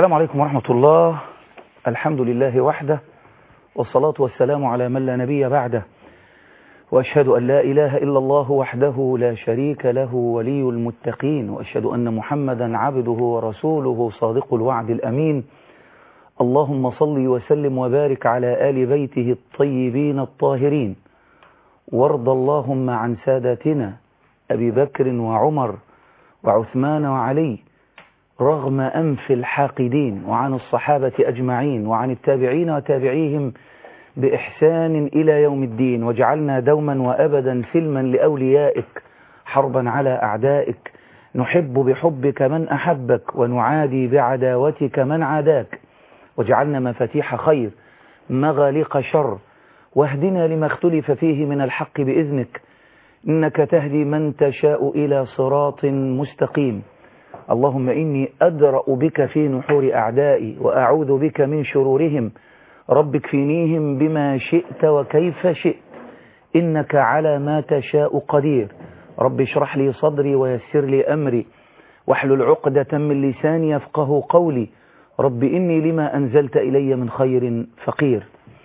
السلام عليكم ورحمة الله الحمد لله وحده والصلاة والسلام على من لا نبي بعده وأشهد أن لا إله إلا الله وحده لا شريك له ولي المتقين وأشهد أن محمدا عبده ورسوله صادق الوعد الأمين اللهم صل وسلم وبارك على آل بيته الطيبين الطاهرين وارض اللهم عن ساداتنا أبي بكر وعمر وعثمان وعلي رغم أنف الحاقدين وعن الصحابة أجمعين وعن التابعين وتابعيهم بإحسان إلى يوم الدين واجعلنا دوما وأبدا سلما لأوليائك حربا على أعدائك نحب بحبك من أحبك ونعادي بعداوتك من عاداك واجعلنا مفاتيح خير مغاليق شر واهدنا لما اختلف فيه من الحق بإذنك إنك تهدي من تشاء إلى صراط مستقيم اللهم إني أدرأ بك في نحور أعدائي وأعوذ بك من شرورهم رب اكفنيهم بما شئت وكيف شئت إنك على ما تشاء قدير رب اشرح لي صدري ويسر لي أمري واحلل عقدة من لساني يفقه قولي رب إني لما أنزلت إلي من خير فقير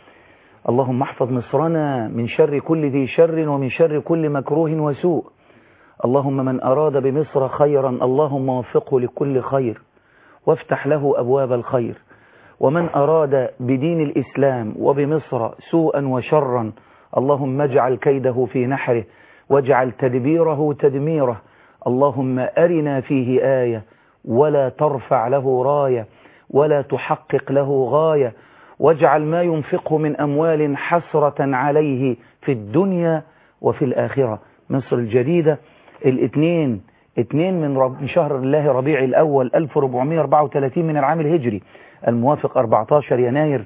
اللهم احفظ مصرنا من شر كل ذي شر ومن شر كل مكروه وسوء اللهم من أراد بمصر خيرا اللهم وفقه لكل خير وافتح له أبواب الخير ومن أراد بدين الإسلام وبمصر سوءا وشرا اللهم اجعل كيده في نحره واجعل تدبيره تدميره اللهم أرنا فيه آية ولا ترفع له راية ولا تحقق له غاية واجعل ما ينفقه من أموال حسرة عليه في الدنيا وفي الآخرة مصر الجديدة الاثنين اثنين من, رب من شهر الله ربيع الأول 1434 من العام الهجري الموافق 14 يناير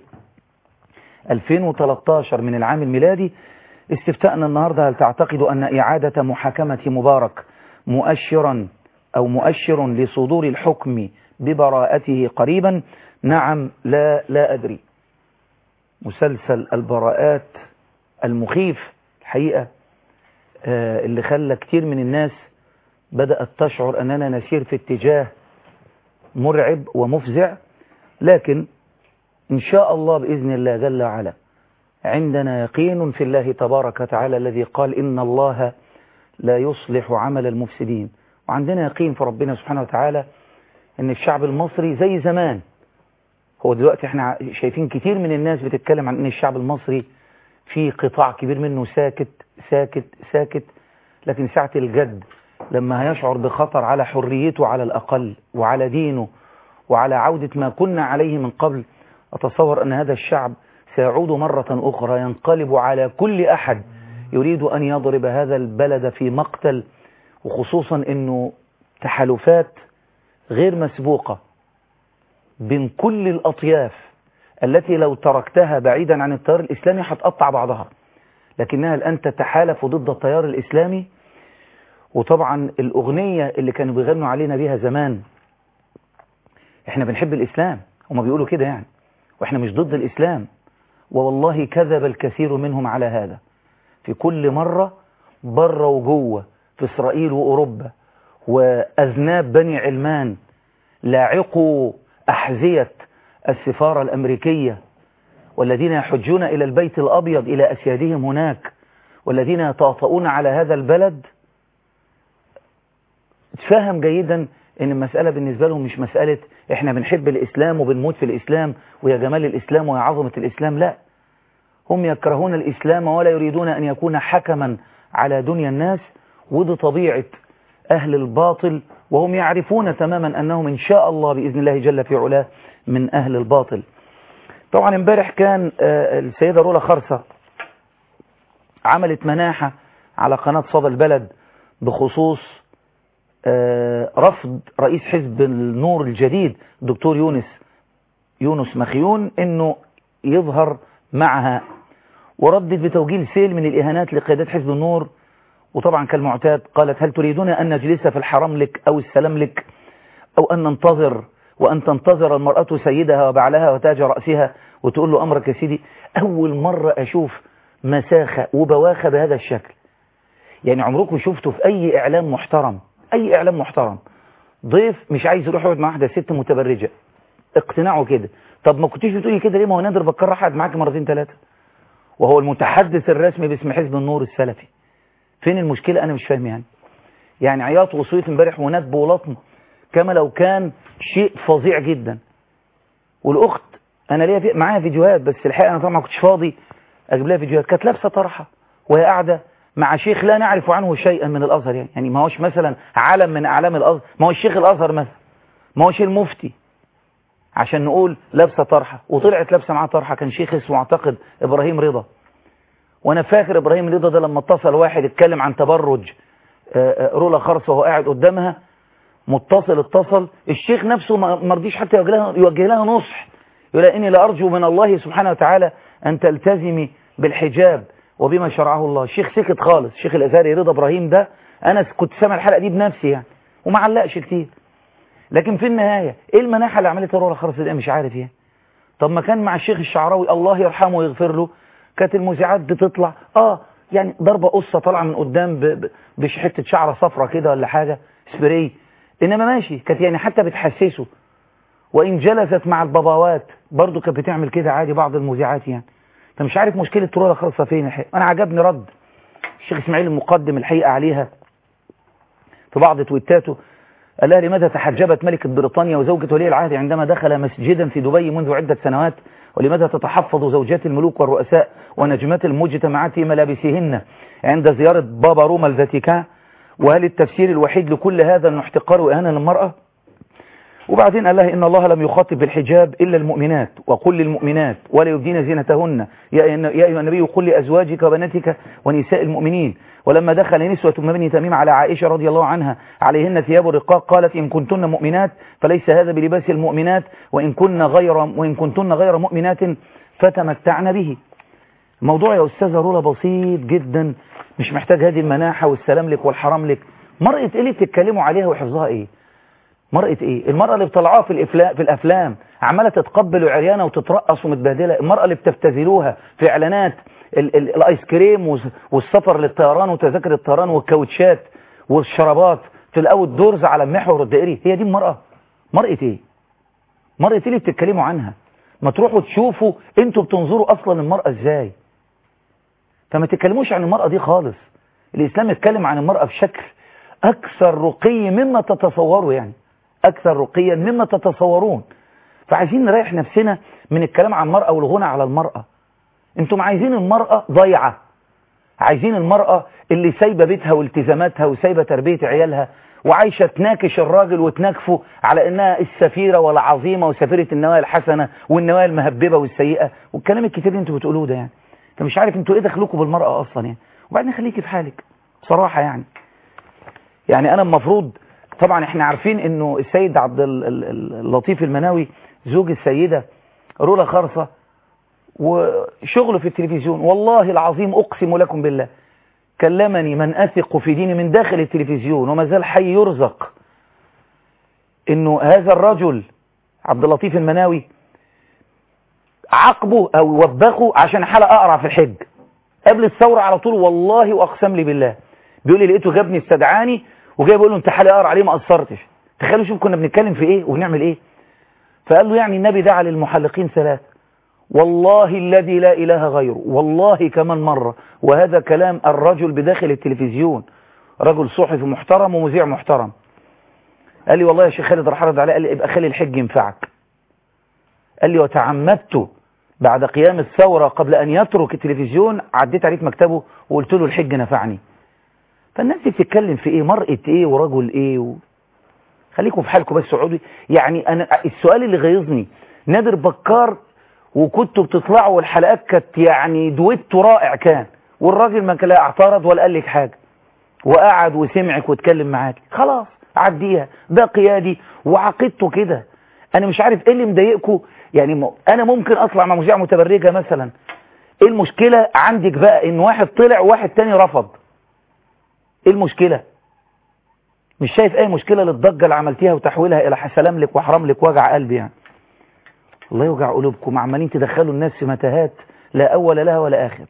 2013 من العام الميلادي استفتاءنا النهاردة هل تعتقد أن إعادة محاكمة مبارك مؤشرا أو مؤشر لصدور الحكم ببراءته قريبا نعم لا لا أدري مسلسل البراءات المخيف الحقيقة اللي خلى كتير من الناس بدأت تشعر أننا نسير في اتجاه مرعب ومفزع لكن إن شاء الله بإذن الله جل وعلا عندنا يقين في الله تبارك وتعالى الذي قال إن الله لا يصلح عمل المفسدين وعندنا يقين في ربنا سبحانه وتعالى أن الشعب المصري زي زمان هو دلوقتي احنا شايفين كتير من الناس بتتكلم عن أن الشعب المصري في قطاع كبير منه ساكت ساكت ساكت لكن ساعة الجد لما هيشعر بخطر على حريته على الأقل وعلى دينه وعلى عودة ما كنا عليه من قبل أتصور أن هذا الشعب سيعود مرة أخرى ينقلب على كل أحد يريد أن يضرب هذا البلد في مقتل وخصوصا أنه تحالفات غير مسبوقة بين كل الأطياف التي لو تركتها بعيدا عن التيار الإسلامي هتقطع بعضها لكنها الآن تتحالف ضد التيار الإسلامي وطبعا الأغنية اللي كانوا بيغنوا علينا بيها زمان احنا بنحب الإسلام هما بيقولوا كده يعني واحنا مش ضد الإسلام والله كذب الكثير منهم على هذا في كل مرة بره وجوه في إسرائيل وأوروبا وأذناب بني علمان لاعقوا أحذية السفارة الأمريكية والذين يحجون إلى البيت الأبيض إلى أسيادهم هناك والذين يتواطؤون على هذا البلد تفهم جيدا ان المسألة بالنسبة لهم مش مسألة احنا بنحب الإسلام وبنموت في الإسلام ويا جمال الإسلام ويا عظمة الإسلام لا هم يكرهون الإسلام ولا يريدون أن يكون حكما على دنيا الناس ودي طبيعة أهل الباطل وهم يعرفون تماما أنهم إن شاء الله بإذن الله جل في علاه من أهل الباطل طبعا امبارح كان السيدة رولا خرصة عملت مناحة على قناة صدى البلد بخصوص رفض رئيس حزب النور الجديد دكتور يونس يونس مخيون انه يظهر معها وردت بتوجيه سيل من الإهانات لقيادات حزب النور وطبعا كالمعتاد قالت هل تريدون أن نجلس في الحرم لك أو السلام لك أو أن ننتظر وأن تنتظر المرأة سيدها وبعلها وتاج رأسها وتقول له أمرك يا سيدي أول مرة أشوف مساخة وبواخة بهذا الشكل يعني عمركم شفتوا في أي إعلام محترم أي إعلام محترم ضيف مش عايز يروح يقعد مع واحدة ست متبرجة اقتناعه كده طب ما كنتيش بتقولي كده ليه ما هو نادر بكر راح قعد معاك مرتين ثلاثه وهو المتحدث الرسمي باسم حزب النور السلفي فين المشكله انا مش فاهم يعني يعني عياط وصويت امبارح وندب ولطم كما لو كان شيء فظيع جدا والاخت انا ليا في... معايا فيديوهات بس الحقيقه انا طبعا ما كنتش فاضي اجيب لها فيديوهات كانت لابسه طرحه وهي قاعده مع شيخ لا نعرف عنه شيئا من الازهر يعني يعني ما هوش مثلا علم من اعلام الازهر ما هوش شيخ الازهر مثلا ما هوش المفتي عشان نقول لابسه طرحه وطلعت لابسه معاه طرحه كان شيخ اسمه اعتقد ابراهيم رضا وانا فاكر ابراهيم رضا ده لما اتصل واحد اتكلم عن تبرج رولا خرصه وهو قاعد قدامها متصل اتصل الشيخ نفسه ما رضيش حتى يوجه لها, يوجه لها نصح يقول اني لارجو من الله سبحانه وتعالى ان تلتزمي بالحجاب وبما شرعه الله الشيخ سكت خالص الشيخ الازهري رضا ابراهيم ده انا كنت سامع الحلقه دي بنفسي يعني وما علقش كتير لكن في النهايه ايه المناحه اللي عملتها رولا خرصه دي مش عارف ايه طب ما كان مع الشيخ الشعراوي الله يرحمه ويغفر له كانت المذيعات بتطلع اه يعني ضربه قصه طالعه من قدام بحته شعره صفرة كده ولا حاجه سبراي انما ماشي كانت يعني حتى بتحسسه وان جلست مع الباباوات برضه كانت بتعمل كده عادي بعض المذيعات يعني انت مش عارف مشكله رولا خالصه فين الحقيقه انا عجبني رد الشيخ اسماعيل المقدم الحقيقه عليها في بعض تويتاته قال لها لماذا تحجبت ملكة بريطانيا وزوجة ولي العهد عندما دخل مسجدا في دبي منذ عدة سنوات ولماذا تتحفظ زوجات الملوك والرؤساء ونجمات المجتمعات في ملابسهن عند زيارة بابا روما الفاتيكان وهل التفسير الوحيد لكل هذا انه احتقار وإهانة للمرأة وبعدين قال لها إن الله لم يخاطب بالحجاب إلا المؤمنات وقل للمؤمنات ولا يبدين زينتهن يا أيها النبي قل لأزواجك وبناتك ونساء المؤمنين ولما دخل نسوة من بني تميم على عائشة رضي الله عنها عليهن ثياب الرقاق قالت إن كنتن مؤمنات فليس هذا بلباس المؤمنات وإن, كن غير وإن كنتن غير مؤمنات فتمتعن به الموضوع يا أستاذة رولا بسيط جدا مش محتاج هذه المناحة والسلام لك والحرام لك مرأة إيه اللي بتتكلموا عليها وحفظها إيه مرأة إيه المرأة اللي بتطلعوها في الإفلام, في الأفلام عمالة تتقبل عريانة وتترقص ومتبهدلة المرأة اللي بتبتذلوها في إعلانات ال ال الايس كريم والسفر للطيران وتذاكر الطيران والكاوتشات والشرابات في الاوت دورز على المحور الدائري هي دي المرأة مرأة ايه مرأة ايه اللي بتتكلموا عنها ما تروحوا تشوفوا انتوا بتنظروا اصلا المرأة ازاي فما تتكلموش عن المرأة دي خالص الاسلام يتكلم عن المرأة بشكل اكثر رقي مما تتصوروا يعني اكثر رقيا مما تتصورون فعايزين نريح نفسنا من الكلام عن المرأة والغنى على المرأة انتم عايزين المرأة ضيعة عايزين المرأة اللي سايبة بيتها والتزاماتها وسايبة تربية عيالها وعايشة تناكش الراجل وتناكفه على انها السفيرة والعظيمة وسفيرة النوايا الحسنة والنوايا المهببة والسيئة والكلام الكتير اللي انتوا بتقولوه ده يعني انت مش عارف انتوا ايه دخلكم بالمرأة اصلا يعني وبعدين خليكي في حالك بصراحة يعني يعني انا المفروض طبعا احنا عارفين انه السيد عبد اللطيف المناوي زوج السيدة رولا خرصة وشغله في التلفزيون والله العظيم أقسم لكم بالله كلمني من أثق في ديني من داخل التلفزيون وما زال حي يرزق انه هذا الرجل عبد اللطيف المناوي عاقبه او وبخه عشان حلقة اقرع في الحج قبل الثورة على طول والله واقسم لي بالله بيقول لي لقيته جابني استدعاني وجاي بيقول له انت حلقة اقرع عليه ما قصرتش تخيلوا شوف كنا بنتكلم في ايه وبنعمل ايه فقال له يعني النبي دعا للمحلقين ثلاث والله الذي لا إله غيره والله كمان مرة وهذا كلام الرجل بداخل التلفزيون رجل صحفي محترم ومذيع محترم قال لي والله يا شيخ خالد راح ارد عليه قال لي ابقى خلي الحج ينفعك قال لي وتعمدت بعد قيام الثورة قبل أن يترك التلفزيون عديت عليه مكتبه وقلت له الحج نفعني فالناس دي بتتكلم في ايه مرأة ايه ورجل ايه و... خليكم في حالكم بس سعودي يعني أنا السؤال اللي غيظني نادر بكار وكنتوا بتطلعوا والحلقات كانت يعني دويتو رائع كان والراجل ما لا اعترض ولا قال لك حاجة وقعد وسمعك واتكلم معاك خلاص عديها ده قيادي وعقيدته كده انا مش عارف ايه اللي مضايقكم يعني م... انا ممكن اطلع مع مذيعه متبرجه مثلا ايه المشكله عندك بقى ان واحد طلع وواحد تاني رفض ايه المشكله مش شايف اي مشكله للضجه اللي عملتيها وتحويلها الى سلام لك وحرام لك وجع قلبي يعني الله يوجع قلوبكم عمالين تدخلوا الناس في متاهات لا اول لها ولا اخر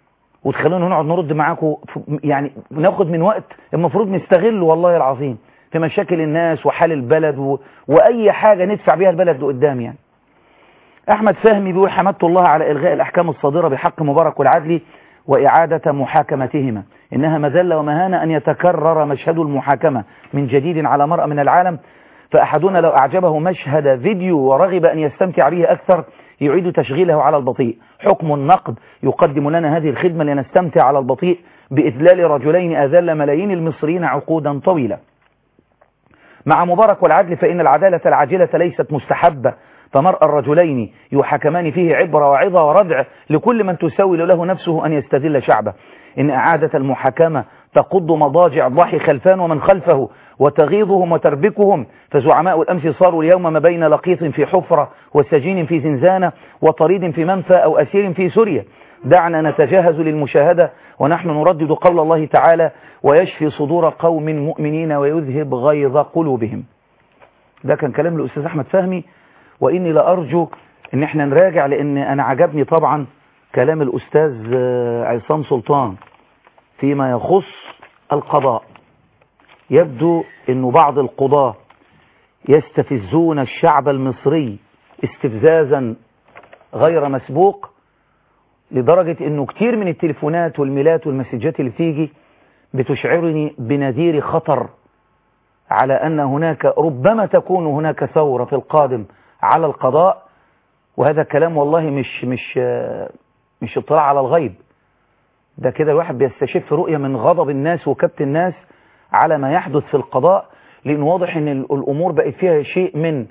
وتخلونا نقعد نرد معاكم يعني ناخد من وقت المفروض نستغله والله العظيم في مشاكل الناس وحال البلد و... وأي حاجة ندفع بيها البلد لقدام يعني أحمد فهمي بيقول حمدت الله على إلغاء الأحكام الصادرة بحق مبارك والعدلي وإعادة محاكمتهما إنها مذلة ومهانة أن يتكرر مشهد المحاكمة من جديد على مرأة من العالم فأحدنا لو أعجبه مشهد فيديو ورغب أن يستمتع به أكثر يعيد تشغيله على البطيء حكم النقد يقدم لنا هذه الخدمة لنستمتع على البطيء بإذلال رجلين أذل ملايين المصريين عقودا طويلة مع مبارك والعدل فإن العدالة العاجلة ليست مستحبة فمرأى الرجلين يحكمان فيه عبرة وعظة وردع لكل من تسول له نفسه أن يستذل شعبه إن إعادة المحاكمة تقض مضاجع ضحي خلفان ومن خلفه وتغيظهم وتربكهم فزعماء الأمس صاروا اليوم ما بين لقيط في حفرة وسجين في زنزانة وطريد في منفى أو أسير في سوريا دعنا نتجهز للمشاهدة ونحن نردد قول الله تعالى ويشفي صدور قوم مؤمنين ويذهب غيظ قلوبهم ده كان كلام الأستاذ أحمد فهمي وإني لأرجو إن احنا نراجع لأن أنا عجبني طبعا كلام الأستاذ عصام سلطان فيما يخص القضاء يبدو أنه بعض القضاة يستفزون الشعب المصري استفزازا غير مسبوق لدرجة أنه كتير من التليفونات والميلات والمسجات اللي تيجي بتشعرني بنذير خطر على أن هناك ربما تكون هناك ثورة في القادم على القضاء وهذا كلام والله مش مش مش اطلاع على الغيب ده كده الواحد بيستشف رؤية من غضب الناس وكبت الناس على ما يحدث في القضاء لأن واضح أن الأمور بقت فيها شيء من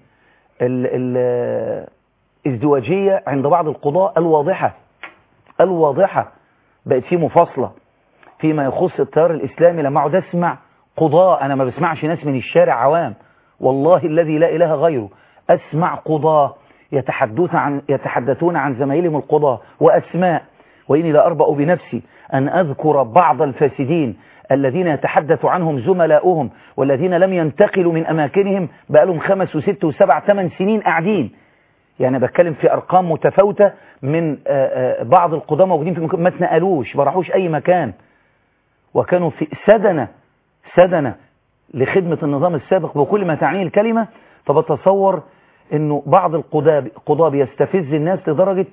الازدواجية عند بعض القضاء الواضحة الواضحة بقت فيه مفاصلة فيما يخص التيار الإسلامي لما اقعد أسمع قضاء أنا ما بسمعش ناس من الشارع عوام والله الذي لا إله غيره أسمع قضاة يتحدثون عن, يتحدثون عن زمايلهم القضاة وأسماء وإني لا أربأ بنفسي أن أذكر بعض الفاسدين الذين يتحدث عنهم زملاؤهم والذين لم ينتقلوا من أماكنهم بقالهم خمس وست وسبع ثمان سنين قاعدين يعني بتكلم في أرقام متفاوتة من بعض القضاة موجودين في مكان ما اتنقلوش ما راحوش أي مكان وكانوا في سدنة سدنة لخدمة النظام السابق بكل ما تعنيه الكلمة فبتصور انه بعض القضاة بيستفز الناس لدرجة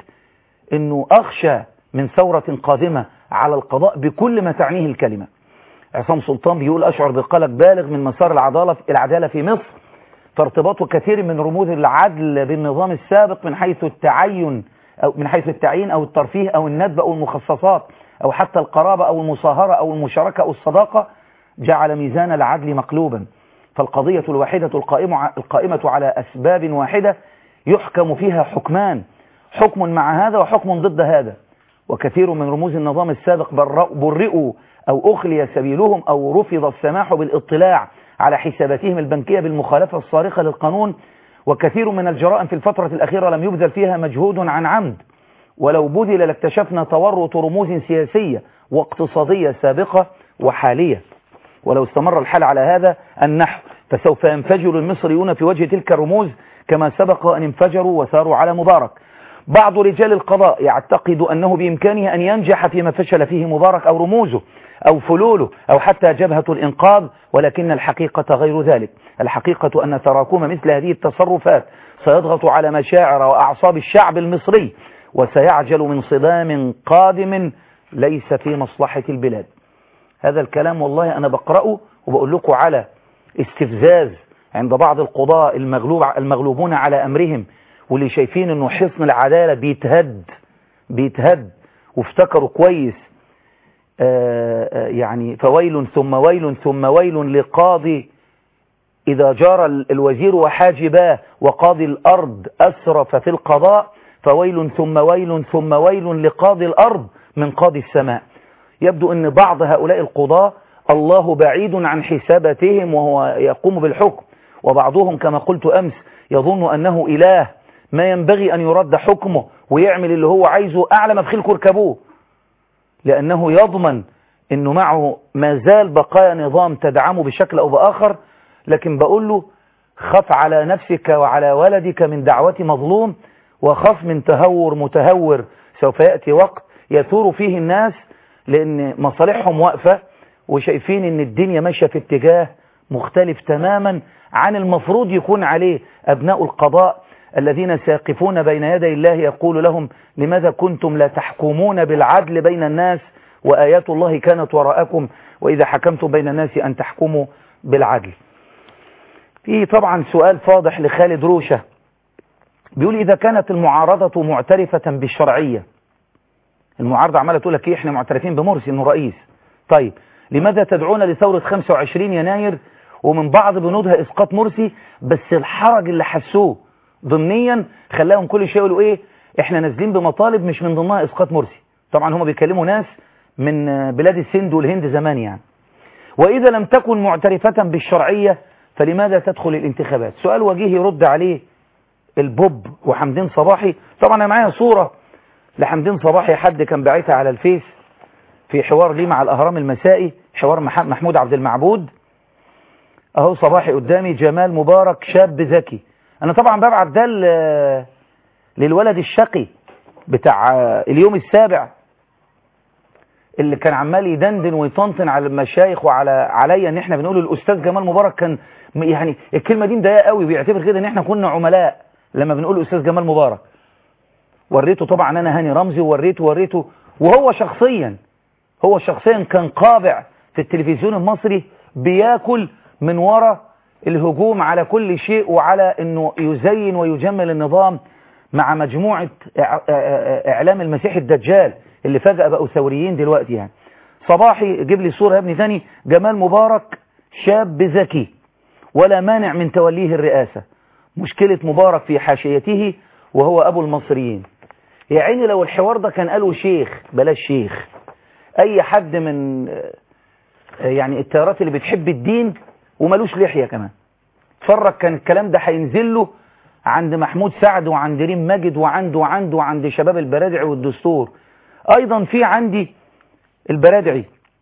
انه اخشى من ثورة قادمة على القضاء بكل ما تعنيه الكلمة عصام سلطان بيقول اشعر بقلق بالغ من مسار العدالة العدالة في مصر فارتباطه كثير من رموز العدل بالنظام السابق من حيث التعين أو من حيث التعيين أو الترفيه أو الندب أو المخصصات أو حتى القرابة أو المصاهرة أو المشاركة أو الصداقة جعل ميزان العدل مقلوبا فالقضية الواحدة القائمة, القائمة على أسباب واحدة يحكم فيها حكمان حكم مع هذا وحكم ضد هذا وكثير من رموز النظام السابق برئوا أو أخلي سبيلهم أو رفض السماح بالاطلاع على حساباتهم البنكية بالمخالفة الصارخة للقانون وكثير من الجرائم في الفترة الأخيرة لم يبذل فيها مجهود عن عمد ولو بذل لاكتشفنا تورط رموز سياسية واقتصادية سابقة وحالية ولو استمر الحال على هذا النحو فسوف ينفجر المصريون في وجه تلك الرموز كما سبق أن انفجروا وثاروا على مبارك بعض رجال القضاء يعتقد أنه بإمكانه أن ينجح فيما فشل فيه مبارك أو رموزه أو فلوله أو حتى جبهة الإنقاذ ولكن الحقيقة غير ذلك الحقيقة أن تراكم مثل هذه التصرفات سيضغط على مشاعر وأعصاب الشعب المصري وسيعجل من صدام قادم ليس في مصلحة البلاد هذا الكلام والله أنا بقرأه وبقول لكم على استفزاز عند بعض القضاء المغلوب المغلوبون على أمرهم واللي شايفين أنه حصن العدالة بيتهد بيتهد وافتكروا كويس آآ آآ يعني فويل ثم ويل ثم ويل لقاضي إذا جار الوزير وحاجباه وقاضي الأرض أسرف في القضاء فويل ثم ويل ثم ويل لقاضي الأرض من قاضي السماء يبدو أن بعض هؤلاء القضاة الله بعيد عن حساباتهم وهو يقوم بالحكم وبعضهم كما قلت أمس يظن أنه إله ما ينبغي أن يرد حكمه ويعمل اللي هو عايزه أعلى ما بخيلكم اركبوه لأنه يضمن أنه معه ما زال بقايا نظام تدعمه بشكل أو بآخر لكن بقول له خف على نفسك وعلى ولدك من دعوة مظلوم وخف من تهور متهور سوف يأتي وقت يثور فيه الناس لأن مصالحهم واقفة وشايفين أن الدنيا ماشية في اتجاه مختلف تماما عن المفروض يكون عليه أبناء القضاء الذين سيقفون بين يدي الله يقول لهم لماذا كنتم لا تحكمون بالعدل بين الناس وآيات الله كانت وراءكم وإذا حكمتم بين الناس أن تحكموا بالعدل في طبعا سؤال فاضح لخالد روشة بيقول إذا كانت المعارضة معترفة بالشرعية المعارضة عمالة تقول لك إيه إحنا معترفين بمرسي إنه رئيس طيب لماذا تدعون لثورة 25 يناير ومن بعض بنودها إسقاط مرسي بس الحرج اللي حسوه ضمنيا خلاهم كل شيء يقولوا إيه إحنا نازلين بمطالب مش من ضمنها إسقاط مرسي طبعا هم بيكلموا ناس من بلاد السند والهند زمان يعني وإذا لم تكن معترفة بالشرعية فلماذا تدخل الانتخابات سؤال وجيه يرد عليه البوب وحمدين صباحي طبعا أنا معايا صورة لحمدين صباحي حد كان باعتها على الفيس في حوار ليه مع الأهرام المسائي حوار محمود عبد المعبود أهو صباحي قدامي جمال مبارك شاب ذكي أنا طبعا ببعت ده للولد الشقي بتاع اليوم السابع اللي كان عمال يدندن ويطنطن على المشايخ وعلى عليا ان احنا بنقول الاستاذ جمال مبارك كان يعني الكلمه دي مضايقه قوي بيعتبر كده ان احنا كنا عملاء لما بنقول الاستاذ جمال مبارك وريته طبعا انا هاني رمزي ووريته وريته وهو شخصيا هو شخصيا كان قابع في التلفزيون المصري بياكل من ورا الهجوم على كل شيء وعلى انه يزين ويجمل النظام مع مجموعة اعلام المسيح الدجال اللي فجأة بقوا ثوريين دلوقتي يعني صباحي جيب لي صورة يا ابني ثاني جمال مبارك شاب ذكي ولا مانع من توليه الرئاسة مشكلة مبارك في حاشيته وهو أبو المصريين يا عيني لو الحوار ده كان قاله شيخ بلاش شيخ أي حد من يعني التيارات اللي بتحب الدين وملوش لحية كمان اتفرج كان الكلام ده هينزل له عند محمود سعد وعند ريم ماجد وعند وعند وعند شباب البرادعي والدستور ايضا في عندي البرادعي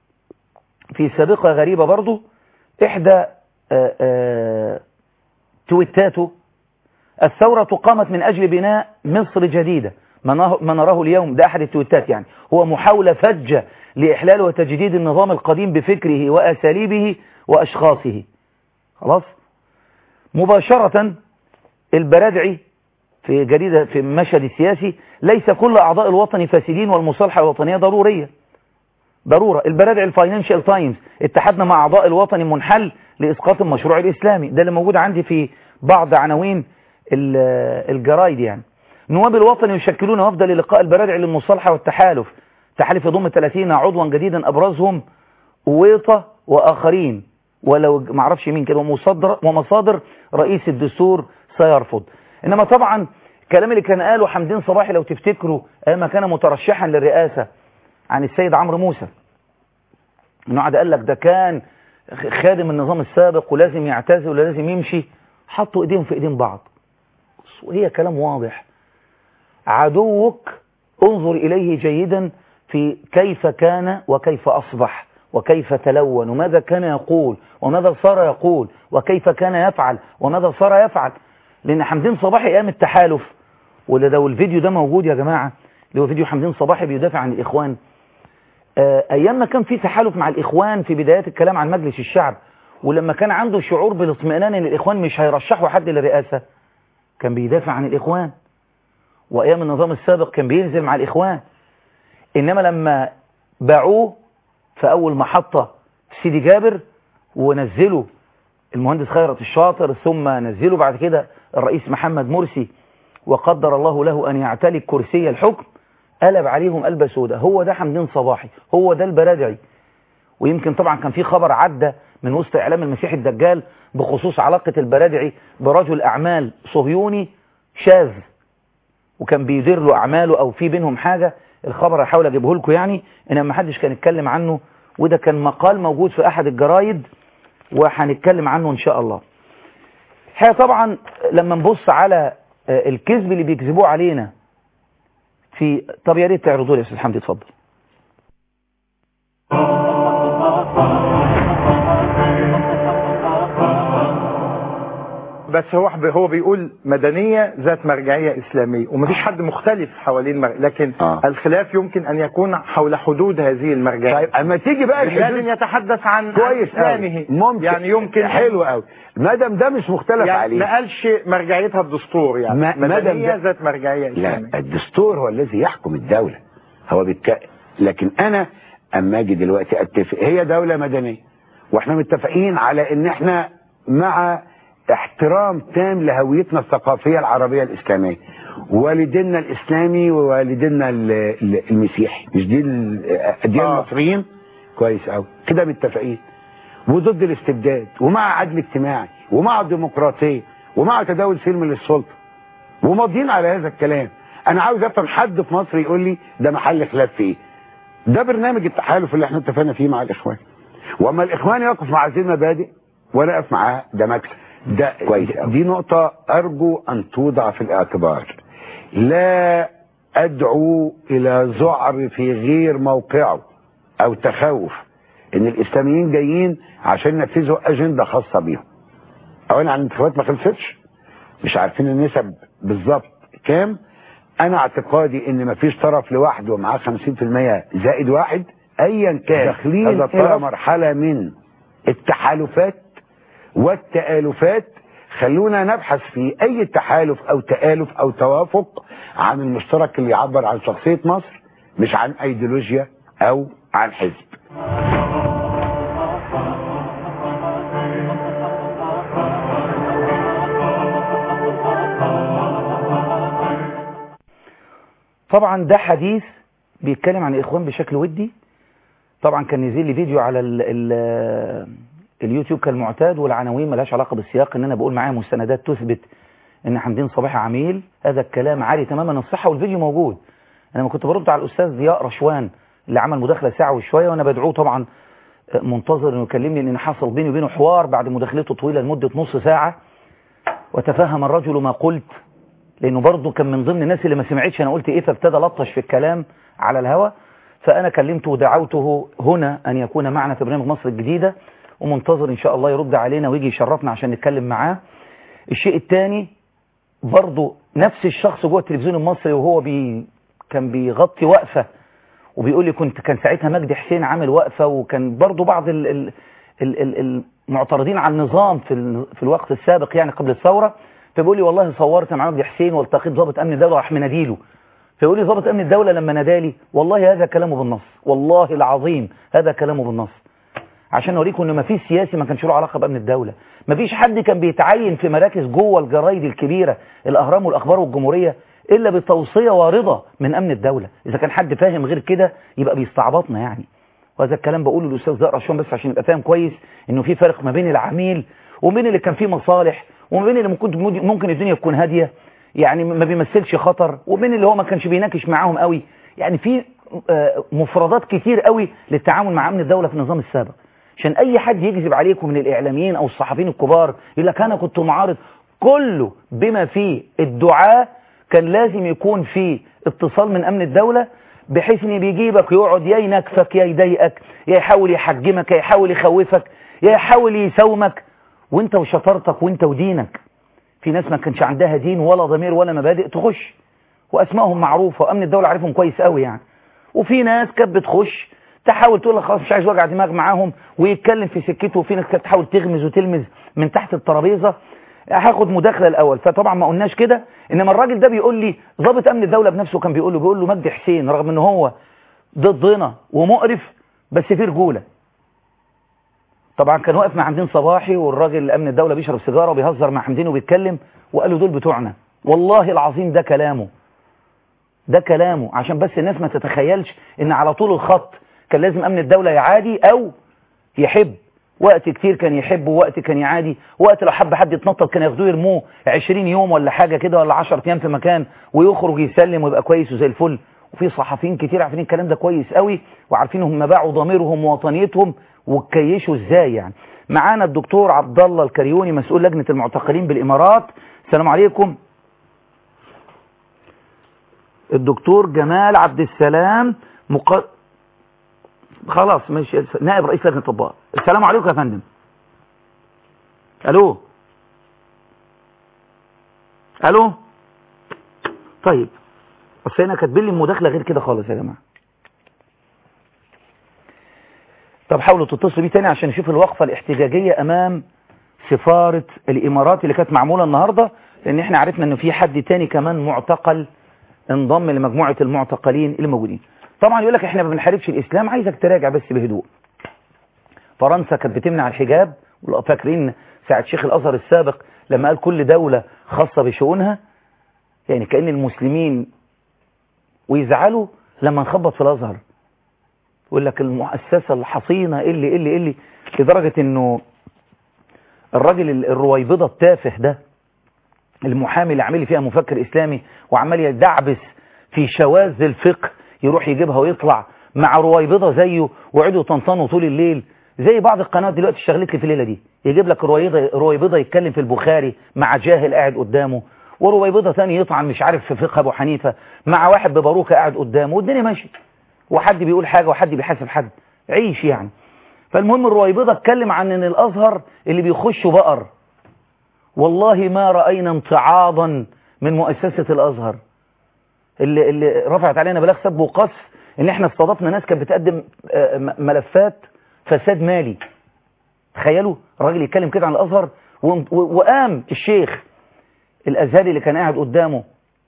في سابقة غريبة برضو احدى آآ آآ تويتاته الثورة قامت من اجل بناء مصر جديدة ما نراه اليوم ده احد التويتات يعني هو محاولة فجة لإحلال وتجديد النظام القديم بفكره وأساليبه وأشخاصه خلاص مباشرة البرادعي في جريدة في المشهد السياسي ليس كل أعضاء الوطن فاسدين والمصالحة الوطنية ضرورية ضرورة البرادعي الفاينانشال تايمز اتحدنا مع أعضاء الوطن منحل لإسقاط المشروع الإسلامي ده اللي موجود عندي في بعض عناوين الجرايد يعني نواب الوطن يشكلون وفدا للقاء البرادعي للمصالحة والتحالف تحالف يضم 30 عضوا جديدا أبرزهم ويطة وآخرين ولو ما اعرفش مين كده ومصدر ومصادر رئيس الدستور سيرفض انما طبعا الكلام اللي كان قاله حمدين صباحي لو تفتكروا ايما كان مترشحا للرئاسة عن السيد عمرو موسى انه قعد قال لك ده كان خادم النظام السابق ولازم يعتزل ولازم يمشي حطوا ايديهم في ايدين بعض وهي كلام واضح عدوك انظر اليه جيدا في كيف كان وكيف اصبح وكيف تلون وماذا كان يقول وماذا صار يقول وكيف كان يفعل وماذا صار يفعل لأن حمدين صباحي قام التحالف وده ده والفيديو ده موجود يا جماعة اللي هو فيديو حمدين صباحي بيدافع عن الإخوان أيام ما كان في تحالف مع الإخوان في بدايات الكلام عن مجلس الشعب ولما كان عنده شعور بالاطمئنان ان الإخوان مش هيرشحوا حد للرئاسة كان بيدافع عن الإخوان وأيام النظام السابق كان بينزل مع الإخوان إنما لما باعوه في أول محطة في سيدي جابر ونزلوا المهندس خيرت الشاطر ثم نزلوا بعد كده الرئيس محمد مرسي وقدر الله له أن يعتلك كرسي الحكم قلب عليهم قلب سودة هو ده حمدين صباحي هو ده البرادعي ويمكن طبعا كان في خبر عدى من وسط إعلام المسيح الدجال بخصوص علاقة البرادعي برجل أعمال صهيوني شاذ وكان بيدير له أعماله أو في بينهم حاجة الخبر هحاول أجيبه لكم يعني إن ما حدش كان يتكلم عنه وده كان مقال موجود في أحد الجرايد وهنتكلم عنه إن شاء الله الحقيقة طبعا لما نبص على الكذب اللي بيكذبوه علينا في طب يا ريت تعرضوا لي يا استاذ حمدي اتفضل بس هو هو بيقول مدنيه ذات مرجعيه اسلاميه ومفيش حد مختلف حوالين مر... لكن آه. الخلاف يمكن ان يكون حول حدود هذه المرجعيه طيب اما تيجي بقى لازم الحدود يتحدث عن كويس عن اسلامه قوي ممكن يعني يمكن حلو قوي ما دام ده مش مختلف يعني عليه ما قالش مرجعيتها الدستور يعني ما- ما دام مدنيه ده- ذات مرجعيه لا اسلاميه الدستور هو الذي يحكم الدولة هو بيتك... لكن انا اما اجي دلوقتي اتفق هي دولة مدنية واحنا متفقين على ان احنا مع احترام تام لهويتنا الثقافية العربية الاسلامية والديننا الاسلامي ووالديننا ال- ال- المسيحي مش دي الاديان آه. المصريين كويس قوي كده متفقين وضد الاستبداد ومع عدل اجتماعي ومع الديمقراطية ومع تداول سلم للسلطة وماضيين على هذا الكلام انا عاوز افهم حد في مصر يقول لي ده محل خلاف في ايه ده برنامج التحالف اللي احنا اتفقنا فيه مع الاخوان واما الاخوان يقف مع هذه المبادئ وانا اقف معاه ده مكسب ده كويس دي نقطة ارجو ان توضع في الاعتبار لا ادعو الى ذعر في غير موقعه او تخوف ان الاسلاميين جايين عشان ينفذوا اجندة خاصة بيهم اولا عن الانتخابات ما خلصتش مش عارفين النسب بالظبط كام انا اعتقادي ان مفيش طرف لوحده معاه 50% زائد واحد ايا كان داخلين هذا إلى الطرف مرحلة من التحالفات والتآلفات خلونا نبحث في اي تحالف او تآلف او توافق عن المشترك اللي يعبر عن شخصية مصر مش عن ايديولوجيا او عن حزب طبعا ده حديث بيتكلم عن الاخوان بشكل ودي طبعا كان نزل لي فيديو على ال ال اليوتيوب كالمعتاد والعناوين ملهاش علاقه بالسياق ان انا بقول معايا مستندات تثبت ان حمدين صباحي عميل هذا الكلام عالي تماما الصحه والفيديو موجود انا ما كنت برد على الاستاذ ضياء رشوان اللي عمل مداخله ساعه وشويه وانا بدعوه طبعا منتظر انه يكلمني لان حصل بيني وبينه حوار بعد مداخلته طويله لمده نص ساعه وتفهم الرجل ما قلت لانه برضه كان من ضمن الناس اللي ما سمعتش انا قلت ايه فابتدى لطش في الكلام على الهوا فانا كلمته ودعوته هنا ان يكون معنا في برنامج مصر الجديده ومنتظر ان شاء الله يرد علينا ويجي يشرفنا عشان نتكلم معاه الشيء الثاني برضه نفس الشخص جوه التلفزيون المصري وهو بي كان بيغطي وقفه وبيقول لي كنت كان ساعتها مجدي حسين عامل وقفه وكان برضه بعض ال ال ال ال المعترضين على النظام في ال في الوقت السابق يعني قبل الثوره فبيقول لي والله صورت مع مجدي حسين والتقيت ضابط امن الدوله راح مناديله فيقول لي ضابط امن الدوله لما نادالي والله هذا كلامه بالنص والله العظيم هذا كلامه بالنص عشان اوريكم ان ما فيش سياسي ما كانش له علاقه بامن الدوله ما فيش حد كان بيتعين في مراكز جوه الجرايد الكبيره الاهرام والاخبار والجمهوريه الا بتوصيه وارضه من امن الدوله اذا كان حد فاهم غير كده يبقى بيستعبطنا يعني وهذا الكلام بقوله للاستاذ ضياء رشوان بس عشان يبقى فاهم كويس انه في فرق ما بين العميل وبين اللي كان فيه مصالح وما بين اللي ممكن ممكن الدنيا تكون هاديه يعني ما بيمثلش خطر وبين اللي هو ما كانش بيناقش معاهم قوي يعني في مفردات كتير قوي للتعامل مع امن الدوله في النظام السابق عشان اي حد يكذب عليكم من الاعلاميين او الصحفيين الكبار يقول لك انا كنت معارض كله بما فيه الدعاء كان لازم يكون في اتصال من امن الدوله بحيث ان بيجيبك يقعد يا ينكفك يا يضايقك يا يحاول يحجمك يا يحاول يخوفك يا يحاول يساومك وانت وشطارتك وانت ودينك في ناس ما كانش عندها دين ولا ضمير ولا مبادئ تخش واسمائهم معروفه وامن الدوله عارفهم كويس قوي يعني وفي ناس كانت بتخش تحاول تقول لك خلاص مش عايز وجع دماغ معاهم ويتكلم في سكته وفي ناس كانت تحاول تغمز وتلمز من تحت الترابيزه هاخد مداخله الاول فطبعا ما قلناش كده انما الراجل ده بيقول لي ضابط امن الدوله بنفسه كان بيقول له بيقول له مجدي حسين رغم ان هو ضدنا ومقرف بس في رجوله طبعا كان واقف مع حمدين صباحي والراجل امن الدوله بيشرب سيجاره وبيهزر مع حمدين وبيتكلم وقال له دول بتوعنا والله العظيم ده كلامه ده كلامه عشان بس الناس ما تتخيلش ان على طول الخط كان لازم امن الدوله يعادي او يحب وقت كتير كان يحب ووقت كان يعادي وقت لو حب حد يتنطط كان ياخدوه يرموه 20 يوم ولا حاجه كده ولا 10 ايام في مكان ويخرج يسلم ويبقى كويس وزي الفل وفي صحفيين كتير عارفين الكلام ده كويس قوي وعارفين هم باعوا ضميرهم ووطنيتهم وكيشوا ازاي يعني معانا الدكتور عبد الله الكريوني مسؤول لجنه المعتقلين بالامارات السلام عليكم الدكتور جمال عبد السلام مق... خلاص مش نائب رئيس لجنه الاطباء السلام عليكم يا فندم الو الو طيب بس هنا كاتبين لي المداخله غير كده خالص يا جماعه طب حاولوا تتصلوا بيه تاني عشان نشوف الوقفه الاحتجاجيه امام سفاره الامارات اللي كانت معموله النهارده لان احنا عرفنا ان في حد تاني كمان معتقل انضم لمجموعه المعتقلين اللي موجودين طبعا يقول لك احنا ما بنحاربش الاسلام عايزك تراجع بس بهدوء فرنسا كانت بتمنع الحجاب فاكرين ساعة شيخ الازهر السابق لما قال كل دولة خاصة بشؤونها يعني كأن المسلمين ويزعلوا لما نخبط في الازهر يقول لك المؤسسة الحصينة اللي اللي اللي لدرجة انه الراجل الرويبضة التافه ده المحامي اللي عامل فيها مفكر اسلامي وعمال يدعبس في شواذ الفقه يروح يجيبها ويطلع مع رويبضة زيه ويقعدوا يطنطنوا طول الليل زي بعض القنوات دلوقتي اشتغلت لي في الليله دي يجيب لك رويبضة رويبضة يتكلم في البخاري مع جاهل قاعد قدامه ورويبضة ثاني يطعن مش عارف في فقه ابو حنيفه مع واحد بباروكه قاعد قدامه والدنيا ماشيه وحد بيقول حاجه وحد بيحاسب حد عيش يعني فالمهم الرويبضة اتكلم عن ان الازهر اللي بيخشوا بقر والله ما راينا امتعاضا من مؤسسه الازهر اللي, اللي رفعت علينا بلاغ سب وقصف ان احنا استضفنا ناس كانت بتقدم ملفات فساد مالي تخيلوا راجل يتكلم كده عن الازهر وقام الشيخ الازهري اللي كان قاعد قدامه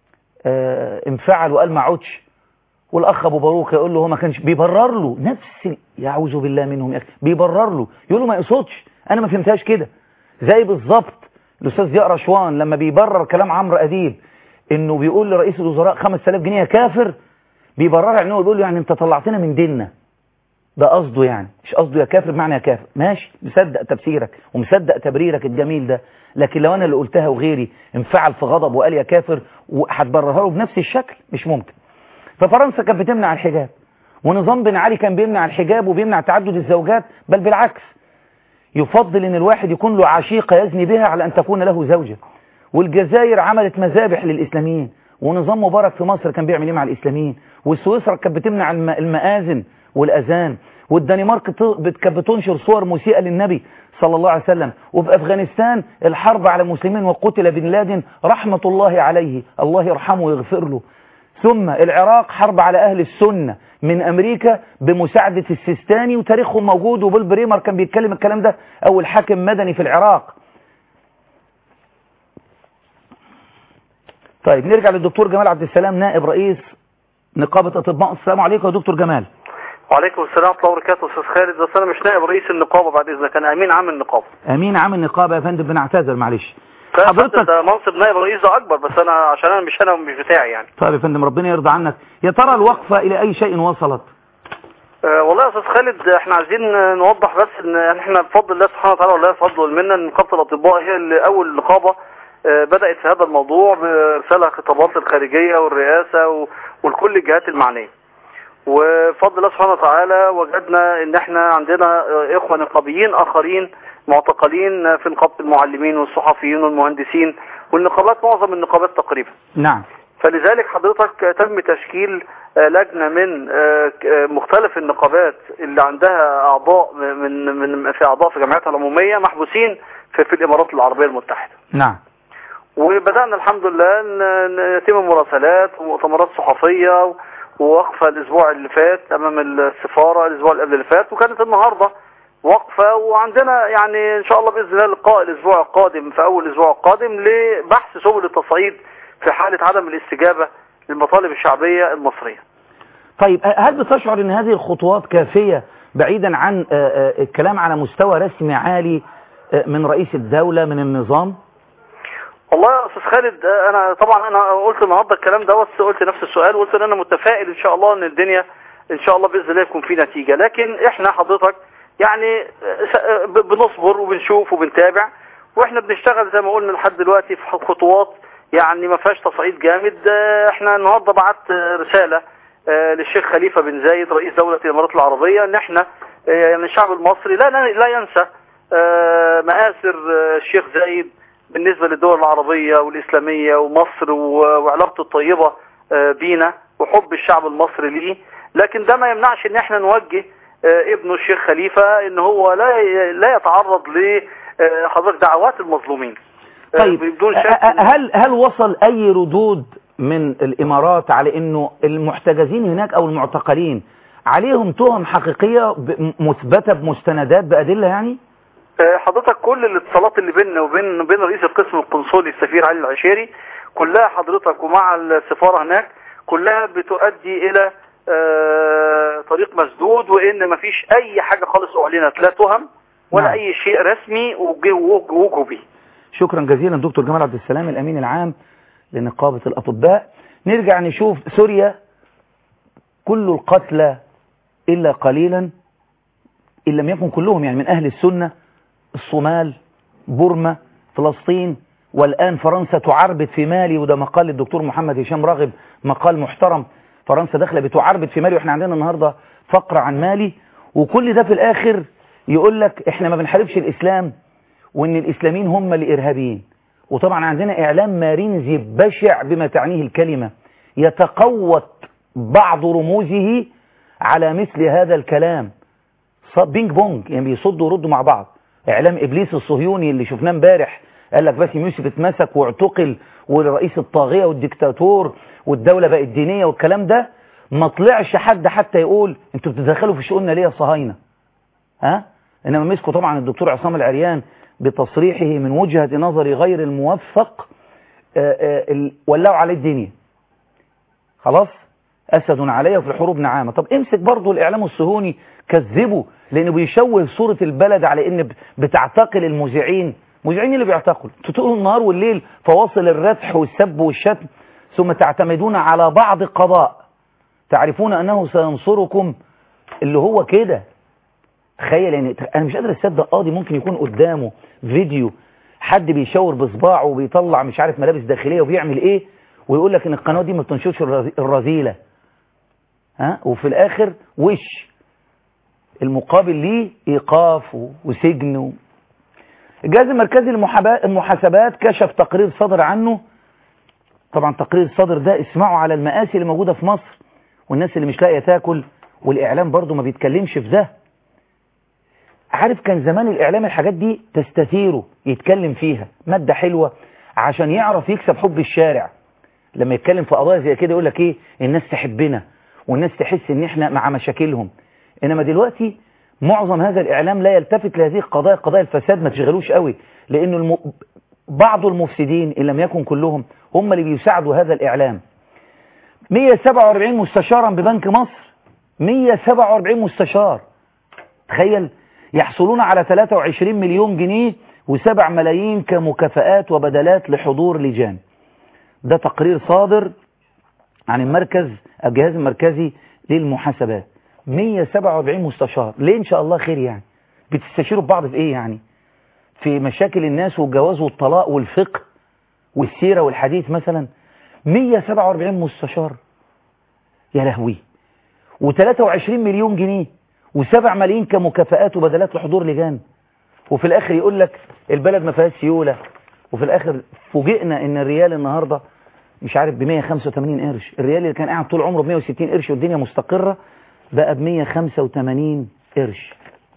انفعل وقال ما عودش والاخ ابو باروك يقول له هو ما كانش بيبرر له نفس يعوذ بالله منهم يا اخي بيبرر له يقول له ما يقصدش انا ما فهمتهاش كده زي بالظبط الاستاذ ضياء رشوان لما بيبرر كلام عمرو اديب انه بيقول لرئيس الوزراء 5000 جنيه كافر بيبررها انه بيقول له يعني انت طلعتنا من ديننا ده قصده يعني مش قصده يا كافر بمعنى يا كافر ماشي مصدق تفسيرك ومصدق تبريرك الجميل ده لكن لو انا اللي قلتها وغيري انفعل في غضب وقال يا كافر وهتبررها له بنفس الشكل مش ممكن ففرنسا كانت بتمنع الحجاب ونظام بن علي كان بيمنع الحجاب وبيمنع تعدد الزوجات بل بالعكس يفضل ان الواحد يكون له عشيقة يزني بها على ان تكون له زوجة والجزائر عملت مذابح للإسلاميين ونظام مبارك في مصر كان بيعمل ايه مع الإسلاميين والسويسرا كانت بتمنع المآذن والأذان والدنمارك كانت بتنشر صور مسيئة للنبي صلى الله عليه وسلم وفي أفغانستان الحرب على المسلمين وقتل بن لادن رحمة الله عليه الله يرحمه ويغفر له ثم العراق حرب على أهل السنة من أمريكا بمساعدة السيستاني وتاريخهم موجود وبول بريمر كان بيتكلم الكلام ده أول حاكم مدني في العراق طيب نرجع للدكتور جمال عبد السلام نائب رئيس نقابة أطباء السلام عليكم يا دكتور جمال وعليكم السلام ورحمة الله وبركاته أستاذ خالد بس أنا مش نائب رئيس النقابة بعد إذنك أنا أمين عام النقابة أمين عام النقابة يا فندم بنعتذر معلش حضرتك ده منصب نائب رئيس ده أكبر بس أنا عشان أنا مش أنا ومش بتاعي يعني طيب يا فندم ربنا يرضى عنك يا ترى الوقفة إلى أي شيء وصلت أه والله يا أستاذ خالد إحنا عايزين نوضح بس إن إحنا بفضل الله سبحانه وتعالى والله فضل المنة إن نقابة الأطباء هي اللي أول نقابة أه بدأت في هذا الموضوع بإرسالها خطابات الخارجية والرئاسة والكل الجهات المعنية وفضل الله سبحانه وتعالى وجدنا ان احنا عندنا اخوة نقابيين اخرين معتقلين في نقابة المعلمين والصحفيين والمهندسين والنقابات معظم النقابات تقريبا نعم فلذلك حضرتك تم تشكيل لجنة من مختلف النقابات اللي عندها اعضاء من من في اعضاء في جمعياتها العمومية محبوسين في, في الامارات العربية المتحدة نعم وبدأنا الحمد لله يتم مراسلات ومؤتمرات صحفية ووقفة الاسبوع اللي فات امام السفارة الاسبوع اللي قبل اللي فات وكانت النهاردة وقفة وعندنا يعني ان شاء الله باذن الله لقاء الاسبوع القادم في اول الاسبوع القادم لبحث سبل التصعيد في حالة عدم الاستجابة للمطالب الشعبية المصرية طيب هل بتشعر ان هذه الخطوات كافية بعيدا عن الكلام على مستوى رسمي عالي من رئيس الدولة من النظام والله يا استاذ خالد انا طبعا انا قلت النهارده الكلام ده بس قلت نفس السؤال وقلت ان انا متفائل ان شاء الله ان الدنيا ان شاء الله باذن الله يكون في نتيجه لكن احنا حضرتك يعني بنصبر وبنشوف وبنتابع واحنا بنشتغل زي ما قلنا لحد دلوقتي في خطوات يعني ما فيهاش تصعيد جامد احنا النهارده بعت رساله للشيخ خليفه بن زايد رئيس دوله الامارات العربيه ان احنا يعني الشعب المصري لا لا ينسى مآثر الشيخ زايد بالنسبة للدول العربية والإسلامية ومصر وعلاقته الطيبة بينا وحب الشعب المصري ليه لكن ده ما يمنعش ان احنا نوجه ابنه الشيخ خليفة ان هو لا لا يتعرض لحضرتك دعوات المظلومين آه، طيب بدون أ- شك أ- هل هل وصل اي ردود من الامارات على انه المحتجزين هناك او المعتقلين عليهم تهم حقيقيه ب- مثبته بمستندات بادله يعني آه، حضرتك كل الاتصالات اللي بيننا وبين بين رئيس القسم القنصلي السفير علي العشيري كلها حضرتك ومع السفارة هناك كلها بتؤدي الى آه، طريق مسدود وان مفيش اي حاجة خالص اعلنت لا تهم ولا نعم. اي شيء رسمي وج- وج- وجوبي شكرا جزيلا دكتور جمال عبد السلام الامين العام لنقابه الاطباء نرجع نشوف سوريا كل القتلى الا قليلا ان لم يكن كلهم يعني من اهل السنه الصومال بورما فلسطين والان فرنسا تعربد في مالي وده مقال الدكتور محمد هشام راغب مقال محترم فرنسا داخله بتعربد في مالي واحنا عندنا النهارده فقره عن مالي وكل ده في الاخر يقول لك احنا ما بنحاربش الاسلام وان الاسلاميين هم الارهابيين وطبعا عندنا اعلام مارينزي بشع بما تعنيه الكلمه يتقوت بعض رموزه على مثل هذا الكلام صاب بينج بونج يعني بيصدوا ويردوا مع بعض اعلام ابليس الصهيوني اللي شفناه امبارح قال لك باسم يوسف اتمسك واعتقل والرئيس الطاغيه والديكتاتور والدوله بقت دينيه والكلام ده ما طلعش حد حتى يقول انتوا بتتدخلوا في شؤوننا ليه يا صهاينه ها انما مسكوا طبعا الدكتور عصام العريان بتصريحه من وجهه نظري غير الموفق آه، آه، ال- ولعوا عليه الدنيا خلاص أسد علي وفي الحروب نعامة طب امسك برضو الإعلام الصهيوني كذبه لأنه بيشوه صورة البلد على إن ب- بتعتقل المذيعين مذيعين اللي بيعتقلوا تطولوا النهار والليل فواصل الردح والسب والشتم ثم تعتمدون على بعض قضاء تعرفون أنه سينصركم اللي هو كده تخيل يعني انا مش قادر اصدق قاضي ممكن يكون قدامه فيديو حد بيشاور بصباعه وبيطلع مش عارف ملابس داخليه وبيعمل ايه ويقول لك ان القناه دي ما بتنشرش الرذ- الرذيله ها وفي الاخر وش المقابل ليه ايقاف و- وسجن و... الجهاز المركزي للمحابا- المحاسبات كشف تقرير صدر عنه طبعا تقرير الصدر ده اسمعوا على المآسي اللي موجوده في مصر والناس اللي مش لاقيه تاكل والاعلام برضو ما بيتكلمش في ده عارف كان زمان الإعلام الحاجات دي تستثيره يتكلم فيها مادة حلوة عشان يعرف يكسب حب الشارع لما يتكلم في قضايا زي كده يقول لك ايه الناس تحبنا والناس تحس ان احنا مع مشاكلهم انما دلوقتي معظم هذا الاعلام لا يلتفت لهذه القضايا قضايا الفساد ما تشغلوش قوي لانه الم... بعض المفسدين ان لم يكن كلهم هم اللي بيساعدوا هذا الاعلام 147 مستشارا ببنك مصر 147 مستشار تخيل يحصلون على 23 مليون جنيه و7 ملايين كمكافآت وبدلات لحضور لجان ده تقرير صادر عن المركز الجهاز المركزي للمحاسبات 147 مستشار ليه ان شاء الله خير يعني بتستشيروا بعض في ايه يعني في مشاكل الناس والجواز والطلاق والفقه والسيرة والحديث مثلا 147 مستشار يا لهوي و23 مليون جنيه و7 ملايين كمكافآت وبدلات لحضور لجان وفي الاخر يقول لك البلد ما فيهاش سيوله وفي الاخر فوجئنا ان الريال النهارده مش عارف ب 185 قرش الريال اللي كان قاعد طول عمره ب 160 قرش والدنيا مستقره بقى ب 185 قرش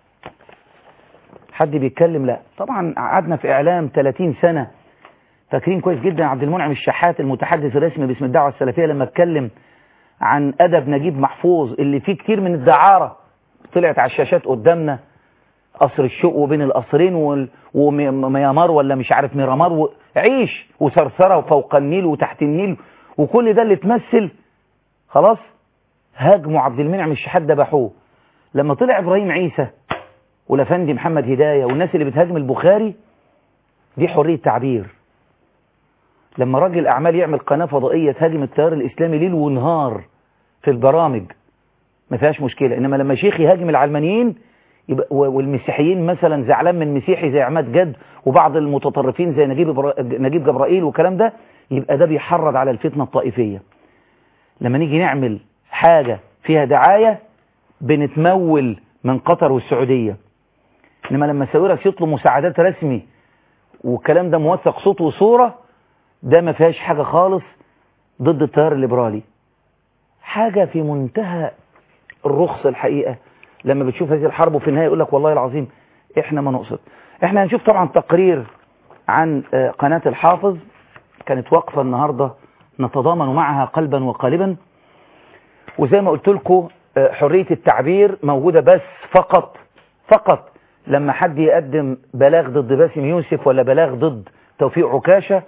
حد بيتكلم لا طبعا قعدنا في اعلام 30 سنه فاكرين كويس جدا عبد المنعم الشحات المتحدث الرسمي باسم الدعوه السلفيه لما اتكلم عن ادب نجيب محفوظ اللي فيه كتير من الدعاره طلعت على الشاشات قدامنا قصر الشوق وبين القصرين وال... وميامار ولا مش عارف ميرامار و... عيش وثرثره وفوق النيل وتحت النيل وكل ده اللي تمثل خلاص هاجموا عبد المنعم الشحات ذبحوه لما طلع ابراهيم عيسى والافندي محمد هدايه والناس اللي بتهاجم البخاري دي حريه تعبير لما راجل اعمال يعمل قناه فضائيه تهاجم التيار الاسلامي ليل ونهار في البرامج ما فيهاش مشكله انما لما شيخ يهاجم العلمانيين يبقى والمسيحيين مثلا زعلان من مسيحي زي عماد جد وبعض المتطرفين زي نجيب إبرا... نجيب جبرائيل والكلام ده يبقى ده بيحرض على الفتنه الطائفيه لما نيجي نعمل حاجه فيها دعايه بنتمول من قطر والسعوديه انما لما ساويرس يطلب مساعدات رسمي والكلام ده موثق صوت وصوره ده ما فيهاش حاجه خالص ضد التيار الليبرالي حاجه في منتهى الرخص الحقيقه لما بتشوف هذه الحرب وفي النهايه يقول لك والله العظيم احنا ما نقصد احنا هنشوف طبعا تقرير عن آه، قناة الحافظ كانت واقفة النهاردة نتضامن معها قلبا وقالبا وزي ما قلت لكم آه، حرية التعبير موجودة بس فقط فقط لما حد يقدم بلاغ ضد باسم يوسف ولا بلاغ ضد توفيق عكاشة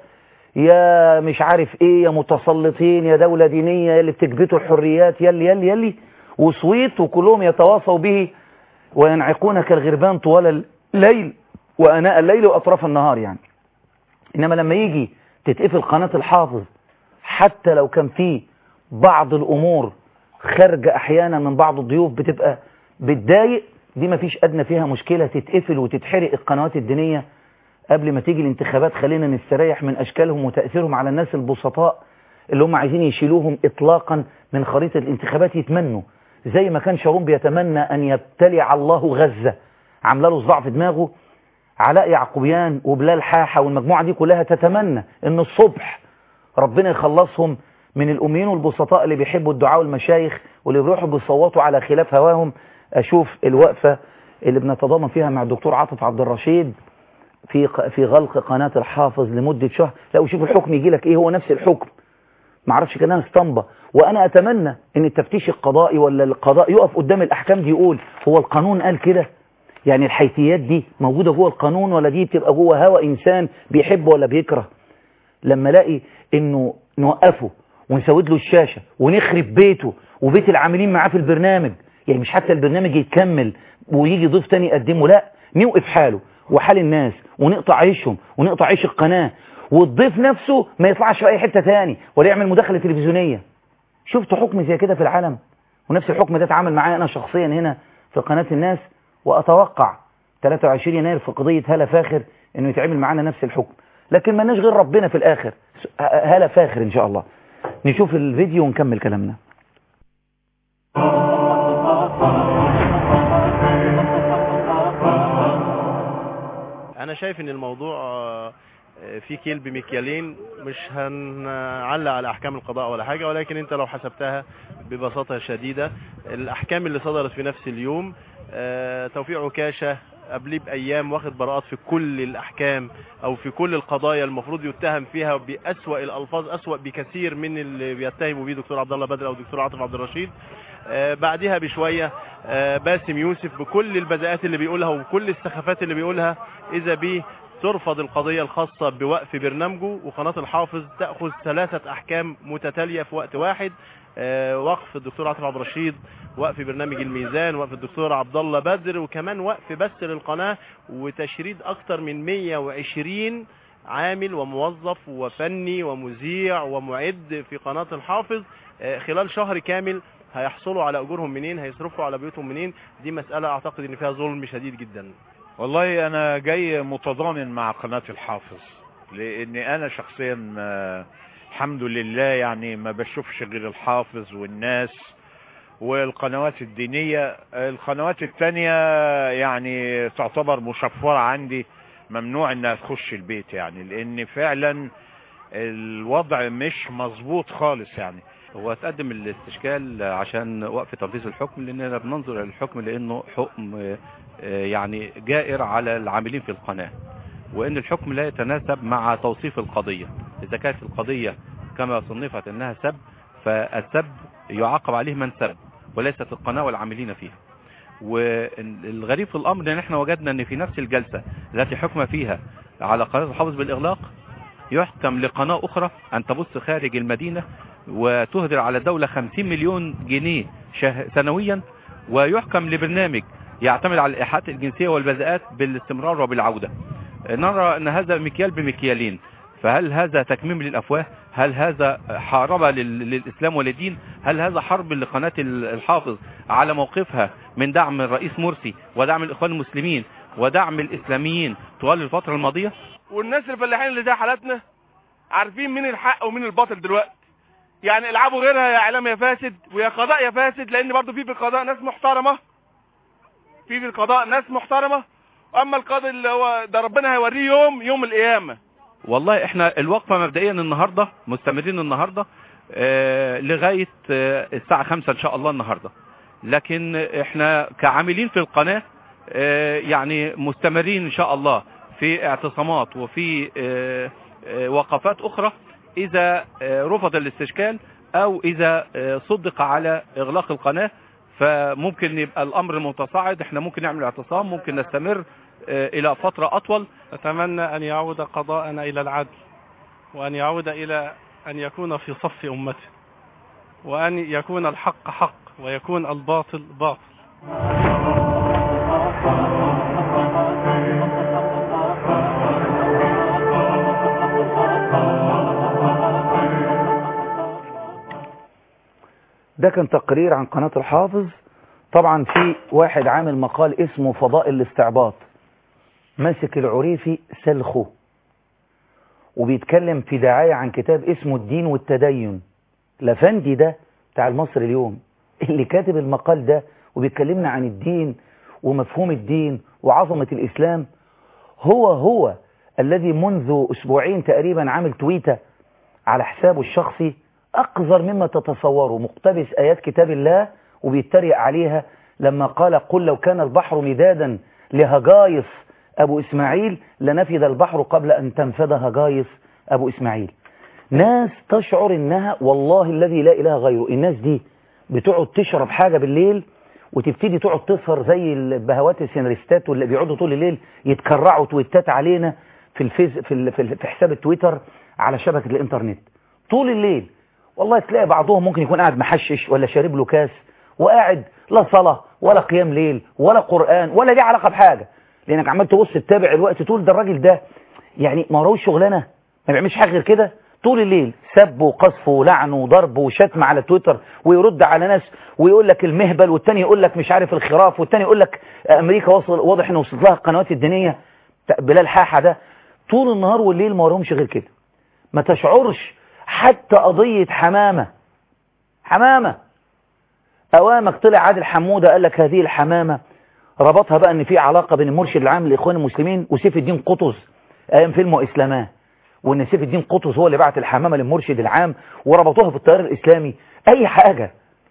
يا مش عارف ايه يا متسلطين يا دولة دينية يا اللي بتكبتوا الحريات يلي يلي يلي وصويت وكلهم يتواصوا به وينعقون كالغربان طوال الليل وأناء الليل وأطراف النهار يعني إنما لما يجي تتقفل قناة الحافظ حتى لو كان فيه بعض الأمور خارجة أحيانا من بعض الضيوف بتبقى بتضايق دي مفيش أدنى فيها مشكلة تتقفل وتتحرق القنوات الدينية قبل ما تيجي الانتخابات خلينا نستريح من أشكالهم وتأثيرهم على الناس البسطاء اللي هم عايزين يشيلوهم إطلاقا من خريطة الانتخابات يتمنوا زي ما كان شارون بيتمنى أن يبتلع الله غزة عامله له صداع في دماغه علاء يعقوبيان وبلال حاحة والمجموعة دي كلها تتمنى ان الصبح ربنا يخلصهم من الأميين والبسطاء اللي بيحبوا الدعاء والمشايخ واللي بيروحوا بيصوتوا على خلاف هواهم أشوف الوقفة اللي بنتضامن فيها مع الدكتور عاطف عبد الرشيد في ق- في غلق قناة الحافظ لمدة شهر لا وشوف الحكم يجي لك ايه هو نفس الحكم ما اعرفش كانها اسطمبة وانا اتمنى ان التفتيش القضائي ولا القضاء يقف قدام الاحكام دي يقول هو القانون قال كده يعني الحيثيات دي موجودة جوه القانون ولا دي بتبقى جوه هوى انسان بيحب ولا بيكره لما الاقي انه نوقفه ونسود له الشاشة ونخرب بيته وبيت العاملين معاه في البرنامج يعني مش حتى البرنامج يتكمل ويجي ضيف تاني يقدمه لا نوقف حاله وحال الناس ونقطع عيشهم ونقطع عيش القناة والضيف نفسه ما يطلعش في اي حتة تاني ولا يعمل مداخلة تلفزيونية شفت حكم زي كده في العالم ونفس الحكم ده اتعامل معايا انا شخصيا هنا في قناة الناس واتوقع 23 يناير في قضية هلا فاخر انه يتعمل معانا نفس الحكم لكن ما غير ربنا في الاخر هلا فاخر ان شاء الله نشوف الفيديو ونكمل كلامنا انا شايف ان الموضوع آه، فيه كيل بمكيالين مش هنعلق على احكام القضاء ولا حاجة ولكن انت لو حسبتها ببساطة شديدة الاحكام اللي صدرت في نفس اليوم آه، توفيق عكاشة قبليه بايام واخد براءات في كل الاحكام او في كل القضايا المفروض يتهم فيها باسوأ الالفاظ اسوأ بكثير من اللي بيتهموا بيه دكتور عبد الله بدر او دكتور عاطف عبد الرشيد آه، بعدها بشوية آه، باسم يوسف بكل البذاءات اللي بيقولها وكل السخافات اللي بيقولها إذا بيه ترفض القضية الخاصة بوقف برنامجه وقناة الحافظ تأخذ ثلاثة أحكام متتالية في وقت واحد آه، وقف الدكتور عاطف عبد الرشيد وقف برنامج الميزان وقف الدكتور عبد الله بدر وكمان وقف بث للقناة وتشريد أكتر من 120 عامل وموظف وفني ومذيع ومعد في قناة الحافظ آه، خلال شهر كامل هيحصلوا على اجورهم منين هيصرفوا على بيوتهم منين دي مسألة اعتقد ان فيها ظلم شديد جدا والله انا جاي متضامن مع قناة الحافظ لاني انا شخصيا آه، الحمد لله يعني ما بشوفش غير الحافظ والناس والقنوات الدينية القنوات التانية يعني تعتبر مشفرة عندي ممنوع انها تخش البيت يعني لان فعلا الوضع مش مظبوط خالص يعني هو تقدم الاستشكال عشان وقف تنفيذ الحكم لاننا بننظر للحكم لانه حكم آه، يعني جائر على العاملين في القناة وان الحكم لا يتناسب مع توصيف القضية اذا كانت القضية كما صنفت انها سب فالسب يعاقب عليه من سب وليست القناة والعاملين فيها والغريب في الامر ان احنا وجدنا ان في نفس الجلسة التي حكم فيها على قناة الحافظ بالاغلاق يحكم لقناة اخرى ان تبث خارج المدينة وتهدر على الدولة 50 مليون جنيه شه- سنويا ويحكم لبرنامج يعتمد على الإيحاءات الجنسية والبذاءات بالاستمرار وبالعودة نرى أن هذا مكيال بمكيالين فهل هذا تكميم للأفواه هل هذا حاربة لل- للإسلام وللدين هل هذا حرب لقناة ال- الحافظ على موقفها من دعم الرئيس مرسي ودعم الإخوان المسلمين ودعم الإسلاميين طوال الفترة الماضية والناس الفلاحين اللي زي حالاتنا عارفين مين الحق ومين الباطل دلوقتي يعني العبوا غيرها يا اعلام يا فاسد ويا قضاء يا فاسد لان برضو في في القضاء ناس محترمه في في القضاء ناس محترمه اما القاضي اللي هو ده ربنا هيوريه يوم يوم القيامه والله احنا الوقفة مبدئيا النهاردة مستمرين النهاردة اه لغاية اه الساعة خمسة ان شاء الله النهاردة لكن احنا كعاملين في القناة اه يعني مستمرين ان شاء الله في اعتصامات وفي آه، آه، وقفات اخرى اذا آه، رفض الاستشكال او اذا آه، صدق على اغلاق القناة فممكن يبقى الامر متصاعد احنا ممكن نعمل اعتصام ممكن نستمر آه، الى فترة اطول أتمنى أن يعود قضاءنا إلى العدل وأن يعود إلى أن يكون في صف أمته وأن يكون الحق حق ويكون الباطل باطل ده كان تقرير عن قناة الحافظ طبعا في واحد عامل مقال اسمه فضائل الاستعباط ماسك العريفي سلخه وبيتكلم في دعاية عن كتاب اسمه الدين والتدين لفندي ده بتاع المصري اليوم اللي كاتب المقال ده وبيتكلمنا عن الدين ومفهوم الدين وعظمة الإسلام هو هو الذي منذ أسبوعين تقريبا عامل تويتة على حسابه الشخصي أقذر مما تتصوروا مقتبس آيات كتاب الله وبيتريق عليها لما قال قل لو كان البحر مدادا لهجايص أبو إسماعيل لنفذ البحر قبل أن تنفذ هجايص أبو إسماعيل ناس تشعر إنها والله الذي لا إله غيره الناس دي بتقعد تشرب حاجة بالليل وتبتدي تقعد تسهر زي البهوات السيناريستات واللي بيقعدوا طول الليل يتكرعوا تويتات علينا في الفيز في, ال- في, ال- في حساب التويتر على شبكة الإنترنت طول الليل والله تلاقي بعضهم ممكن يكون قاعد محشش ولا شارب له كاس وقاعد لا صلاة ولا قيام ليل ولا قرآن ولا ليه علاقة بحاجة لأنك عمال تبص تتابع الوقت تقول ده الراجل ده يعني ما وراهوش شغلانة ما بيعملش حاجة غير كده طول الليل سب وقذف ولعن وضرب وشتم على تويتر ويرد على ناس ويقول لك المهبل والتاني يقول لك مش عارف الخراف والتاني يقول لك امريكا وصل واضح ان وصلت لها القنوات الدينيه بلال حاحه ده طول النهار والليل ما وراهمش غير كده ما تشعرش حتى قضيه حمامه حمامه اوامك طلع عادل حموده قال لك هذه الحمامه ربطها بقى ان في علاقه بين المرشد العام للاخوان المسلمين وسيف الدين قطز ايام فيلمه اسلاماه وان سيف الدين قطز هو اللي بعت الحمامه للمرشد العام وربطوها بالتيار الاسلامي اي حاجه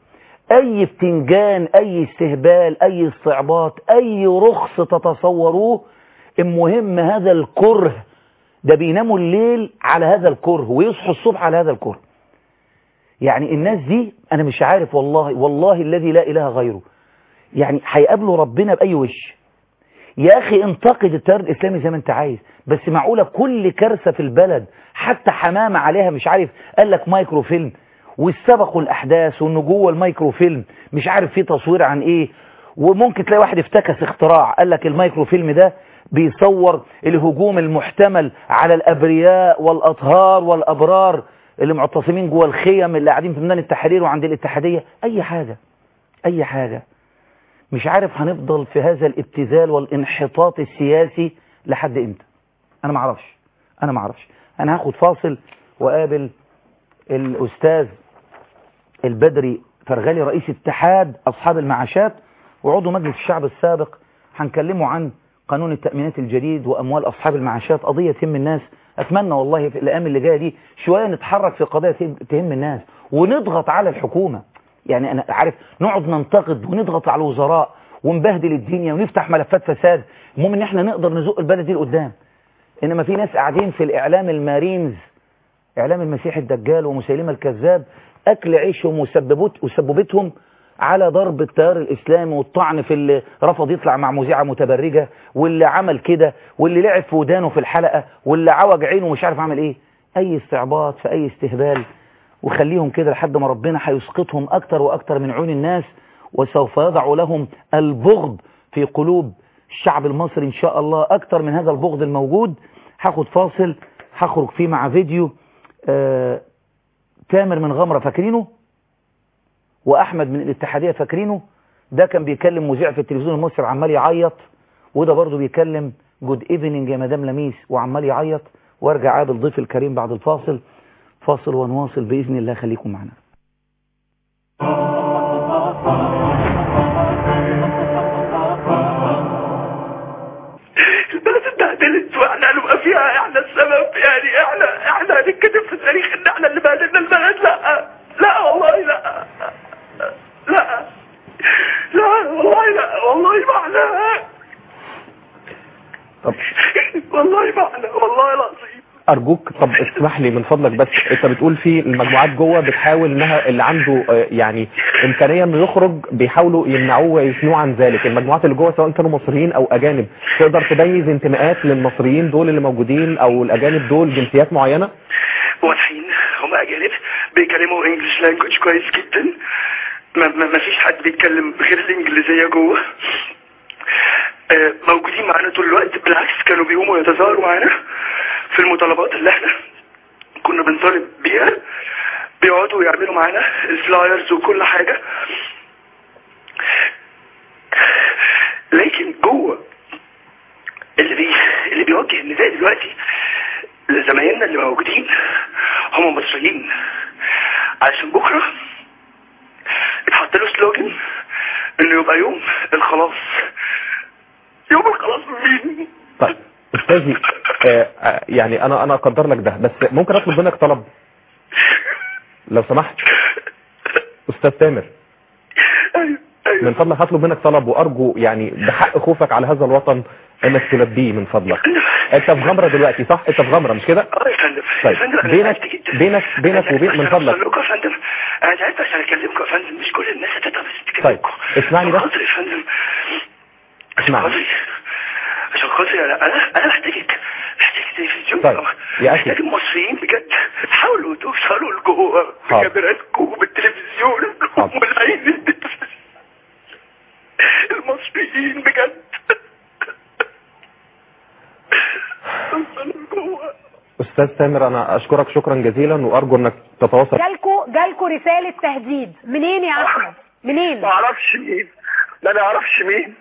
اي بتنجان اي استهبال اي استعباط اي رخص تتصوروه المهم هذا الكره ده بيناموا الليل على هذا الكره ويصحوا الصبح على هذا الكره يعني الناس دي انا مش عارف والله والله الذي لا اله غيره يعني هيقابلوا ربنا باي وش يا اخي انتقد التيار الاسلامي زي ما انت عايز بس معقوله كل كارثه في البلد حتى حمامه عليها مش عارف قال لك مايكرو فيلم واستبقوا الاحداث وانه جوه المايكرو فيلم مش عارف فيه تصوير عن ايه وممكن تلاقي واحد افتكس اختراع قال لك المايكرو فيلم ده بيصور الهجوم المحتمل على الابرياء والاطهار والابرار اللي معتصمين جوه الخيم اللي قاعدين في ميدان التحرير وعند الاتحاديه اي حاجه اي حاجه مش عارف هنفضل في هذا الابتذال والانحطاط السياسي لحد امتى انا ما اعرفش انا ما اعرفش انا هاخد فاصل وقابل الاستاذ البدري فرغلي رئيس اتحاد اصحاب المعاشات وعضو مجلس الشعب السابق هنكلمه عن قانون التأمينات الجديد وأموال أصحاب المعاشات قضية تهم الناس أتمنى والله في الأيام اللي جاية دي شوية نتحرك في قضايا تهم الناس ونضغط على الحكومة يعني أنا عارف نقعد ننتقد ونضغط على الوزراء ونبهدل الدنيا ونفتح ملفات فساد المهم ان احنا نقدر نزق البلد دي لقدام انما في ناس قاعدين في الاعلام المارينز اعلام المسيح الدجال ومسيلمة الكذاب اكل عيشهم وسببت وسببتهم على ضرب التيار الاسلامي والطعن في اللي رفض يطلع مع مذيعه متبرجه واللي عمل كده واللي لعب في ودانه في الحلقه واللي عوج عينه ومش عارف عمل ايه اي استعباط في اي استهبال وخليهم كده لحد ما ربنا هيسقطهم اكتر واكتر من عيون الناس وسوف يضع لهم البغض في قلوب الشعب المصري ان شاء الله اكتر من هذا البغض الموجود هاخد فاصل هخرج فيه مع فيديو آه تامر من غمرة فاكرينه واحمد من الاتحادية فاكرينه ده كان بيكلم مذيع في التلفزيون المصري عمال يعيط وده برضه بيكلم جود ايفنينج يا مدام لميس وعمال يعيط وارجع قابل ضيف الكريم بعد الفاصل فاصل ونواصل باذن الله خليكم معنا البلد اتبهدلت واحنا نبقى فيها احنا السبب يعني احنا احنا هنتكتب في التاريخ ان احنا اللي بهدلنا البلد لا لا والله لا لا لا والله لا والله ما احنا طب والله ما اعلم والله العظيم ارجوك طب اسمح لي من فضلك بس انت بتقول في المجموعات جوه بتحاول انها اللي عنده آه، يعني امكانيه انه يخرج بيحاولوا يمنعوه ويثنوه عن ذلك المجموعات اللي جوه سواء كانوا مصريين او اجانب تقدر تميز انتماءات للمصريين دول اللي موجودين او الاجانب دول جنسيات معينه واضحين هم اجانب بيتكلموا انجلش لانجوج كويس جدا ما, ما, ما فيش حد بيتكلم غير الانجليزيه جوه آه، موجودين معانا طول الوقت بالعكس كانوا بيقوموا يتظاهروا معانا في المطالبات اللي احنا كنا بنطالب بيها بيقعدوا يعملوا معانا الفلايرز وكل حاجة لكن جوه اللي بي اللي بيوجه النداء دلوقتي لزمايلنا اللي موجودين هم مصريين علشان بكره اتحط له سلوجن انه يبقى يوم الخلاص يوم الخلاص من مين؟ طيب استاذي آه، آه، يعني انا انا اقدر لك ده بس ممكن اطلب منك طلب لو سمحت استاذ تامر من فضلك هطلب منك طلب وارجو يعني بحق خوفك على هذا الوطن انك تلبيه من فضلك انت في غمره دلوقتي صح انت في غمره مش كده اه يا فندم طيب يا فندم أنا بينك تعبت جدا. بينك بينك أنا وبين تعبت من عشان فضلك أوصل لكم يا فندم انا تعبت عشان اكلمكم يا فندم مش كل الناس هتتعب بس طيب اسمعني بس خاطر يا فندم اسمعني خاطري عشان خاطري انا انا انا محتاجك محتاج تلفزيون طيب يا اخي محتاج المصريين بجد حاولوا توصلوا لجوه حاضر. بكاميراتكم وبالتلفزيون وملايين المصريين بجد توصلوا لجوه استاذ تامر انا اشكرك شكرا جزيلا وارجو انك تتواصل جالكوا جالكوا رسالة تهديد منين يا احمد منين ما اعرفش مين لا ما اعرفش مين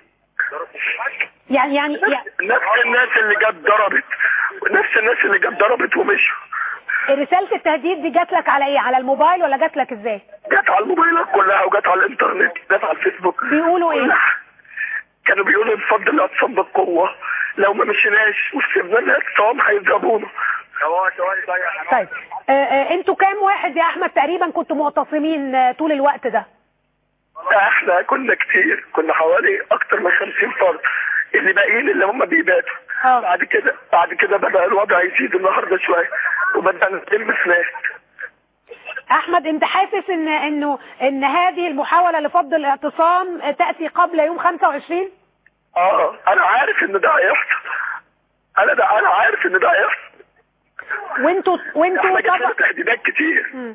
يعني يعني يعني نفس الناس اللي جت ضربت نفس الناس اللي جت ضربت ومشوا رسالة التهديد دي جات لك على ايه على الموبايل ولا جات لك ازاي جت على الموبايلات كلها وجت على الانترنت جت على الفيسبوك بيقولوا ايه كانوا بيقولوا نفضل الاعتصام بالقوه لو ما مشيناش وسيبنا الاعتصام هيضربونا طيب آه آه انتوا كام واحد يا احمد تقريبا كنتوا معتصمين آه طول الوقت ده احنا كنا كتير كنا حوالي اكتر من 50 فرد اللي باقيين اللي هم بيباتوا بعد كده بعد كده بدا الوضع يزيد النهارده شويه وبدانا نلم سلاح احمد انت حاسس ان انه ان هذه المحاولة لفض الاعتصام آه، تأتي قبل يوم 25 اه انا عارف ان ده هيحصل انا ده انا عارف ان ده هيحصل وانتوا وانتوا احنا جات لنا طبعا تهديدات كتير مم.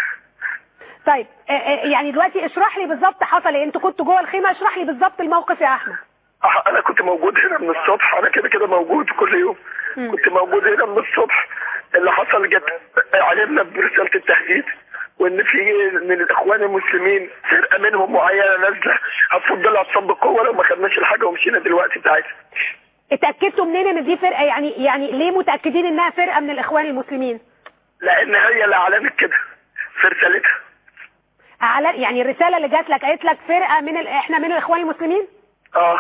طيب آه، آه، يعني دلوقتي اشرح لي بالظبط حصل ايه انتوا كنتوا جوه الخيمة اشرح لي بالظبط الموقف يا احمد أح- انا كنت موجود هنا من الصبح انا كده كده موجود كل يوم كنت موجود هنا من الصبح اللي حصل جت علمنا برسالة التهديد وان في من الاخوان المسلمين فرقه منهم معينه نازله هتفضل الاعتصام بالقوه لو ما خدناش الحاجه ومشينا دلوقتي بتاعتها اتأكدتوا منين ان دي فرقة يعني يعني ليه متأكدين انها فرقة من الاخوان المسلمين لان هي اللي اعلنت كده في رسالتها أعلن يعني الرسالة اللي جات لك قالت لك فرقة من ال... احنا من الاخوان المسلمين اه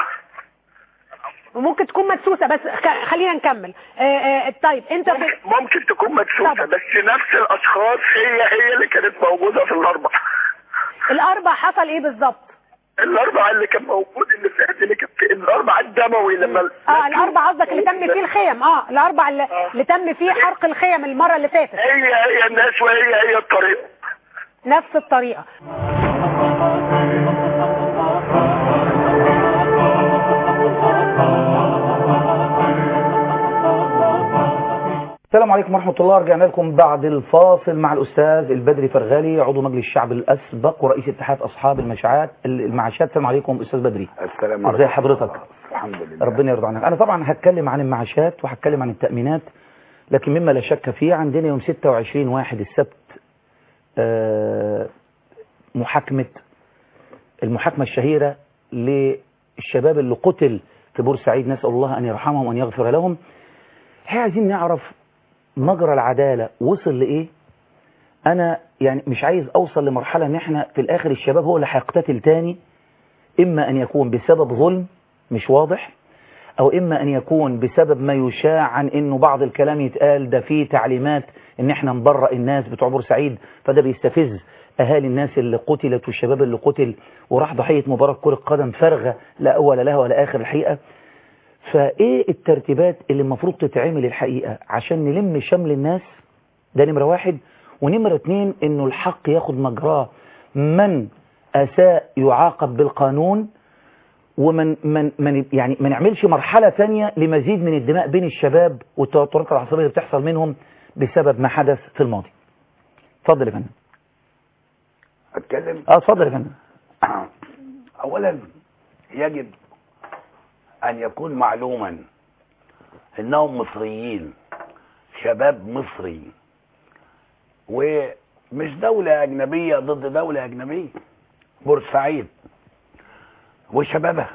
وممكن تكون مدسوسة بس خ- خلينا نكمل آه آه طيب انت في... ممكن تكون مدسوسه بس نفس الاشخاص هي هي اللي كانت موجوده في الاربع الاربع حصل ايه بالظبط الاربع اللي كان موجود اللي فات اللي كان في الاربع الدموي لما اه الاربع قصدك اللي تم فيه الخيم اه الاربع اللي, اللي تم فيه حرق الخيم المرة اللي فاتت هي هي الناس وهي هي الطريقه نفس الطريقة السلام عليكم ورحمة الله رجعنا لكم بعد الفاصل مع الأستاذ البدري فرغالي عضو مجلس الشعب الأسبق ورئيس اتحاد أصحاب المشاعات المعاشات السلام عليكم أستاذ بدري السلام ازي حضرتك الحمد لله ربنا يرضى عنك أنا طبعا هتكلم عن المعاشات وهتكلم عن التأمينات لكن مما لا شك فيه عندنا يوم 26 واحد السبت آه، محاكمة المحاكمة الشهيرة للشباب اللي قتل في بورسعيد نسأل الله أن يرحمهم وأن يغفر لهم احنا عايزين نعرف مجرى العدالة وصل لإيه أنا يعني مش عايز أوصل لمرحلة إن إحنا في الآخر الشباب هو اللي هيقتتل تاني إما أن يكون بسبب ظلم مش واضح أو إما أن يكون بسبب ما يشاع عن إنه بعض الكلام يتقال ده فيه تعليمات إن إحنا نبرأ الناس بتوع بورسعيد فده بيستفز أهالي الناس اللي قتلت والشباب اللي قتل وراح ضحية مباراة كرة قدم فارغة لا أول لها ولا آخر الحقيقة فايه الترتيبات اللي المفروض تتعمل الحقيقة عشان نلم شمل الناس ده نمرة واحد ونمرة اتنين انه الحق ياخد مجراه من اساء يعاقب بالقانون ومن من من يعني ما نعملش مرحلة تانية لمزيد من الدماء بين الشباب والتوترات العصبية اللي بتحصل منهم بسبب ما حدث في الماضي اتفضل يا فندم اتكلم اه اتفضل يا فندم اولا يجب ان يكون معلوما انهم مصريين شباب مصري ومش دولة اجنبية ضد دولة اجنبية بورسعيد وشبابها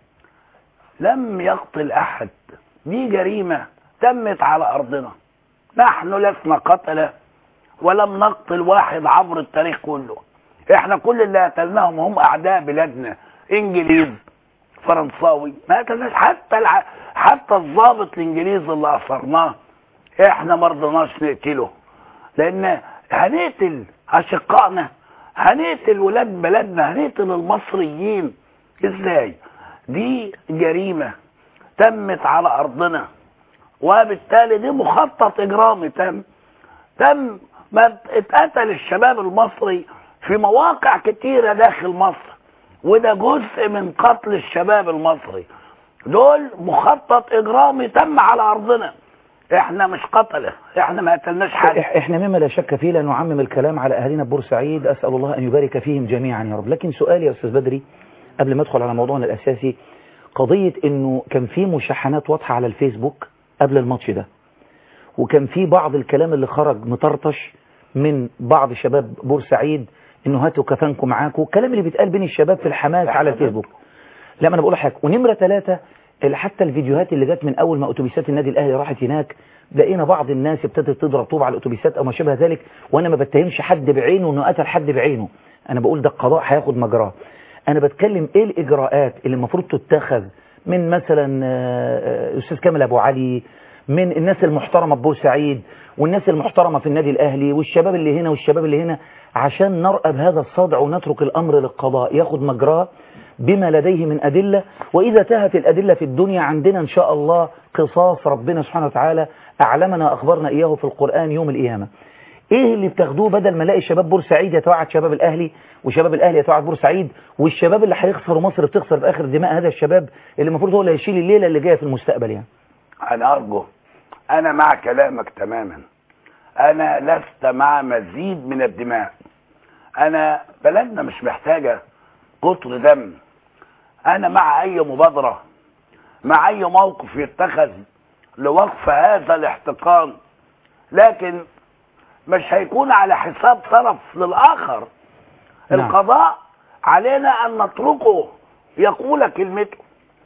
لم يقتل احد دي جريمة تمت على ارضنا نحن لسنا قتلة ولم نقتل واحد عبر التاريخ كله احنا كل اللي قتلناهم هم اعداء بلادنا انجليز فرنساوي ما قتلناش حتى الع... حتى الضابط الانجليزي اللي اثرناه احنا ما رضيناش نقتله لان هنقتل اشقائنا هنقتل ولاد بلدنا هنقتل المصريين ازاي دي جريمة تمت على ارضنا وبالتالي دي مخطط اجرامي تم تم ما اتقتل الشباب المصري في مواقع كتيرة داخل مصر وده جزء من قتل الشباب المصري دول مخطط اجرامي تم على ارضنا احنا مش قتله احنا ما قتلناش حد إح- احنا مما لا شك فيه لا نعمم الكلام على اهالينا بورسعيد اسال الله ان يبارك فيهم جميعا يا رب لكن سؤالي يا استاذ بدري قبل ما ادخل على موضوعنا الاساسي قضيه انه كان في مشاحنات واضحه على الفيسبوك قبل الماتش ده وكان في بعض الكلام اللي خرج مطرطش من بعض شباب بورسعيد انه هاتوا كفانكم معاكم الكلام اللي بيتقال بين الشباب في الحماس على الفيسبوك لا ما انا بقول حاجه ونمره ثلاثة اللي حتى الفيديوهات اللي جت من اول ما اتوبيسات النادي الاهلي راحت هناك لقينا بعض الناس ابتدت تضرب طوب على الاتوبيسات او ما شابه ذلك وانا ما بتهمش حد بعينه انه قتل حد بعينه انا بقول ده القضاء هياخد مجراه انا بتكلم ايه الاجراءات اللي المفروض تتخذ من مثلا آه، آه، استاذ كامل ابو علي من الناس المحترمه ببورسعيد والناس المحترمه في النادي الاهلي والشباب اللي هنا والشباب اللي هنا عشان نرأب هذا الصدع ونترك الامر للقضاء ياخد مجراه بما لديه من أدلة وإذا تهت الأدلة في الدنيا عندنا إن شاء الله قصاص ربنا سبحانه وتعالى أعلمنا أخبرنا إياه في القرآن يوم القيامة إيه اللي بتاخدوه بدل ما الاقي شباب بورسعيد يتوعد شباب الأهلي وشباب الأهلي يتوعد بورسعيد والشباب اللي هيخسروا مصر بتخسر في آخر دماء هذا الشباب اللي المفروض هو اللي هيشيل الليلة اللي جاية في المستقبل يعني انا ارجو انا مع كلامك تماما انا لست مع مزيد من الدماء انا بلدنا مش محتاجة قطر دم انا مع اي مبادرة مع اي موقف يتخذ لوقف هذا الاحتقان لكن مش هيكون على حساب طرف للاخر نعم. القضاء علينا ان نتركه يقول كلمته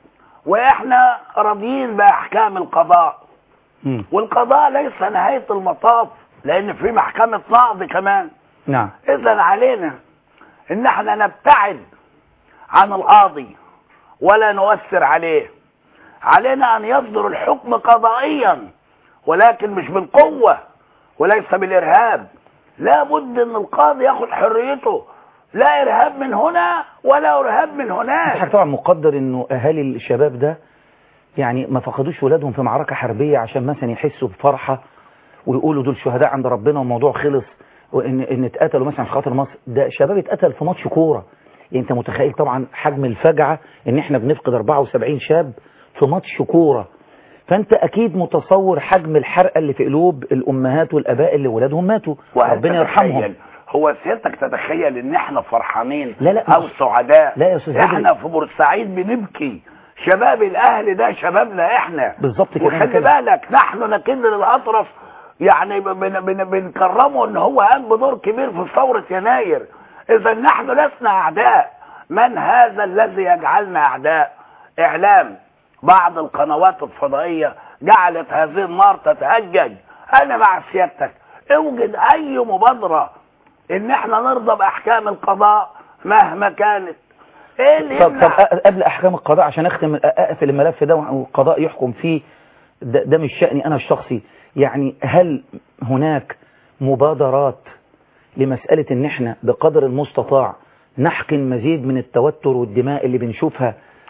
واحنا راضيين باحكام القضاء والقضاء ليس نهاية المطاف لان في محكمة نقض كمان نعم اذا علينا ان احنا نبتعد عن القاضي ولا نؤثر عليه علينا ان يصدر الحكم قضائيا ولكن مش بالقوة وليس بالارهاب لا بد ان القاضي ياخد حريته لا ارهاب من هنا ولا ارهاب من هناك حضرتك طبعا مقدر انه اهالي الشباب ده يعني ما فقدوش ولادهم في معركة حربية عشان مثلا يحسوا بفرحة ويقولوا دول شهداء عند ربنا والموضوع خلص وان ان اتقتلوا مثلا في خاطر مصر ده شباب اتقتل في ماتش كورة يعني انت متخيل طبعا حجم الفجعة ان احنا بنفقد 74 شاب في ماتش كورة فانت اكيد متصور حجم الحرقة اللي في قلوب الامهات والاباء اللي ولادهم ماتوا ربنا يرحمهم تتخيل- هو سيادتك تتخيل ان احنا فرحانين لا لا او سعداء لا يا أستاذ بدري. احنا في بورسعيد بنبكي شباب الاهل ده شبابنا احنا بالظبط كده أنا وخلي كده. بالك نحن نكن للاطرف يعني بن بن بنكرمه ان هو قام بدور كبير في ثورة يناير اذا نحن لسنا اعداء من هذا الذي يجعلنا اعداء اعلام بعض القنوات الفضائية جعلت هذه النار تتهجج انا مع سيادتك اوجد اي مبادرة ان احنا نرضى باحكام القضاء مهما كانت ايه اللي طب, طب يمنع أ- قبل احكام القضاء عشان اختم أ- اقفل الملف ده والقضاء يحكم فيه ده, ده مش شأني انا الشخصي يعني هل هناك مبادرات لمسألة ان احنا بقدر المستطاع نحقن مزيد من التوتر والدماء اللي بنشوفها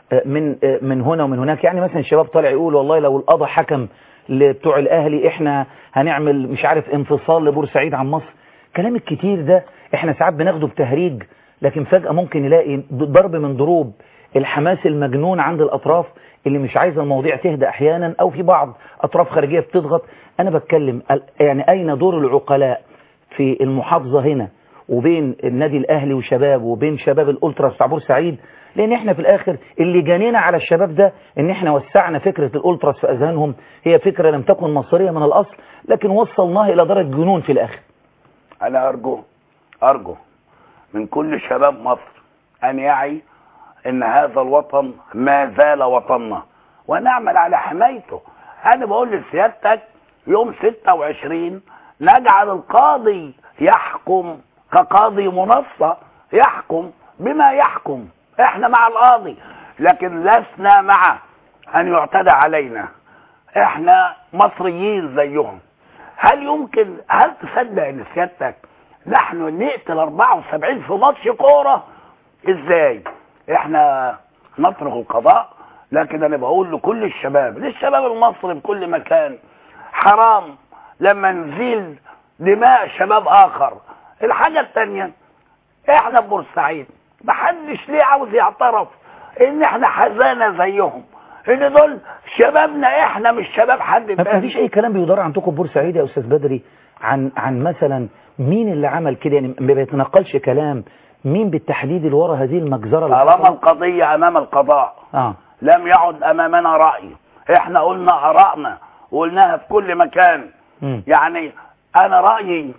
آه، من آه، من هنا ومن هناك يعني مثلا الشباب طالع يقول والله لو القضاء حكم لبتوع الاهلي احنا هنعمل مش عارف انفصال لبورسعيد عن مصر كلام الكتير ده احنا ساعات بناخده بتهريج لكن فجأة ممكن نلاقي ضرب من ضروب الحماس المجنون عند الأطراف اللي مش عايزة المواضيع تهدى أحيانا أو في بعض أطراف خارجية بتضغط أنا بتكلم ال- يعني أين دور العقلاء في المحافظة هنا وبين النادي الأهلي وشباب وبين شباب الألتراس بتاع بورسعيد لأن احنا في الآخر اللي جانينا على الشباب ده إن احنا وسعنا فكرة الألتراس في أذهانهم هي فكرة لم تكن مصرية من الأصل لكن وصلناها إلى درجة جنون في الآخر انا ارجو ارجو من كل شباب مصر ان يعي ان هذا الوطن ما زال وطننا ونعمل على حمايته انا بقول لسيادتك يوم 26 نجعل القاضي يحكم كقاضي منصة يحكم بما يحكم احنا مع القاضي لكن لسنا مع ان يعتدى علينا احنا مصريين زيهم هل يمكن هل تصدق ان سيادتك نحن نقتل 74 في ماتش كوره ازاي احنا نترك القضاء لكن انا بقول لكل الشباب للشباب المصري في كل مكان حرام لما نزيل دماء شباب اخر الحاجه الثانيه احنا في بورسعيد محدش ليه عاوز يعترف ان احنا حزانه زيهم ان دول شبابنا احنا مش شباب حد ما تاني فيش اي كلام بيدار عندكم في بورسعيد يا استاذ بدري عن عن مثلا مين اللي عمل كده يعني ما بيتنقلش كلام مين بالتحديد اللي ورا هذه المجزره اللي طالما حصلت؟ القضيه امام القضاء اه لم يعد امامنا راي احنا قلنا ارائنا وقلناها في كل مكان مم. يعني انا رايي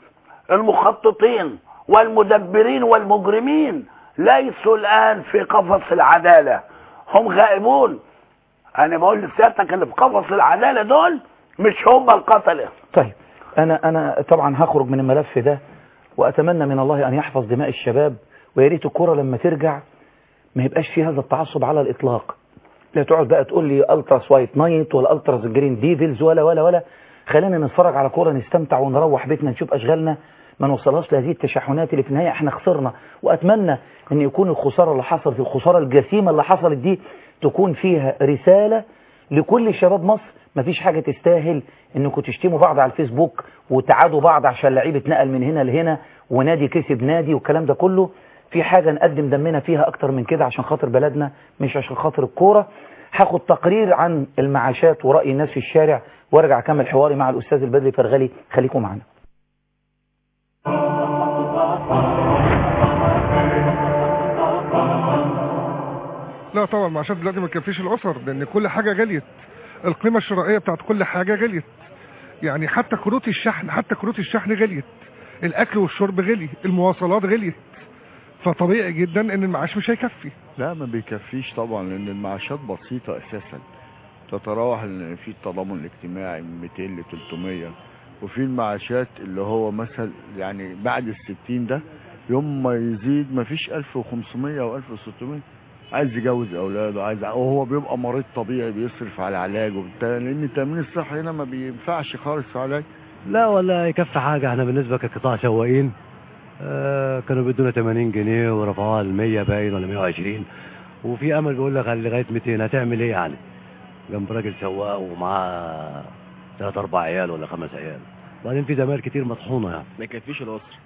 المخططين والمدبرين والمجرمين ليسوا الان في قفص العداله هم غائبون انا بقول لسيادتك اللي في قفص العداله دول مش هم القتله طيب انا انا طبعا هخرج من الملف ده واتمنى من الله ان يحفظ دماء الشباب ويا ريت الكوره لما ترجع ما يبقاش في هذا التعصب على الاطلاق لا تقعد بقى تقول لي التراس وايت نايت ولا التراس جرين ديفلز ولا ولا ولا خلينا نتفرج على كوره نستمتع ونروح بيتنا نشوف اشغالنا ما نوصلهاش لهذه التشحنات اللي في النهايه احنا خسرنا واتمنى ان يكون الخساره اللي حصلت الخساره الجسيمه اللي حصلت دي تكون فيها رساله لكل شباب مصر مفيش حاجه تستاهل انكم تشتموا بعض على الفيسبوك وتعادوا بعض عشان لعيب اتنقل من هنا لهنا ونادي كسب نادي والكلام ده كله في حاجه نقدم دمنا فيها اكتر من كده عشان خاطر بلدنا مش عشان خاطر الكوره هاخد تقرير عن المعاشات وراي الناس في الشارع وارجع اكمل حواري مع الاستاذ البدري فرغلي خليكم معانا لا طبعا المعاشات دلوقتي ما تكفيش الاسر لان كل حاجه غليت القيمه الشرائيه بتاعت كل حاجه غليت يعني حتى كروت الشحن حتى كروت الشحن غليت الاكل والشرب غلي المواصلات غليت فطبيعي جدا ان المعاش مش هيكفي لا ما بيكفيش طبعا لان المعاشات بسيطة اساسا تتراوح ان في التضامن الاجتماعي من 200 ل 300 وفي المعاشات اللي هو مثلا يعني بعد الستين ده يوم ما يزيد ما فيش 1500 او 1600 عايز يجوز اولاده عايز وهو بيبقى مريض طبيعي بيصرف على علاجه وبالتالي لان التامين الصحي هنا ما بينفعش خالص في علاج لا ولا يكفي حاجة احنا بالنسبة كقطاع سواقين آه كانوا بيدونا 80 جنيه ورفعوها ل 100 باين ولا 120 وفي امل بيقول لك لغاية 200 هتعمل ايه يعني جنب راجل سواق ومعاه ثلاث اربع عيال ولا خمس عيال وبعدين في زمايل كتير مطحونة يعني ما يكفيش الاسره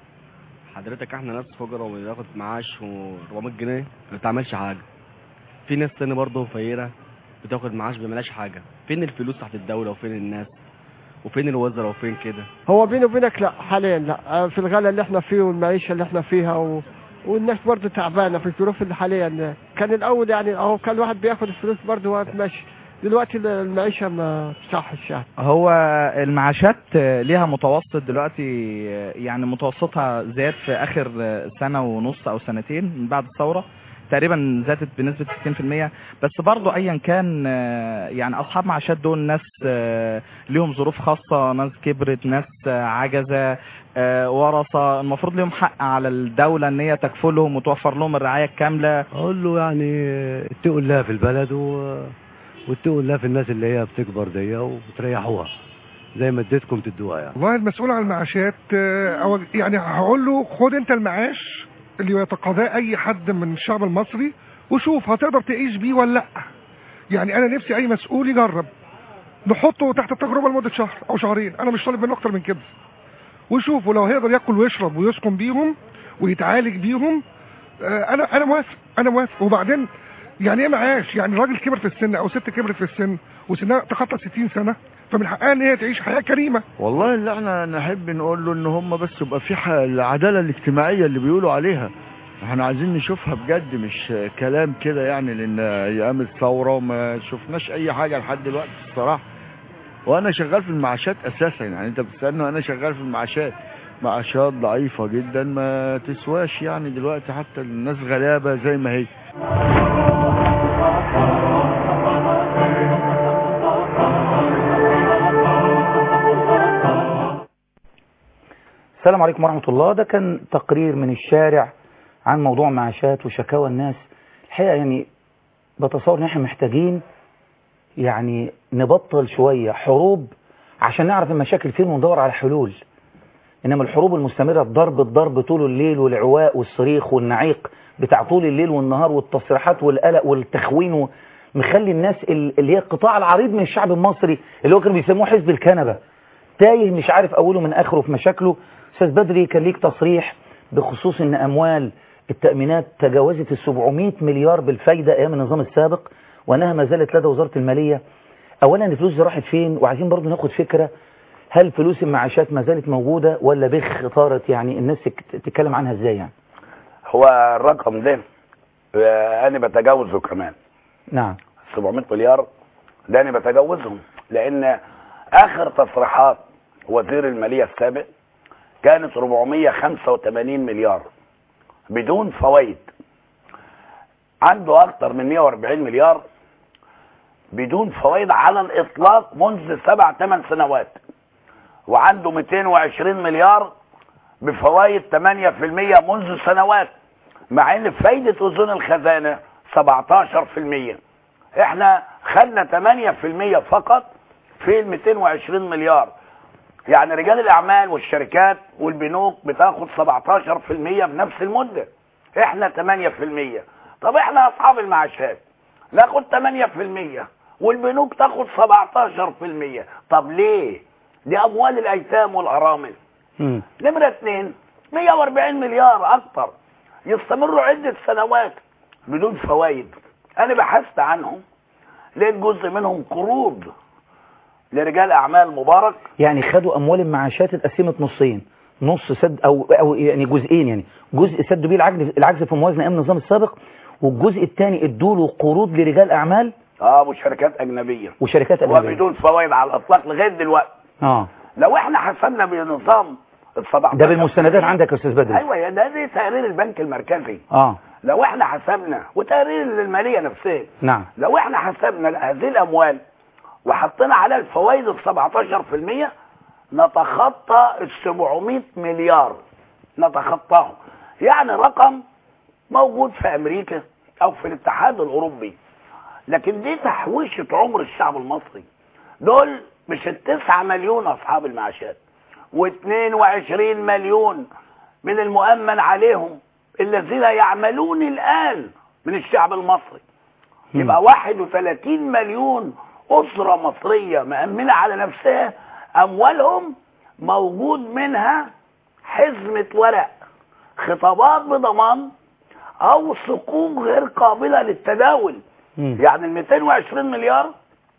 حضرتك احنا ناس فقراء وبناخد معاش و400 جنيه ما بتعملش حاجه في ناس تاني برضه فقيره بتاخد معاش بملاش حاجه فين الفلوس تحت الدوله وفين الناس وفين الوزراء وفين كده هو بيني وبينك لا حاليا لا آه، في الغلا اللي احنا فيه والمعيشه اللي احنا فيها و... والناس برضه تعبانه في الظروف اللي حاليا كان الاول يعني اهو كان الواحد بياخد الفلوس برضه وهو ماشي دلوقتي المعيشه ما تصحش يعني هو المعاشات ليها متوسط دلوقتي يعني متوسطها زاد في اخر سنه ونص او سنتين من بعد الثوره تقريبا زادت بنسبه 60% بس برضه ايا كان يعني اصحاب معاشات دول ناس ليهم ظروف خاصه ناس كبرت ناس عجزه ورثه المفروض ليهم حق على الدوله ان هي تكفلهم وتوفر لهم الرعايه الكامله اقول له يعني اتقوا الله في البلد و... واتقوا الله في الناس اللي هي بتكبر دي وتريحوها زي ما اديتكم تدوها يعني والله المسؤول عن المعاشات آه، أو يعني هقول له خد انت المعاش اللي يتقاضاه اي حد من الشعب المصري وشوف هتقدر تعيش بيه ولا لا يعني انا نفسي اي مسؤول يجرب نحطه تحت التجربه لمده شهر او شهرين انا مش طالب منه اكتر من كده وشوفوا لو هيقدر ياكل ويشرب ويسكن بيهم ويتعالج بيهم آه، انا انا موافق انا موافق وبعدين يعني ايه معاش يعني راجل كبر في السن او ست كبرت في السن وسنها تخطى 60 سنه فمن حقها ان هي تعيش حياه كريمه والله اللي احنا نحب نقول له ان هم بس يبقى في ح- العداله الاجتماعيه اللي بيقولوا عليها احنا عايزين نشوفها بجد مش كلام كده يعني لان ايام الثوره وما شفناش اي حاجه لحد دلوقتي الصراحه وانا شغال في المعاشات اساسا يعني انت بتسالني انا شغال في المعاشات معاشات ضعيفه جدا ما تسواش يعني دلوقتي حتى الناس غلابه زي ما هي السلام عليكم ورحمة الله ده كان تقرير من الشارع عن موضوع معاشات وشكاوى الناس الحقيقة يعني بتصور ان احنا محتاجين يعني نبطل شوية حروب عشان نعرف المشاكل فين وندور على حلول انما الحروب المستمرة الضرب الضرب طول الليل والعواء والصريخ والنعيق بتاع طول الليل والنهار والتصريحات والقلق والتخوين مخلي الناس ال- اللي هي القطاع العريض من الشعب المصري اللي هو كانوا بيسموه حزب الكنبة تايه مش عارف اوله من اخره في مشاكله استاذ بدري كان ليك تصريح بخصوص ان اموال التأمينات تجاوزت ال 700 مليار بالفايدة ايام النظام السابق وانها ما زالت لدى وزارة المالية اولا الفلوس دي راحت فين وعايزين برضو ناخد فكرة هل فلوس المعاشات ما زالت موجودة ولا بخ طارت يعني الناس تك- تتكلم عنها ازاي يعني هو الرقم ده آه، انا بتجاوزه كمان نعم 700 مليار ده انا بتجاوزهم لان اخر تصريحات وزير الماليه السابق كانت 485 مليار بدون فوائد عنده اكتر من 140 مليار بدون فوائد على الاطلاق منذ سبع ثمان سنوات وعنده 220 مليار بفوائد 8% منذ سنوات مع ان فايدة اذون الخزانة 17% احنا خدنا 8% فقط في ال 220 مليار يعني رجال الاعمال والشركات والبنوك بتاخد 17% بنفس المدة احنا 8% طب احنا اصحاب المعاشات ناخد 8% والبنوك تاخد 17% طب ليه دي اموال الايتام والارامل مم. نمرة اتنين 140 مليار اكتر يستمروا عدة سنوات بدون فوائد انا بحثت عنهم لقيت جزء منهم قروض لرجال اعمال مبارك يعني خدوا اموال المعاشات اتقسمت نصين نص سد او او يعني جزئين يعني جزء سدوا بيه العجز العجز في موازنه ايام النظام السابق والجزء الثاني ادوا له قروض لرجال اعمال اه وشركات اجنبيه وشركات اجنبيه وبدون فوائد على الاطلاق لغايه دلوقتي اه لو احنا حسبنا بنظام ال 17 ده بالمستندات عندك يا استاذ بدري ايوه يا ده دي تقرير البنك المركزي اه لو احنا حسبنا وتقرير الماليه نفسها نعم لو احنا حسبنا هذه الاموال وحطينا عليها الفوائد ال 17% نتخطى ال 700 مليار نتخطاهم يعني رقم موجود في امريكا او في الاتحاد الاوروبي لكن دي تحويشة عمر الشعب المصري دول مش التسعة مليون اصحاب المعاشات و22 مليون من المؤمن عليهم الذين يعملون الان من الشعب المصري يبقى 31 مليون أسرة مصرية مأمنة على نفسها أموالهم موجود منها حزمة ورق خطابات بضمان أو صكوك غير قابلة للتداول يعني ال 220 مليار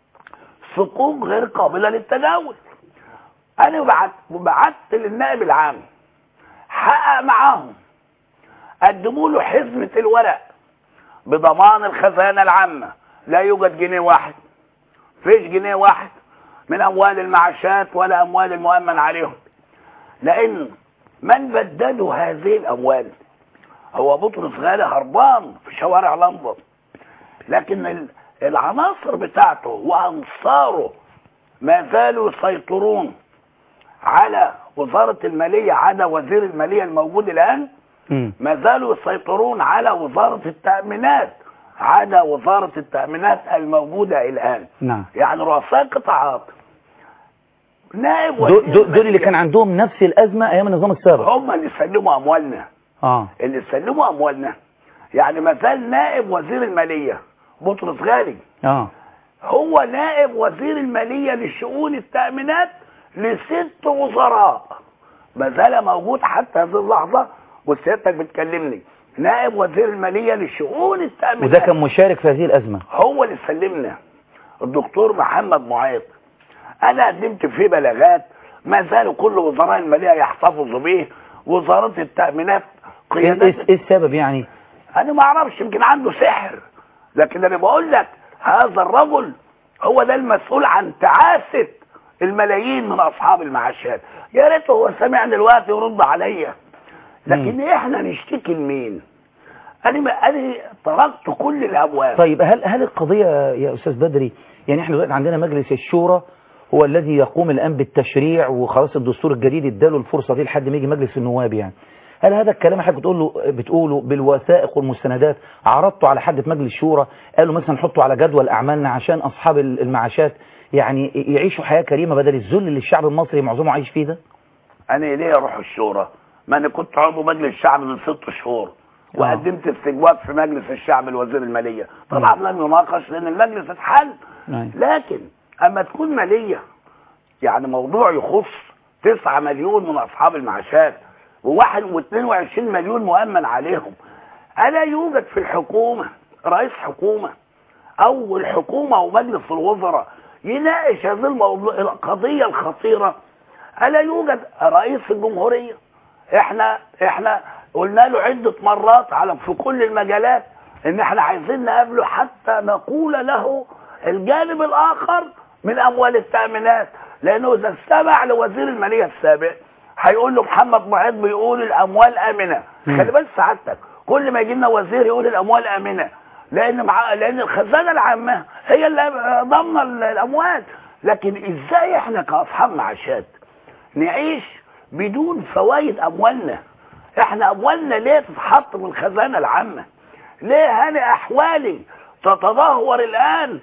صكوك غير قابلة للتداول أنا بعت بعت للنائب العام حقق معاهم قدموا له حزمة الورق بضمان الخزانة العامة لا يوجد جنيه واحد فيش جنيه واحد من أموال المعاشات ولا أموال المؤمن عليهم لأن من بدلوا هذه الأموال هو بطرس غالي هربان في شوارع لندن لكن ال- العناصر بتاعته وأنصاره ما زالوا يسيطرون على وزارة المالية عدا وزير المالية الموجود الآن ما زالوا يسيطرون على وزارة التأمينات عدا وزارة التأمينات الموجودة الآن نعم يعني رؤساء قطاعات نائب دول, وزير دول, دول اللي المالية كان عندهم نفس الازمه ايام النظام السابق هم اللي سلموا أموالنا اه اللي سلموا أموالنا يعني ما زال نائب وزير الماليه بطرس غالي اه هو نائب وزير الماليه لشؤون التامينات لست وزراء ما زال موجود حتى هذه اللحظه وسيادتك بتكلمني نائب وزير الماليه لشؤون التامينات وده كان مشارك في هذه الازمه هو اللي سلمنا الدكتور محمد معيط انا قدمت فيه بلاغات ما زالوا كل وزراء الماليه يحتفظوا به وزاره التامينات ايه قيادات إيه- إيه السبب يعني انا ما اعرفش يمكن عنده سحر لكن انا بقول لك هذا الرجل هو ده المسؤول عن تعاسه الملايين من اصحاب المعاشات يا ريت هو سامعني دلوقتي ويرد عليا لكن احنا نشتكي لمين انا ما انا تركت كل الابواب طيب هل هل القضيه يا استاذ بدري يعني احنا دلوقتي عندنا مجلس الشورى هو الذي يقوم الان بالتشريع وخلاص الدستور الجديد اداله الفرصه دي لحد ما يجي مجلس النواب يعني هل هذا الكلام حضرتك بتقول له بتقوله بالوثائق والمستندات عرضته على حد في مجلس الشورى قالوا مثلا حطوا على جدول اعمالنا عشان اصحاب المعاشات يعني يعيشوا حياه كريمه بدل الذل اللي الشعب المصري معظمه عايش فيه ده انا ليه اروح الشورى ما انا كنت عضو مجلس الشعب من ست شهور وقدمت استجواب في مجلس الشعب لوزير الماليه طبعا لم يناقش لان المجلس اتحل لكن اما تكون ماليه يعني موضوع يخص 9 مليون من اصحاب المعاشات وواحد و22 مليون مؤمن عليهم الا يوجد في الحكومه رئيس حكومه او الحكومه ومجلس الوزراء يناقش هذه الموضوع القضيه الخطيره الا يوجد رئيس الجمهوريه احنا احنا قلنا له عده مرات على في كل المجالات ان احنا عايزين نقابله حتى نقول له الجانب الاخر من اموال التامينات لانه اذا استمع لوزير الماليه السابق هيقول له محمد معيط بيقول الاموال امنه خلي بالك سعادتك كل ما يجي لنا وزير يقول الاموال امنه لان مع... لان الخزانه العامه هي اللي ضامنه الاموال لكن ازاي احنا كاصحاب معاشات نعيش بدون فوائد اموالنا احنا اموالنا ليه تتحط من الخزانه العامه ليه هاني احوالي تتدهور الان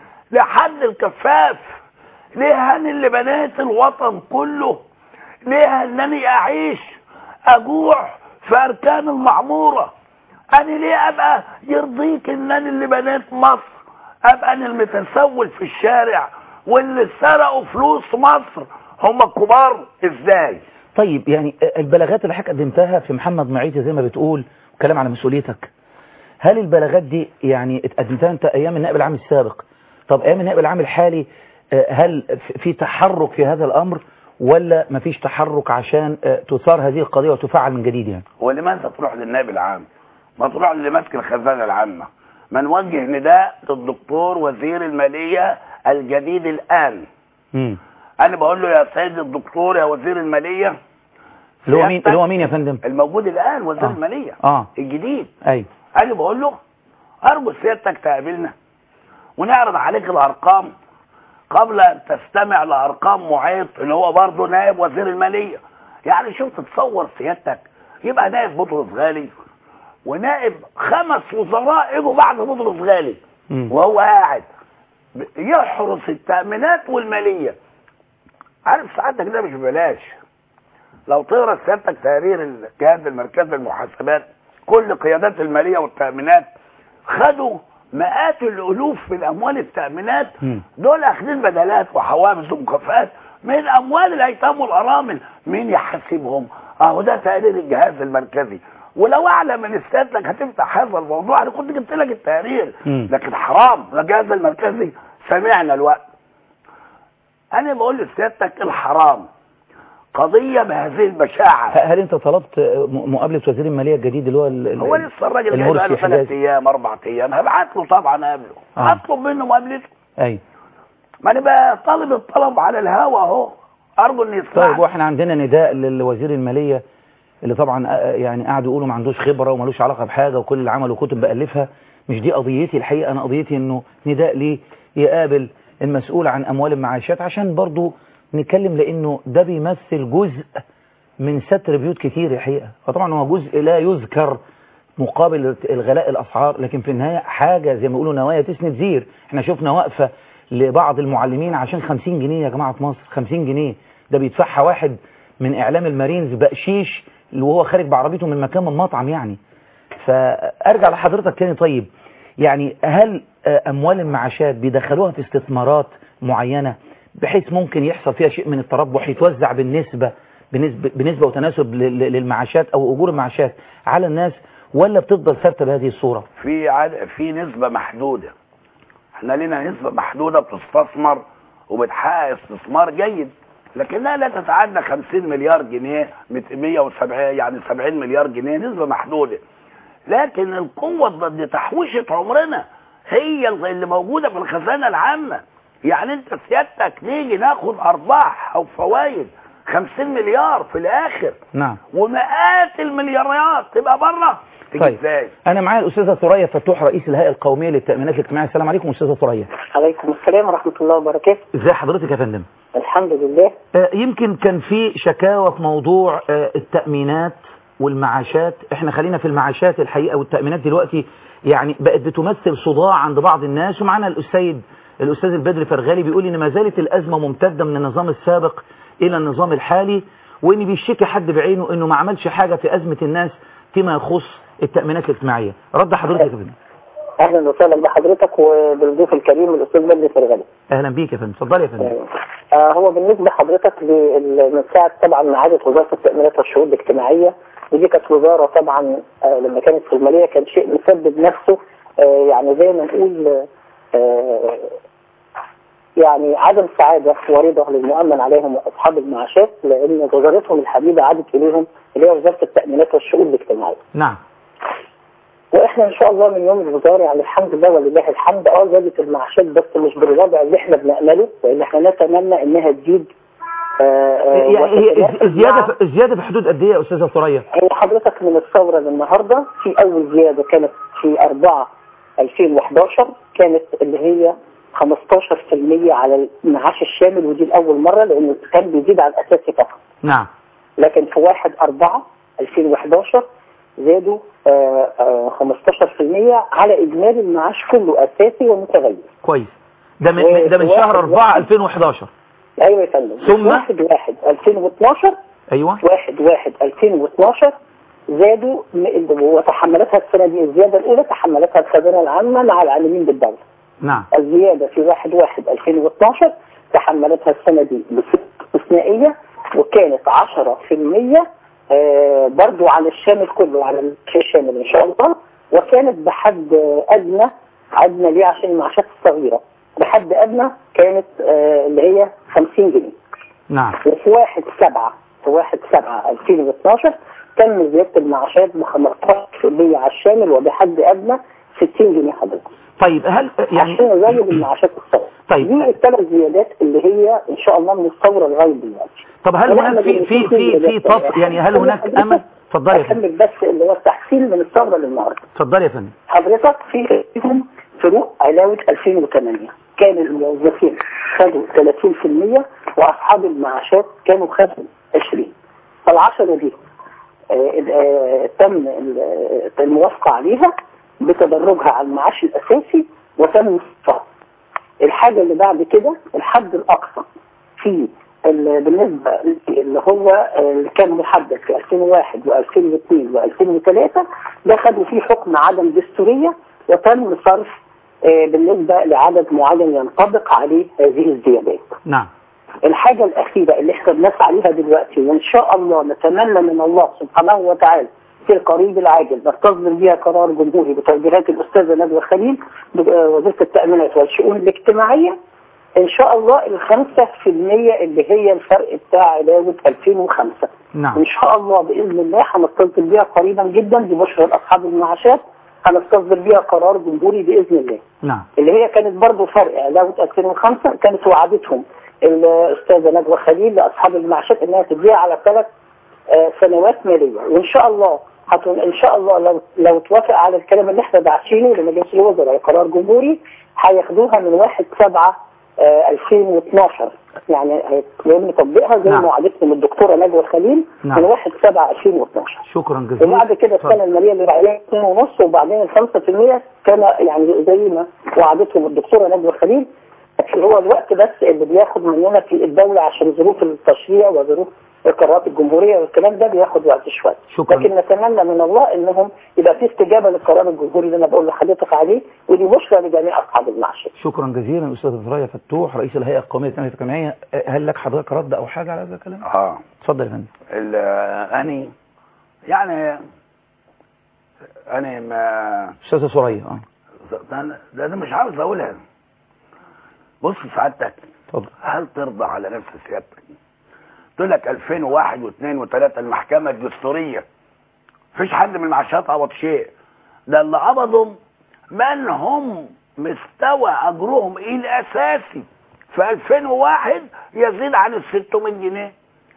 لحد الكفاف ليه هاني اللي بنيت الوطن كله ليه انني اعيش اجوع في اركان المعموره انا ليه ابقى يرضيك ان انا اللي بنيت مصر ابقى انا المتسول في الشارع واللي سرقوا فلوس مصر هم الكبار ازاي طيب يعني البلاغات اللي حضرتك قدمتها في محمد معيطي زي ما بتقول كلام على مسؤوليتك هل البلاغات دي يعني اتقدمتها انت ايام النائب العام السابق طب ايام النائب العام الحالي آه، هل في تحرك في هذا الامر ولا مفيش تحرك عشان آه، تثار هذه القضيه وتفعل من جديد يعني ولماذا تروح للنائب العام ما تروح اللي ماسك الخزانه العامه ما نوجه نداء للدكتور وزير الماليه الجديد الان امم انا بقول له يا سيد الدكتور يا وزير الماليه اللي هو مين اللي هو مين يا فندم الموجود الان وزير آه. الماليه اه الجديد ايوه انا بقول له ارجو سيادتك تقابلنا ونعرض عليك الارقام قبل ان تستمع لارقام معيط اللي هو برضه نائب وزير الماليه يعني شوف تتصور سيادتك يبقى نائب بطرس غالي ونائب خمس وزراء اجوا بعد بطرس غالي وهو قاعد يحرس التامينات والماليه عارف سعادتك ده مش ببلاش لو تقرا سيادتك تقرير الجهاز المركزي للمحاسبات كل قيادات الماليه والتامينات خدوا مئات الالوف من اموال التامينات دول اخذين بدلات وحوافز ومكافآت من اموال الايتام والارامل مين يحاسبهم اهو ده تقرير الجهاز المركزي ولو اعلم من سيادتك هتفتح هذا الموضوع انا كنت جبت لك التقرير مم. لكن حرام الجهاز المركزي سمعنا الوقت انا بقول لسيادتك الحرام قضيه بهذه البشاعه ه- هل انت طلبت آه، م- مقابله وزير الماليه الجديد اللي هو ال- ال- هو لسه الراجل جاي المرسي بقاله ثلاث حجازي ايام اربع ايام هبعت له طبعا قبله آه. هطلب منه مقابلته ايوه ما انا بقى طالب الطلب على الهوا اهو ارجو ان يسمع طيب واحنا عندنا نداء لوزير الماليه اللي طبعا آه، يعني قعدوا يقولوا ما عندوش خبره ومالوش علاقه بحاجه وكل اللي عمله كتب بالفها مش دي قضيتي الحقيقه انا قضيتي انه نداء ليه يقابل المسؤول عن اموال المعاشات عشان برضو نتكلم لانه ده بيمثل جزء من ستر بيوت كتير الحقيقه فطبعا هو جزء لا يذكر مقابل الغلاء الاسعار لكن في النهايه حاجه زي ما بيقولوا نوايا تسند زير احنا شفنا وقفه لبعض المعلمين عشان 50 جنيه يا جماعه في مصر 50 جنيه ده بيدفعها واحد من اعلام المارينز بقشيش اللي وهو خارج بعربيته من مكان من مطعم يعني فارجع لحضرتك تاني طيب يعني هل آه، اموال المعاشات بيدخلوها في استثمارات معينة بحيث ممكن يحصل فيها شيء من التربح يتوزع بالنسبة بنسبة, بنسبة وتناسب لل- للمعاشات او اجور المعاشات على الناس ولا بتفضل ثابته بهذه الصورة في عد... في نسبة محدودة احنا لنا نسبة محدودة بتستثمر وبتحقق استثمار جيد لكنها لا تتعدى 50 مليار جنيه 170 يعني 70 مليار جنيه نسبة محدودة لكن القوة ضد تحويشة عمرنا هي اللي موجودة في الخزانة العامة يعني انت سيادتك نيجي ناخد ارباح او فوائد 50 مليار في الاخر نعم ومئات المليارات تبقى بره تيجي طيب ازاي انا معايا الاستاذة ثريا فتوح رئيس الهيئة القومية للتأمينات الاجتماعية السلام عليكم استاذة ثريا عليكم السلام ورحمة الله وبركاته ازي حضرتك يا فندم الحمد لله آه، يمكن كان في شكاوى في موضوع آه، التأمينات والمعاشات احنا خلينا في المعاشات الحقيقة والتأمينات دلوقتي يعني بقت بتمثل صداع عند بعض الناس ومعانا الأستاذ الأستاذ البدر فرغالي بيقول إن ما زالت الأزمة ممتدة من النظام السابق إلى النظام الحالي وإن بيشتكي حد بعينه إنه ما عملش حاجة في أزمة الناس فيما يخص التأمينات الاجتماعية رد حضرتك يا فندم أهلا وسهلا بحضرتك وبالضيف الكريم الأستاذ بدر فرغلي أهلا بيك يا فندم اتفضل يا فندم آه هو بالنسبة لحضرتك لل- من ساعة طبعا ما عادت وزارة التأمينات والشؤون الاجتماعية ودي كانت وزارة طبعا آه لما كانت في المالية كان شيء مسبب نفسه آه يعني زي ما نقول آه يعني عدم سعادة ورضا للمؤمن عليهم وأصحاب المعاشات لأن وزارتهم الحبيبة عادت إليهم اللي هي وزارة التأمينات والشؤون الاجتماعية نعم واحنا ان شاء الله من يوم الوزاره يعني الحمد لله ولله الحمد اه زادت المعاشات بس مش بالوضع اللي احنا بنامله لان احنا نتمنى انها تزيد آه، آه، يعني هي وتتناسب زيادة مع- زيادة في حدود قد إيه يا أستاذة ثريا هي حضرتك من الثوره للنهارده في اول زياده كانت في 4 2011 كانت اللي هي 15% على المعاش الشامل ودي لاول مره لانه كان بيزيد على الاساسي فقط نعم لكن في 1 4 2011 زادوا آه، آه، 15% على إجمالي المعاش كله أساسي ومتغير كويس ده من ده من وواحد شهر 4 واحد. 2011 أيوة يا فندم ثم؟ 1 1 2012 أيوه 1 1 2012 زادوا م- وتحملتها السنة دي الزيادة الأولى تحملتها الخزانة العامة مع العاملين بالدولة نعم الزيادة في 1 1 2012 تحملتها السنة دي بصفة استثنائية وكانت 10% آه، برضو على الشامل كله على الشيء الشامل إن شاء الله وكانت بحد أدنى أدنى ليه عشان المعاشات الصغيرة بحد أدنى كانت آه، اللي هي 50 جنيه نعم وفي 1 7 في 1 7 2012 تم زيادة المعاشات ب 15% على الشامل وبحد أدنى 60 جنيه حضرتك طيب هل يعني عشان نزود المعاشات الصغيرة طيب. دي الثلاث زيادات اللي هي ان شاء الله من الثوره لغايه دلوقتي طب هل ونعمل هناك في إن في في في طف يعني هل هناك امل اتفضل يا فندم اكمل بس اللي هو التحصيل من الثوره للنهارده اتفضل يا فندم حضرتك في فيهم فروق علاوه 2008 كان الموظفين خدوا 30% واصحاب المعاشات كانوا خدوا 20 فالعشرة دي آه، آه، تم ال- الموافقة عليها بتدرجها على المعاش الأساسي وتم الصفاء الحاجة اللي بعد كده الحد الأقصى في ال- بالنسبة اللي هو آه، اللي كان محدد في 2001 و2002 و2003 ده خدوا فيه حكم عدم دستورية وتم صرف آه، بالنسبة لعدد معين ينطبق عليه هذه الزيادات نعم الحاجة الأخيرة اللي احنا بنسعى عليها دلوقتي وإن شاء الله نتمنى من الله سبحانه وتعالى في القريب العاجل نستصدر بها قرار جمهوري بتوجيهات الأستاذة ندوة خليل ب- آه، وزيرة التأمينات والشؤون الاجتماعية إن شاء الله الخمسة في المية اللي هي الفرق بتاع علاوة 2005 نعم إن شاء الله بإذن الله هنستصدر بيها قريبا جدا دي بشرى لأصحاب المعاشات هنستصدر بيها قرار جمهوري بإذن الله نعم اللي هي كانت برضو فرق علاوة 2005 كانت وعدتهم الأستاذة ندوة خليل لأصحاب المعاشات إنها تديها على ثلاث آه، سنوات مالية وإن شاء الله هتون إن شاء الله لو لو توافق على الكلام اللي احنا داعشينه لمجلس الوزراء قرار جمهوري هياخدوها من 1 7 2012 يعني هيتم تطبيقها زي نعم. ما وعدتهم الدكتورة ندوة خليل نعم. من 1 7 2012 شكرا جزيلا وبعد كده السنة المالية اللي بعدها 2 ونص وبعدين ال 5% كان يعني زي ما وعدتهم الدكتورة نجوى خليل لكن هو الوقت بس اللي بياخد مننا في الدولة عشان ظروف التشريع وظروف القرارات الجمهوريه والكلام ده بياخد وقت شويه شكراً. لكن نتمنى من الله انهم يبقى في استجابه للقرار الجمهوري اللي انا بقول لحضرتك عليه ودي بشرى لجميع اصحاب المعشر شكرا جزيلا استاذ ثريا فتوح رئيس الهيئه القوميه للتنميه الاجتماعيه هل لك حضرتك رد او حاجه على هذا الكلام؟ اه اتفضل يا فندم ال- اني يعني انا ما استاذه ثريا اه ده انا ده أنا مش عاوز اقولها بص سعادتك اتفضل هل ترضى على نفس سيادتك تقول لك 2001 و2 و3 المحكمه الدستوريه مفيش حد من المعاشات قبض شيء ده اللي قبضهم من هم مستوى اجرهم الاساسي في 2001 يزيد عن ال 600 جنيه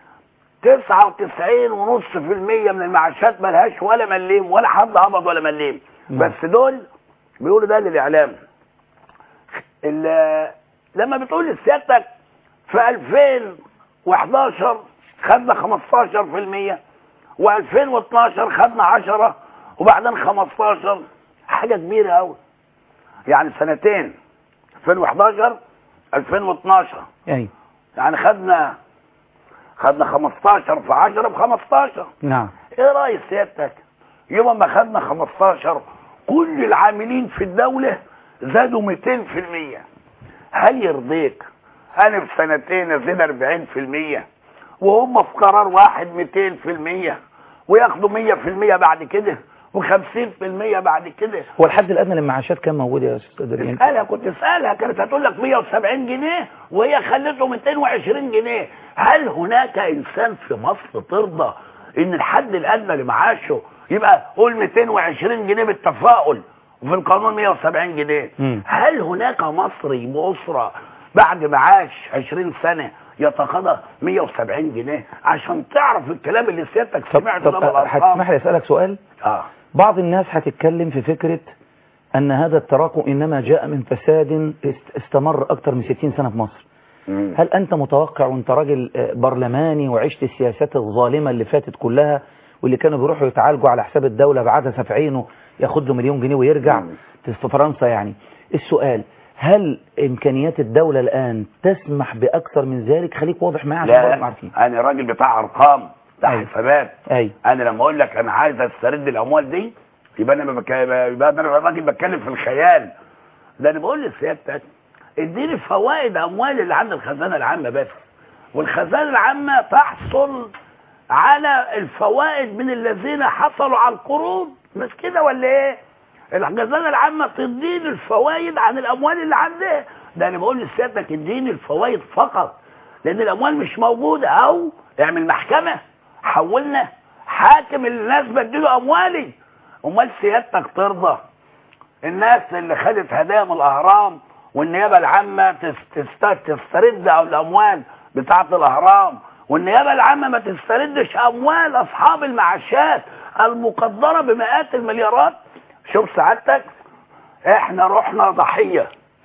99.5% من المعاشات ملهاش ولا مليم ولا حد قبض ولا مليم بس دول بيقولوا ده للاعلام ال- لما بتقول لسيادتك في 2011 خدنا 15% و2012 خدنا 10 وبعدين 15 حاجه كبيره قوي يعني سنتين 2011 2012 ايوه يعني خدنا خدنا 15 في 10 ب 15 نعم ايه راي سيادتك يوم ما خدنا 15 كل العاملين في الدولة زادوا 200% هل يرضيك انا في سنتين ازيد 40% وهم في قرار واحد 200% وياخدوا 100% بعد كده و50% بعد كده هو الحد الادنى للمعاشات كان موجود يا استاذ دريان اسالها كنت اسالها كانت هتقول لك 170 جنيه وهي خلته 220 جنيه هل هناك انسان في مصر ترضى ان الحد الادنى لمعاشه يبقى قول 220 جنيه بالتفاؤل وفي القانون 170 جنيه مم. هل هناك مصري بأسرة بعد معاش 20 سنة يتقاضى 170 جنيه عشان تعرف الكلام اللي سيادتك طب سمعته طب ده بالأرقام هتسمح لي اسالك سؤال اه بعض الناس هتتكلم في فكرة أن هذا التراكم إنما جاء من فساد است- استمر أكثر من 60 سنة في مصر هل أنت متوقع وأنت راجل آه، برلماني وعشت السياسات الظالمة اللي فاتت كلها واللي كانوا بيروحوا يتعالجوا على حساب الدولة بعدسة في عينه ياخد له مليون جنيه ويرجع في فرنسا يعني السؤال هل إمكانيات الدولة الآن تسمح بأكثر من ذلك خليك واضح معايا عشان برضه لا عارفين انا راجل بتاع ارقام بتاع أيوة. حسابات أي انا لما اقول لك انا عايز استرد الاموال دي يبقى انا ما بك... يبقى انا راجل بتكلم في الخيال ده انا بقول لسيادتك اديني فوائد اموال اللي عند الخزانه العامه بس والخزانه العامه تحصل على الفوائد من الذين حصلوا على القروض مش كده ولا ايه الخزانه العامه تديني الفوائد عن الاموال اللي عندها ده انا بقول لسيادتك اديني الفوائد فقط لان الاموال مش موجوده او اعمل محكمه حولنا حاكم اللي الناس بدلوا اموالي امال سيادتك ترضى الناس اللي خدت هدايا من الاهرام والنيابه العامه تس- تست- تسترد الاموال بتاعه الاهرام والنيابه العامه ما تستردش اموال اصحاب المعاشات المقدره بمئات المليارات شوف سعادتك احنا رحنا ضحيه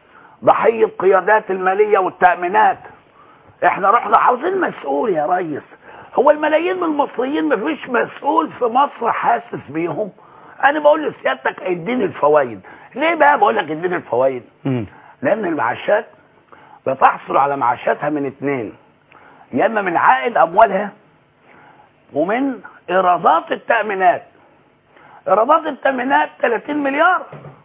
ضحيه قيادات الماليه والتامينات احنا رحنا عاوزين مسؤول يا ريس هو الملايين من المصريين مفيش مسؤول في مصر حاسس بيهم انا بقول لسيادتك اديني الفوائد ليه بقى بقول لك اديني الفوائد لان المعاشات بتحصل على معاشاتها من اتنين يا اما من عائد اموالها ومن ايرادات التامينات ايرادات التامينات 30 مليار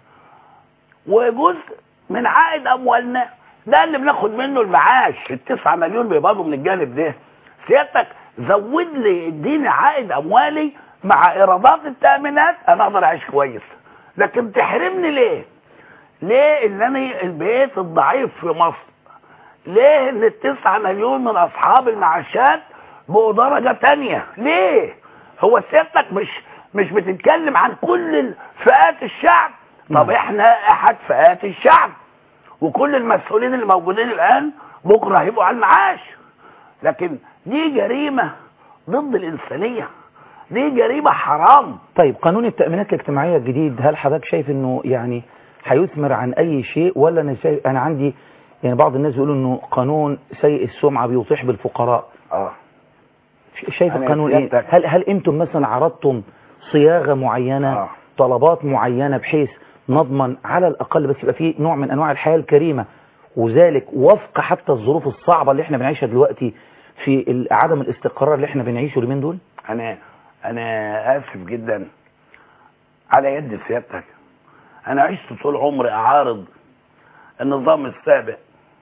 وجزء من عائد اموالنا ده اللي بناخد منه المعاش التسعة مليون بيقبضوا من الجانب ده سيادتك زود لي اديني عائد اموالي مع ايرادات التامينات انا اقدر اعيش كويس لكن تحرمني ليه ليه ان انا بقيت الضعيف في مصر ليه ان التسعة مليون من اصحاب المعاشات بقوا درجة تانية ليه هو سيادتك مش مش بتتكلم عن كل فئات الشعب طب احنا احد فئات الشعب وكل المسؤولين اللي موجودين الان بكره هيبقوا على المعاش لكن دي جريمة ضد الانسانية دي جريمة حرام طيب قانون التأمينات الاجتماعية الجديد هل حضرتك شايف انه يعني هيثمر عن اي شيء ولا انا شايف انا عندي يعني بعض الناس بيقولوا انه قانون سيء السمعة بيطيح بالفقراء اه شايف أنا القانون ايه سيادتك- هل هل انتم مثلا عرضتم صياغة معينة آه. طلبات معينة بحيث نضمن على الاقل بس يبقى في نوع من انواع الحياة الكريمة وذلك وفق حتى الظروف الصعبة اللي احنا بنعيشها دلوقتي في ال- عدم الاستقرار اللي احنا بنعيشه اليومين دول انا انا اسف جدا على يد سيادتك انا عشت طول عمري اعارض النظام السابق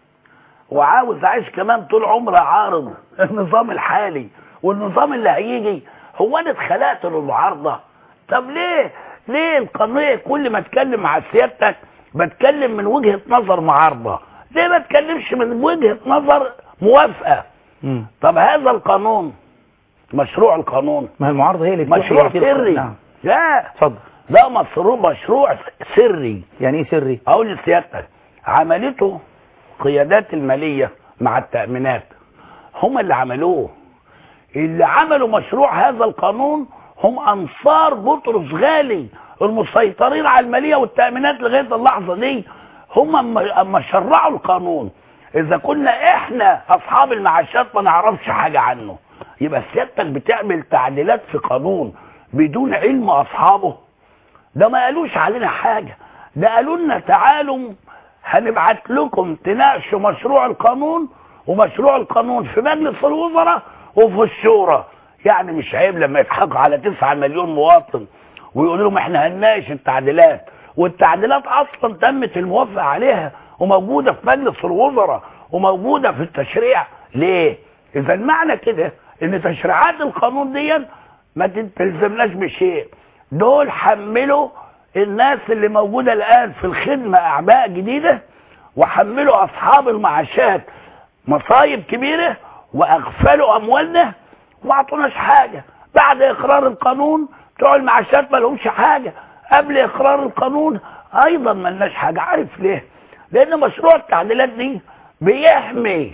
وعاوز اعيش كمان طول عمري اعارض النظام الحالي والنظام اللي هيجي هو انا اتخلقت للمعارضه طب ليه ليه القضيه كل ما اتكلم مع سيادتك بتكلم من وجهه نظر معارضه ليه ما اتكلمش من وجهه نظر موافقه طب هذا القانون مشروع القانون ما المعارضه هي اللي بتوحي مشروع هذه القضية. سري نعم. لا اتفضل ده مشروع مشروع سري يعني ايه سري اقول لسيادتك عملته قيادات الماليه مع التامينات هم اللي عملوه اللي عملوا مشروع هذا القانون هم انصار بطرس غالي المسيطرين على الماليه والتامينات لغايه اللحظه دي هم اما أما شرعوا القانون اذا كنا احنا اصحاب المعاشات ما نعرفش حاجه عنه يبقى سيادتك بتعمل تعديلات في قانون بدون علم اصحابه ده ما قالوش علينا حاجه ده قالوا لنا تعالوا هنبعت لكم تناقشوا مشروع القانون ومشروع القانون في مجلس الوزراء وفي الشورى يعني مش عيب لما يضحكوا على 9 مليون مواطن ويقولوا لهم احنا هنناقش التعديلات والتعديلات اصلا تمت الموافقه عليها وموجوده في مجلس الوزراء وموجوده في التشريع ليه؟ اذا معنى كده ان تشريعات القانون دي ما تلزمناش بشيء دول حملوا الناس اللي موجوده الان في الخدمه اعباء جديده وحملوا اصحاب المعاشات مصايب كبيره واغفلوا اموالنا وما عطوناش حاجه بعد اقرار القانون بتوع المعاشات ما لهمش حاجه قبل اقرار القانون ايضا ما لناش حاجه عارف ليه لان مشروع التعديلات دي بيحمي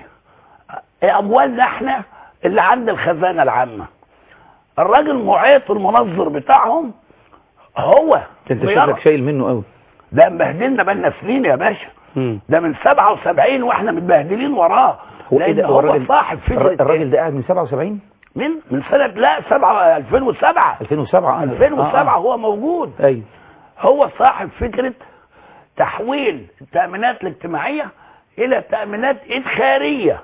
اموالنا احنا اللي عند الخزانه العامه الراجل معيط المنظر بتاعهم هو انت بيرى. شكلك شايل منه قوي ده مبهدلنا بقالنا سنين يا باشا ده من 77 واحنا متبهدلين وراه هو ايه لان ده هو, هو الراجل صاحب فكره الر- الراجل ده قاعد من 77 من من سنه لا 7 2007 2007 أنا- 2007 آه، آه. هو موجود ايوه هو صاحب فكره تحويل التامينات الاجتماعيه الى تامينات ادخاريه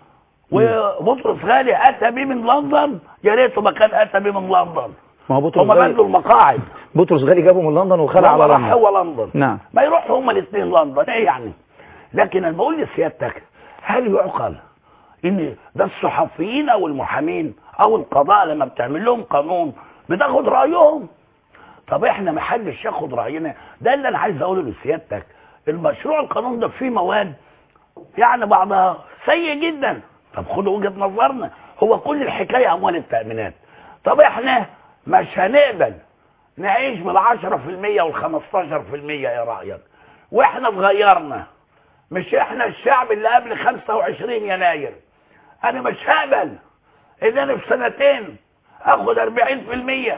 وبطرس غالي اتى بيه من لندن يا ريته ما كان اتى بيه من لندن ما هو بطرس هم غالي بدوا المقاعد بطرس غالي جابه من لندن وخلع على هو راح لندن هو لندن نعم ما يروحوا هما الاثنين لندن ايه يعني لكن انا بقول لسيادتك هل يعقل ان ده الصحفيين او المحامين او القضاء لما بتعمل لهم قانون بتاخد رايهم طب احنا ما حدش ياخد راينا ده اللي انا عايز اقوله لسيادتك المشروع القانون ده فيه مواد يعني بعضها سيء جدا طب خدوا وجهه نظرنا هو كل الحكايه اموال التامينات طب احنا مش هنقبل نعيش بالعشرة في المية والخمستاشر في المية يا رأيك واحنا اتغيرنا مش احنا الشعب اللي قبل خمسة وعشرين يناير انا مش هقبل ان انا في سنتين اخد اربعين في المية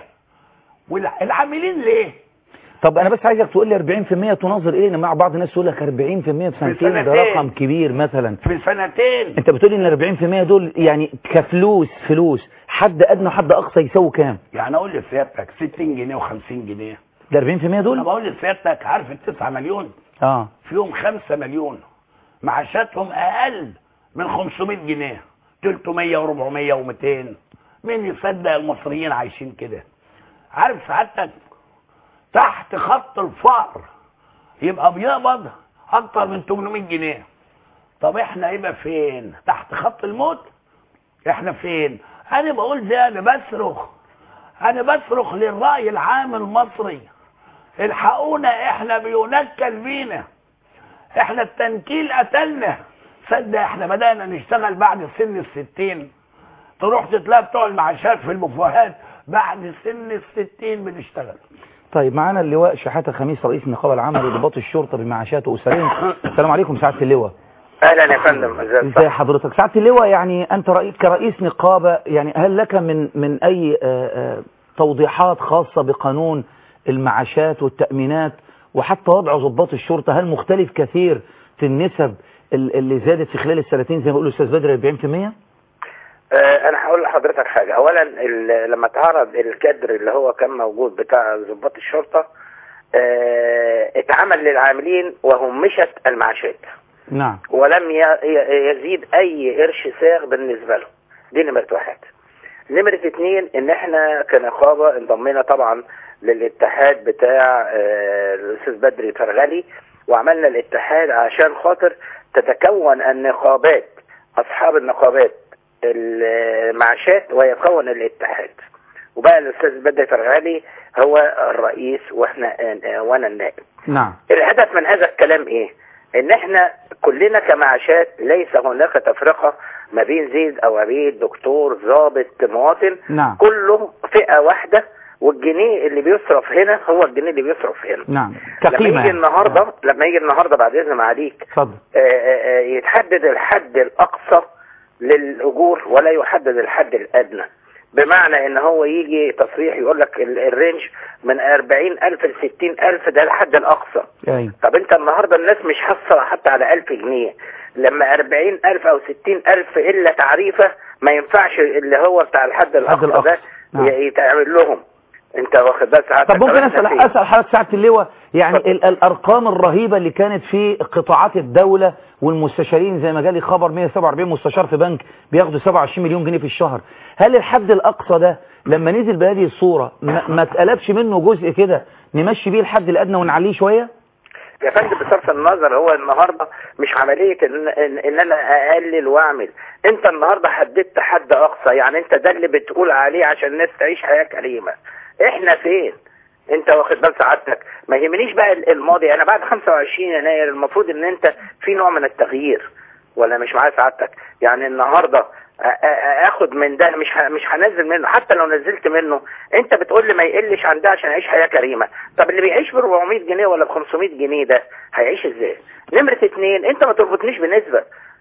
والعاملين ليه طب انا بس عايزك تقول لي 40% تناظر ايه ان مع بعض الناس يقول لك 40% في سنتين ده سنتين. رقم كبير مثلا في سنتين انت بتقول ان ال 40% دول يعني كفلوس فلوس حد ادنى وحد اقصى يساوي كام يعني اقول لسيادتك 60 جنيه و50 جنيه ده 40% انا دول بقول لسيادتك عارف التسعة مليون اه فيهم خمسة مليون معاشاتهم اقل من 500 جنيه 300 و400 و200 مين يصدق المصريين عايشين كده عارف سعادتك تحت خط الفقر يبقى بيقبض اكتر من 800 جنيه طب احنا يبقى فين تحت خط الموت احنا فين انا بقول ده انا بصرخ انا بصرخ للرأي العام المصري الحقونا احنا بينكل بينا احنا التنكيل قتلنا صدق احنا بدأنا نشتغل بعد سن الستين تروح تتلاقي بتوع المعاشات في المفاهات بعد سن الستين بنشتغل طيب معانا اللواء شحاته خميس رئيس النقابه العامه لضباط الشرطه بمعاشات واسرين السلام عليكم سعاده اللواء اهلا يا فندم ازيك ازي حضرتك سعاده اللواء يعني انت رئيس كرئيس نقابه يعني هل لك من من اي آه، آه، توضيحات خاصه بقانون المعاشات والتامينات وحتى وضع ضباط الشرطه هل مختلف كثير في النسب ال- اللي زادت في خلال السنتين زي ما بيقول الاستاذ بدر 40% آه، انا هقول لحضرتك حاجه اولا ال- لما اتعرض الكادر اللي هو كان موجود بتاع ضباط الشرطه آه، اتعمل للعاملين وهمشت المعاشات نعم ولم ي- ي- يزيد اي قرش ساغ بالنسبه له دي نمرة واحد نمرة اتنين ان احنا كنقابة انضمينا طبعا للاتحاد بتاع آه، الاستاذ بدري فرغلي وعملنا الاتحاد عشان خاطر تتكون النقابات اصحاب النقابات المعاشات ويكون الاتحاد وبقى الاستاذ بدري فرغلي هو الرئيس واحنا آه، وانا النائب نعم الهدف من هذا الكلام ايه ان احنا كلنا كمعاشات ليس هناك تفرقة ما بين زيد او عبيد دكتور ضابط مواطن نعم كله فئة واحدة والجنيه اللي بيصرف هنا هو الجنيه اللي بيصرف هنا نعم لما كقيمة يجي يعني. النهارده لما يجي النهارده بعد اذن معاليك اتفضل آه، آه، آه، يتحدد الحد الاقصى للاجور ولا يحدد الحد الادنى بمعنى ان هو يجي تصريح يقول لك ال- الرينج من 40000 ل 60000 ده الحد الاقصى ايوه طب انت النهارده الناس مش حاصله حتى على 1000 جنيه لما 40000 او 60000 الا تعريفه ما ينفعش اللي هو بتاع الحد الاقصى الأقصى. ده نعم. ي- يتعمل لهم انت واخد بالك ساعتك طب ممكن طب احنا اسال فين؟ اسال حضرتك سعاده اللواء يعني ال الارقام الرهيبه اللي كانت في قطاعات الدوله والمستشارين زي ما جالي خبر 147 مستشار في بنك بياخدوا 27 مليون جنيه في الشهر هل الحد الاقصى ده لما نزل بهذه الصوره ما, ما اتقلبش منه جزء كده نمشي بيه الحد الادنى ونعليه شويه يا فندم بصرف النظر هو النهارده مش عمليه ان, إن, إن انا اقلل واعمل انت النهارده حددت حد اقصى يعني انت ده اللي بتقول عليه عشان الناس تعيش حياه كريمه احنا فين انت واخد بال سعادتك ما يهمنيش بقى الماضي انا بعد 25 يناير المفروض ان انت في نوع من التغيير ولا مش معايا سعادتك يعني النهارده أ- أ- اخد من ده مش ه- مش هنزل منه حتى لو نزلت منه انت بتقول لي ما يقلش عن ده عشان يعيش حياه كريمه طب اللي بيعيش ب 400 جنيه ولا ب 500 جنيه ده هيعيش ازاي نمره اتنين انت ما تربطنيش بنسبه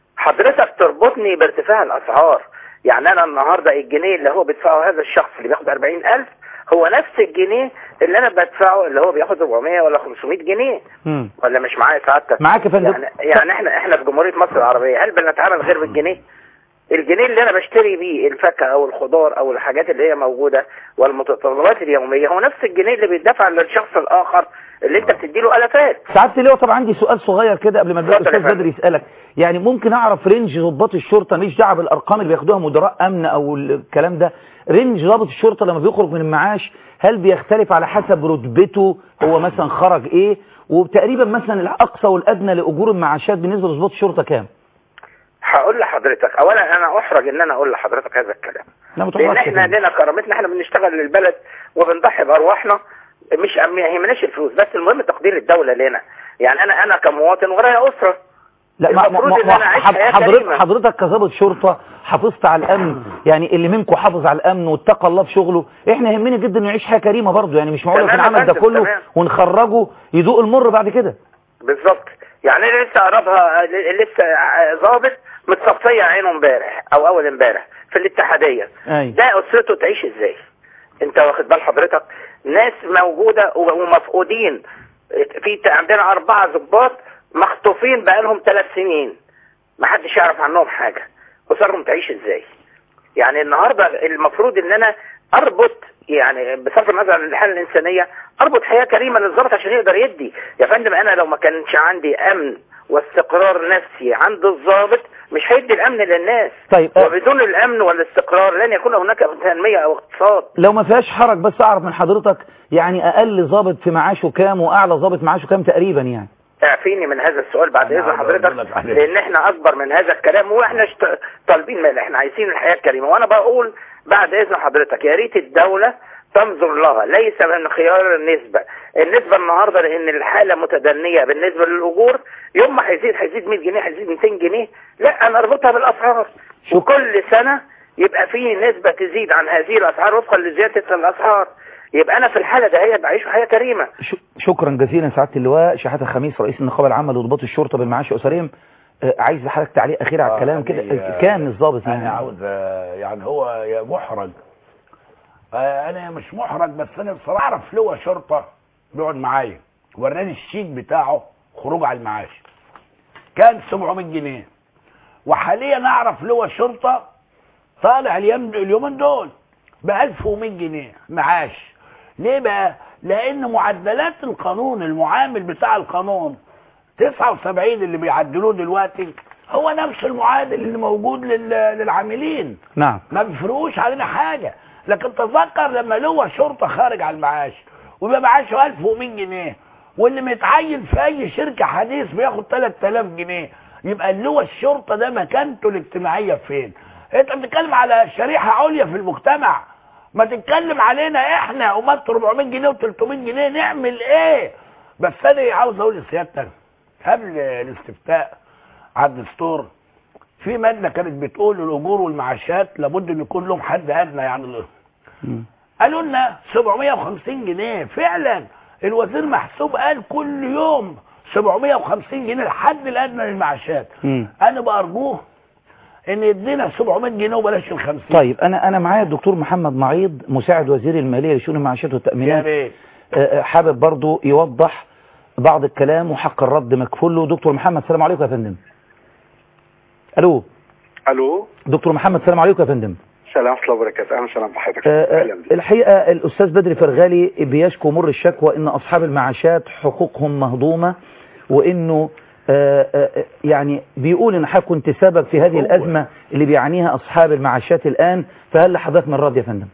حضرتك تربطني بارتفاع الاسعار يعني انا النهارده الجنيه اللي هو بيدفعه هذا الشخص اللي بياخد 40000 هو نفس الجنيه اللي انا بدفعه اللي هو بياخد 400 ولا 500 جنيه مم. ولا مش معايا سعادتك معاك يا فندم. يعني, يعني احنا احنا في جمهوريه مصر العربيه هل بنتعامل غير بالجنيه الجنيه اللي انا بشتري بيه الفاكهه او الخضار او الحاجات اللي هي موجوده والمتطلبات اليوميه هو نفس الجنيه اللي بيدفع للشخص الاخر اللي انت بتديله الافات سعاده اللواء طب عندي سؤال صغير كده قبل ما الباقي اتفضل يا الاستاذ فندم. بدري يسالك يعني ممكن اعرف رينج ضباط الشرطه ماليش دعوه بالارقام اللي بياخدوها مدراء امن او الكلام ده رينج ضابط الشرطه لما بيخرج من المعاش هل بيختلف على حسب رتبته هو مثلا خرج ايه وتقريبا مثلا الاقصى والادنى لاجور المعاشات بالنسبه لضباط الشرطه كام هقول لحضرتك اولا انا احرج ان انا اقول لحضرتك هذا الكلام لا ما لان تحرجش احنا كده. لنا كرامتنا احنا بنشتغل للبلد وبنضحي بارواحنا مش ما يهمناش الفلوس بس المهم تقدير الدوله لنا يعني انا انا كمواطن ورايا اسره لا ما ما المفروض ما إن أنا أعيش حض- حياة حضرتك كريمة. حضرتك كظابط شرطه حافظت على الامن يعني اللي منكم حافظ على الامن واتقى الله في شغله احنا يهمنا جدا انه يعيش حياه كريمه برضه يعني مش معقول في تمام يا العمل ده فندم، كله تمام. ونخرجه يذوق المر بعد كده بالظبط يعني انا لسه قربها لسه ضابط متصفيه عينه امبارح او اول امبارح في الاتحاديه ايوه ده اسرته تعيش ازاي انت واخد بال حضرتك ناس موجوده ومفقودين في عندنا اربعه ضباط مخطوفين بقالهم ثلاث سنين ما حدش يعرف عنهم حاجه اسرهم تعيش ازاي يعني النهارده المفروض ان انا اربط يعني بصرف النظر عن الحاله الانسانيه اربط حياه كريمه للظابط عشان يقدر يدي يا فندم انا لو ما كانش عندي امن واستقرار نفسي عند الضابط مش هيدي الامن للناس طيب آه، وبدون الامن والاستقرار لن يكون هناك تنميه او اقتصاد لو ما فيهاش حرج بس اعرف من حضرتك يعني اقل ضابط في معاشه كام واعلى ضابط معاشه كام تقريبا يعني اعفيني من هذا السؤال بعد اذن هقول حضرتك لك عليه. لان احنا اكبر من هذا الكلام واحنا اشت- طالبين من احنا عايزين الحياه الكريمه وانا بقول بعد اذن حضرتك يا ريت الدوله تنظر لها ليس من خيار النسبه النسبه النهارده لان الحاله متدنيه بالنسبه للاجور يوم ما هيزيد هيزيد 100 جنيه هيزيد 200 جنيه لا انا اربطها بالاسعار وكل سنه يبقى في نسبه تزيد عن هذه الاسعار وفقا لزياده الاسعار يبقى انا في الحاله دهيت بعيش حياه كريمه ش- شكرا جزيلا سعاده اللواء شحاته خميس رئيس النقابه العامه لضباط الشرطه بالمعاش اسرهم آه، عايز حضرتك تعليق اخير على الكلام كده يعني، آه، كام الضابط انا يعني عاوز آه، يعني هو يا محرج آه، انا مش محرج بس انا بصراحه اعرف لواء شرطه بيقعد معايا وراني الشيك بتاعه خروج على المعاش كان 700 جنيه وحاليا اعرف لواء شرطه طالع اليوم اليومين دول ب 1100 جنيه معاش ليه بقى؟ لان معدلات القانون المعامل بتاع القانون 79 اللي بيعدلوه دلوقتي هو نفس المعادل اللي موجود لل- للعاملين نعم ما بيفرقوش علينا حاجة لكن تذكر لما لواء شرطة خارج على المعاش ويبقى معاشه 1100 جنيه واللي متعين في اي شركة حديث بياخد 3000 جنيه يبقى اللواء الشرطة ده مكانته الاجتماعية فين انت بتتكلم على شريحة عليا في المجتمع ما تتكلم علينا احنا ومات 400 جنيه و300 جنيه نعمل ايه بس انا عاوز اقول لسيادتك قبل الاستفتاء على الدستور في ماده كانت بتقول الاجور والمعاشات لابد ان يكون لهم حد ادنى يعني قالوا لنا 750 جنيه فعلا الوزير محسوب قال كل يوم 750 جنيه الحد الادنى للمعاشات مم. انا بارجوه ان يدينا 700 جنيه وبلاش ال 50 طيب انا انا معايا الدكتور محمد معيض مساعد وزير الماليه لشؤون المعاشات يا والتامينات ريت آه، آه، حابب برضو يوضح بعض الكلام وحق الرد مكفول له دكتور محمد السلام عليكم يا فندم الو الو دكتور محمد السلام عليكم يا فندم سلام ورحمه الله وبركاته اهلا وسهلا بحضرتك آه، آه، اهلا بك الحقيقة الأستاذ بدري فرغالي بيشكو مر الشكوى إن أصحاب المعاشات حقوقهم مهضومة وإنه آه، آه، يعني بيقول إن حضرتك كنت سبب في هذه الأزمة اللي بيعانيها أصحاب المعاشات الآن فهل لحضرتك من رد يا فندم؟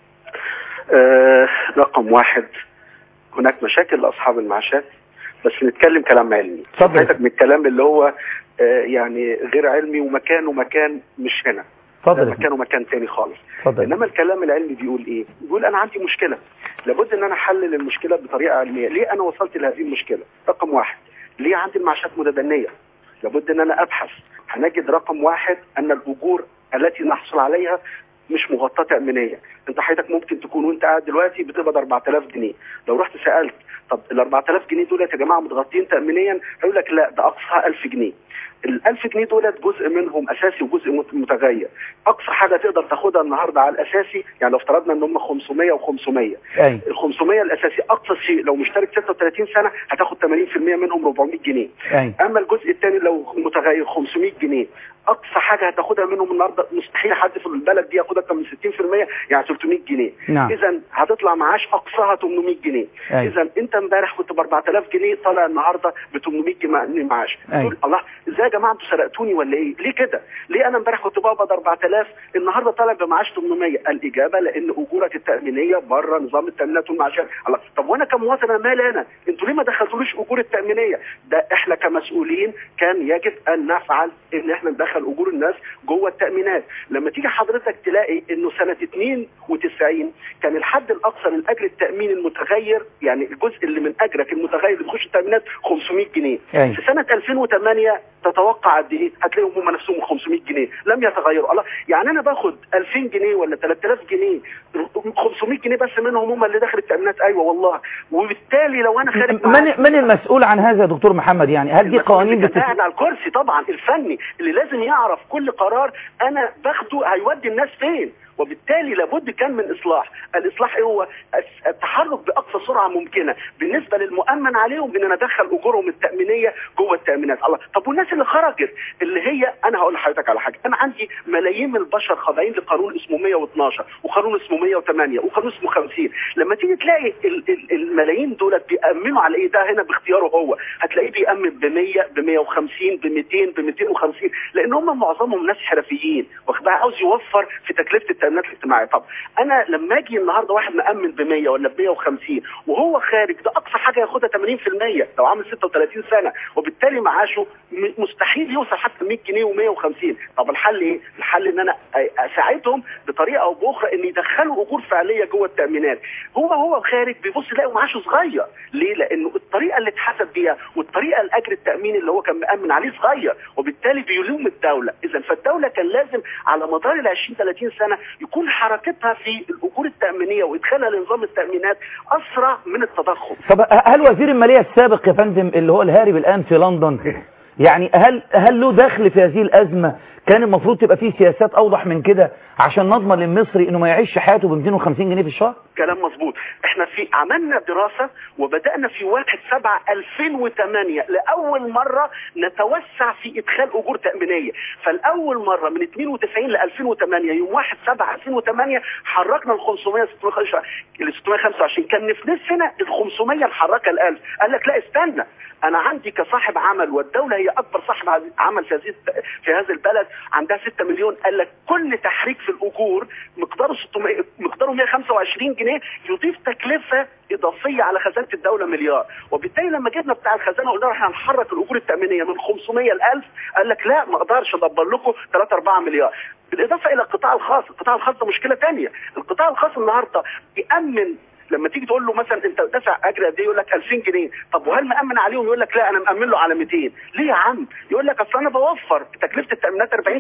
آه رقم واحد هناك مشاكل لاصحاب المعاشات بس نتكلم كلام علمي اتفضل. حضرتك من الكلام اللي هو آه يعني غير علمي ومكانه مكان مش هنا اتفضل ده يا فندم. مكانه مكان تاني خالص اتفضل. انما الكلام العلمي بيقول ايه بيقول انا عندي مشكله لابد ان انا احلل المشكله بطريقه علميه ليه انا وصلت لهذه المشكله رقم واحد ليه عندي المعاشات متدنيه لابد ان انا ابحث هنجد رقم واحد ان الاجور التي نحصل عليها مش مغطاه تامينيه انت حضرتك ممكن تكون وانت قاعد دلوقتي بتقبض 4000 جنيه لو رحت سالت طب ال 4000 جنيه دول يا جماعه متغطين تامينيا هيقول لك لا ده اقصاها 1000 جنيه ال 1000 جنيه دولت جزء منهم اساسي وجزء مت- متغير اقصى حاجه تقدر تاخدها النهارده على الاساسي يعني لو افترضنا ان هم 500 و500 أي ال 500 الاساسي اقصى شيء لو مشترك 36 سنه هتاخد 80% منهم 400 جنيه أي اما الجزء الثاني لو متغير 500 جنيه اقصى حاجه هتاخدها منهم النهارده مستحيل حد في البلد دي ياخد اكتر من 60% يعني 300 جنيه نعم. اذا هتطلع معاش اقصاها 800 جنيه أي. اذا انت امبارح كنت ب 4000 جنيه طالع النهارده ب 800 جنيه معاش أي. تقول الله ازاي يا جماعه انتوا سرقتوني ولا ايه ليه كده ليه انا امبارح كنت بقبض 4000 النهارده طالع بمعاش 800 الاجابه لان اجورك التامينيه بره نظام التامينات والمعاشات الله طب وانا كمواطن انا مالي انا انتوا ليه ما دخلتوليش اجور التامينيه ده احنا كمسؤولين كان يجب ان نفعل ان احنا ندخل اجور الناس جوه التامينات لما تيجي حضرتك تلاقي انه سنه 92 كان الحد الاقصى للاجر التاميني المتغير يعني الجزء اللي من اجرك المتغير اللي بيخش التامينات 500 جنيه أي. في سنه 2008 تتوقع قد ايه هتلاقيهم هم نفسهم 500 جنيه لم يتغيروا الله يعني انا باخد 2000 جنيه ولا 3000 جنيه 500 جنيه بس منهم هم اللي داخل التامينات ايوه والله وبالتالي لو انا خارج من من المسؤول عن هذا يا دكتور محمد يعني هل دي قوانين اللي كان بتت... قاعد على الكرسي طبعا الفني اللي لازم يعرف كل قرار انا باخده هيودي الناس فين وبالتالي لابد كان من اصلاح الاصلاح ايه هو الس- التحرك باقصى سرعه ممكنه بالنسبه للمؤمن عليهم ان انا ادخل اجورهم التامينيه جوه التامينات الله طب والناس اللي خرجت اللي هي انا هقول لحضرتك على حاجه انا عندي ملايين من البشر خاضعين لقانون اسمه 112 وقانون اسمه 108 وقانون اسمه 50 لما تيجي تلاقي ال- ال- الملايين دولت بيأمنوا على ايه ده هنا باختياره هو هتلاقيه بيأمن ب 100 ب 150 ب 200 ب 250 لان هم معظمهم ناس حرفيين واخد بالك؟ عاوز يوفر في تكلفه التامينات الاجتماعيه طب انا لما اجي النهارده واحد مأمن ب 100 ولا ب 150 وهو خارج ده اقصى حاجه ياخدها 80% لو عامل 36 سنه وبالتالي معاشه م- مستحيل يوصل حتى 100 جنيه و150 طب الحل ايه الحل ان انا أ- اساعدهم بطريقه او باخرى ان يدخلوا اجور فعليه جوه التامينات هو هو خارج بيبص يلاقي معاشه صغير ليه لانه الطريقه اللي اتحسب بيها والطريقه الاجر التاميني اللي هو كان مامن عليه صغير وبالتالي بيلوم الدوله اذا فالدوله كان لازم على مدار ال 20 30 سنه يكون حركتها في الاجور التامينيه وادخالها لنظام التامينات اسرع من التضخم طب هل وزير المالية السابق يا فندم اللي هو الهارب الآن في لندن يعني هل هل له دخل في هذه الأزمة كان المفروض تبقى فيه سياسات أوضح من كده عشان نضمن للمصري انه ما يعيش حياته ب 250 جنيه في الشهر كلام مظبوط احنا في عملنا دراسة وبدأنا في 1 7 2008 لأول مرة نتوسع في إدخال أجور تأمينية فالأول مرة من 92 ل 2008 يوم 1 7 2008 حركنا ال 500 625 ال 625 كان نفسنا ال 500 نحركها ال 1000 قال لك لا استنى انا عندي كصاحب عمل والدوله هي اكبر صاحب عمل في هذه في هذا البلد عندها 6 مليون قال لك كل تحريك في الاجور مقداره 600 مقداره 125 جنيه يضيف تكلفه اضافيه على خزانه الدوله مليار وبالتالي لما جبنا بتاع الخزانه قلنا له احنا هنحرك الاجور التامينيه من 500 ل 1000 قال لك لا ما اقدرش ادبر لكم 3 4 مليار بالاضافه الى القطاع الخاص القطاع الخاص ده مشكله ثانيه القطاع الخاص النهارده يامن لما تيجي تقول له مثلا انت دافع اجر قد ايه يقول لك 2000 جنيه طب وهل مامن عليهم يقول لك لا انا مامن له على 200 ليه يا عم يقول لك اصل انا بوفر تكلفه التامينات 40%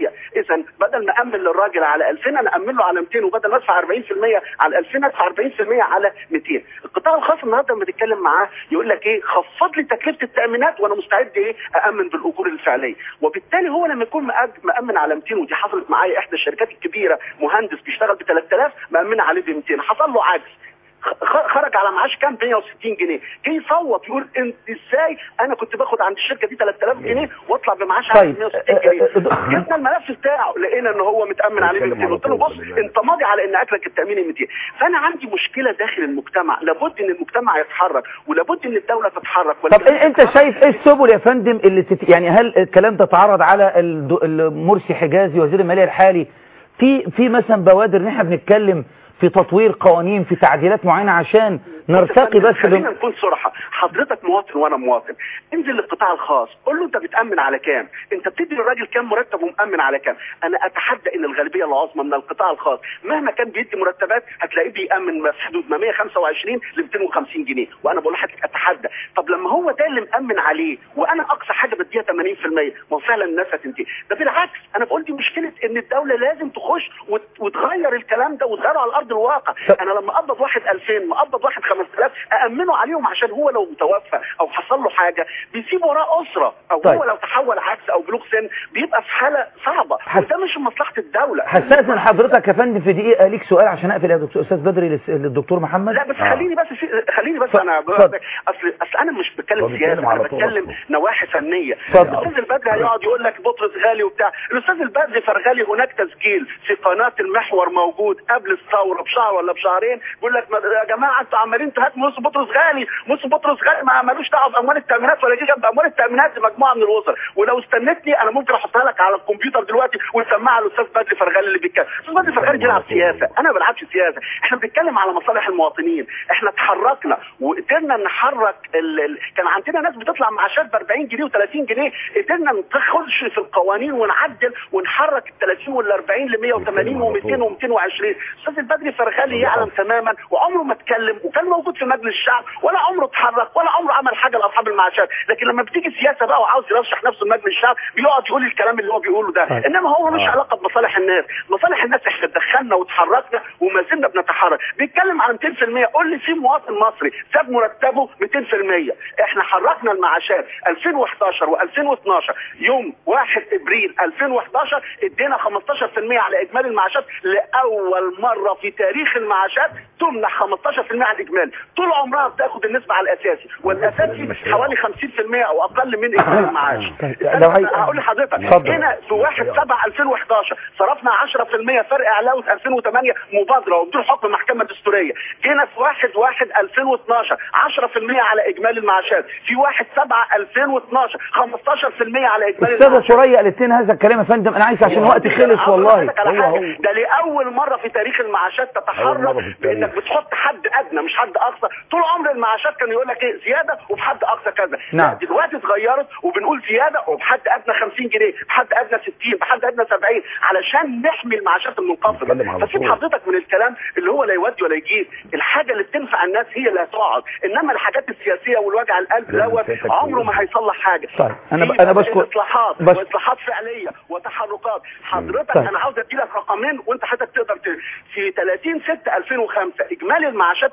اذا بدل ما امن للراجل على 2000 انا امن له على 200 وبدل ما ادفع 40% على 2000 ادفع 40% على 200 القطاع الخاص النهارده لما تتكلم معاه يقول لك ايه خفض لي تكلفه التامينات وانا مستعد ايه اامن بالاجور الفعليه وبالتالي هو لما يكون مأج- مامن على 200 ودي حصلت معايا احدى الشركات الكبيره مهندس بيشتغل ب 3000 مامن عليه ب 200 حصل له عجز خ- خرج على معاش كام 160 جنيه جه يصوت يقول انت ازاي انا كنت باخد عند الشركه دي 3000 جنيه واطلع بمعاش عند طيب. 160 جنيه جبنا الملف بتاعه لقينا ان هو متامن عليه ب 200 قلت له بص انت ماضي على ان اكلك التاميني 200 فانا عندي مشكله داخل المجتمع لابد ان المجتمع يتحرك ولابد ان الدوله تتحرك طب إيه- انت شايف ايه السبل يا فندم اللي تت... يعني هل الكلام ده اتعرض على الد- المرسي حجازي وزير الماليه الحالي في في مثلا بوادر ان احنا بنتكلم في تطوير قوانين في تعديلات معينه عشان نرتقي بس خلينا بم... نكون صراحة حضرتك مواطن وانا مواطن انزل للقطاع الخاص قول له انت بتأمن على كام انت بتدي للراجل كام مرتب ومأمن على كام انا اتحدى ان الغالبية العظمى من القطاع الخاص مهما كان بيدي مرتبات هتلاقيه بيأمن في حدود ما 125 ل 250 جنيه وانا بقول لحضرتك اتحدى طب لما هو ده اللي مأمن عليه وانا اقصى حاجة بديها 80% ما هو فعلا الناس هتنتهي ده بالعكس انا بقول دي مشكلة ان الدولة لازم تخش وت- وتغير الكلام ده وتغيره على ارض الواقع انا لما اقبض واحد 2000 مقبض واحد 5000 أأمنه عليهم عشان هو لو توفى أو حصل له حاجة بيسيب وراه أسرة أو طيب. هو لو تحول عجز أو بلوغ سن بيبقى في حالة صعبة حس- وده مش من مصلحة الدولة هستاذن حضرتك يا فندم في دقيقه ليك سؤال عشان اقفل يا دكتور استاذ بدري للس- للدكتور محمد لا بس خليني بس في خليني بس انا اصل اصل انا مش هو بتكلم بيتكلم سياسه انا على طول بتكلم نواحي فنيه اتفضل. الاستاذ البدري هيقعد يقول لك بطرس غالي وبتاع الاستاذ البدري فرغالي هناك تسجيل في قناه المحور موجود قبل الثوره بشهر ولا بشهرين بيقول لك ما- يا جماعه انتوا عمالين تهاجموا موسى بطرس غالي موسى بطرس غالي ما مالوش دعوه باموال التامينات ولا جه جنب اموال التامينات دي مجموعه من الاسر ولو استنتني انا ممكن احطها لك على الكمبيوتر دلوقتي ونسمعها الاستاذ بدري فرغالي اللي بيتكلم الاستاذ بدري فرغالي بيلعب سياسه انا ما بلعبش سياسه احنا بنتكلم على مصالح المواطنين احنا اتحركنا وقدرنا نحرك ال... ال... كان عندنا ناس بتطلع معاشات ب 40 جنيه و30 جنيه قدرنا نخش في القوانين ونعدل ونحرك ال 30 وال 40 ل 180 و200 و220 الاستاذ البدري فرغالي يعلم تماما وعمره ما اتكلم وكان موجود في مجلس الشعب ولا عمره اتحرك ولا عمره عمل حاجه لاصحاب المعاشات لكن لما بتيجي سياسه بقى وعاوز يرشح نفسه لمجلس الشعب بيقعد يقول الكلام اللي هو بيقوله ده طيب. انما هو ملوش آه. علاقه بمصالح الناس مصالح الناس احنا اتدخلنا وتحركنا وما زلنا بنتحرك بيتكلم على 200% قول لي في مواطن مصري ساب مرتبه 200% احنا حركنا المعاشات 2011 و2012 يوم 1 ابريل 2011 ادينا 15% على اجمالي المعاشات لاول مره في تاريخ المعاشات تمنح 15% على الاجمالي طول عمرها بتاخد النسبه على الاساسي والاساسي حوالي 50% او اقل من اجمالي المعاش لو هي- هقول لحضرتك اتفضل. هنا في 1 7 2011 صرفنا 10% فرق علاوه 2008 مبادره وبدون حكم محكمه دستوريه جينا في 1 1 2012 10% على اجمالي المعاشات في 1 7 2012 15% على اجمالي استاذه المعاشات سوريا الاثنين هذا الكلام يا فندم انا عايز عشان وقتي خلص عاوز والله أقول لك على حاجة. ده لاول مره في تاريخ المعاشات أول تتحرك مرة في التاريخ. بانك بتحط حد ادنى مش حد اقصى طول عمر المعاشات كان يقول لك ايه زياده وبحد اقصى كذا نعم. لا دلوقتي اتغيرت وبنقول زياده وبحد ادنى 50 جنيه بحد ادنى 60 بحد ادنى 70 علشان نحمي المعاشات المنخفضه فسيب حضرتك من الكلام اللي هو لا يودي ولا يجيب الحاجه اللي بتنفع الناس هي اللي هتقعد انما الحاجات السياسيه والوجع القلب دوت عمره ما هيصلح حاجه طيب انا في ب... انا بقى بشكر اصلاحات بش... واصلاحات فعليه وتحركات حضرتك طيب. انا عاوز ادي لك رقمين وانت حضرتك تقدر ت... في 30 6 2005 اجمالي المعاشات المنصرفه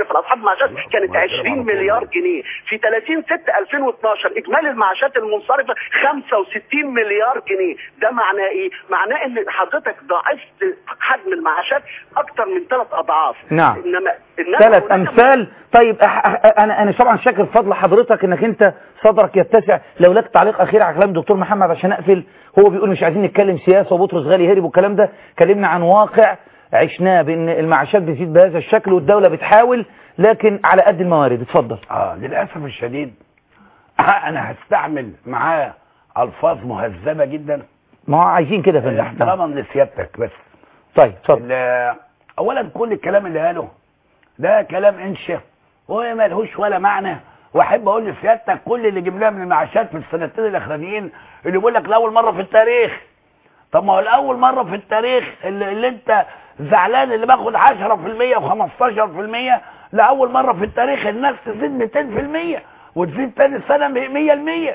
المعاشات الاصحاب المعاشات كانت 20 مليار جنيه في 30 6 2012 اجمالي المعاشات المنصرفه 65 مليار جنيه ده معناه ايه معناه ان حضرتك ضاعفت حجم المعاشات اكتر من ثلاث اضعاف نعم. انما انما ثلاث هناك امثال طيب أح أح انا انا طبعا شاكر فضل حضرتك انك انت صدرك يتسع لو لك تعليق اخير على كلام دكتور محمد عشان اقفل هو بيقول مش عايزين نتكلم سياسه وبطرس غالي هرب والكلام ده كلمنا عن واقع عشناه بان المعاشات بتزيد بهذا الشكل والدوله بتحاول لكن على قد الموارد اتفضل اه للاسف الشديد انا هستعمل معاه الفاظ مهذبه جدا ما هو عايزين كده يا فندم احتراما لسيادتك بس طيب اتفضل ال- اولا كل الكلام اللي قاله ده كلام انشا وملهوش ولا معنى واحب اقول لسيادتك كل اللي جبناه من المعاشات في السنتين الاخرانيين اللي بيقول لك لاول مره في التاريخ طب ما هو لاول مره في التاريخ اللي, اللي انت زعلان اللي باخد 10% و15% لاول مره في التاريخ الناس تزيد 200% وتزيد تاني سنه 100%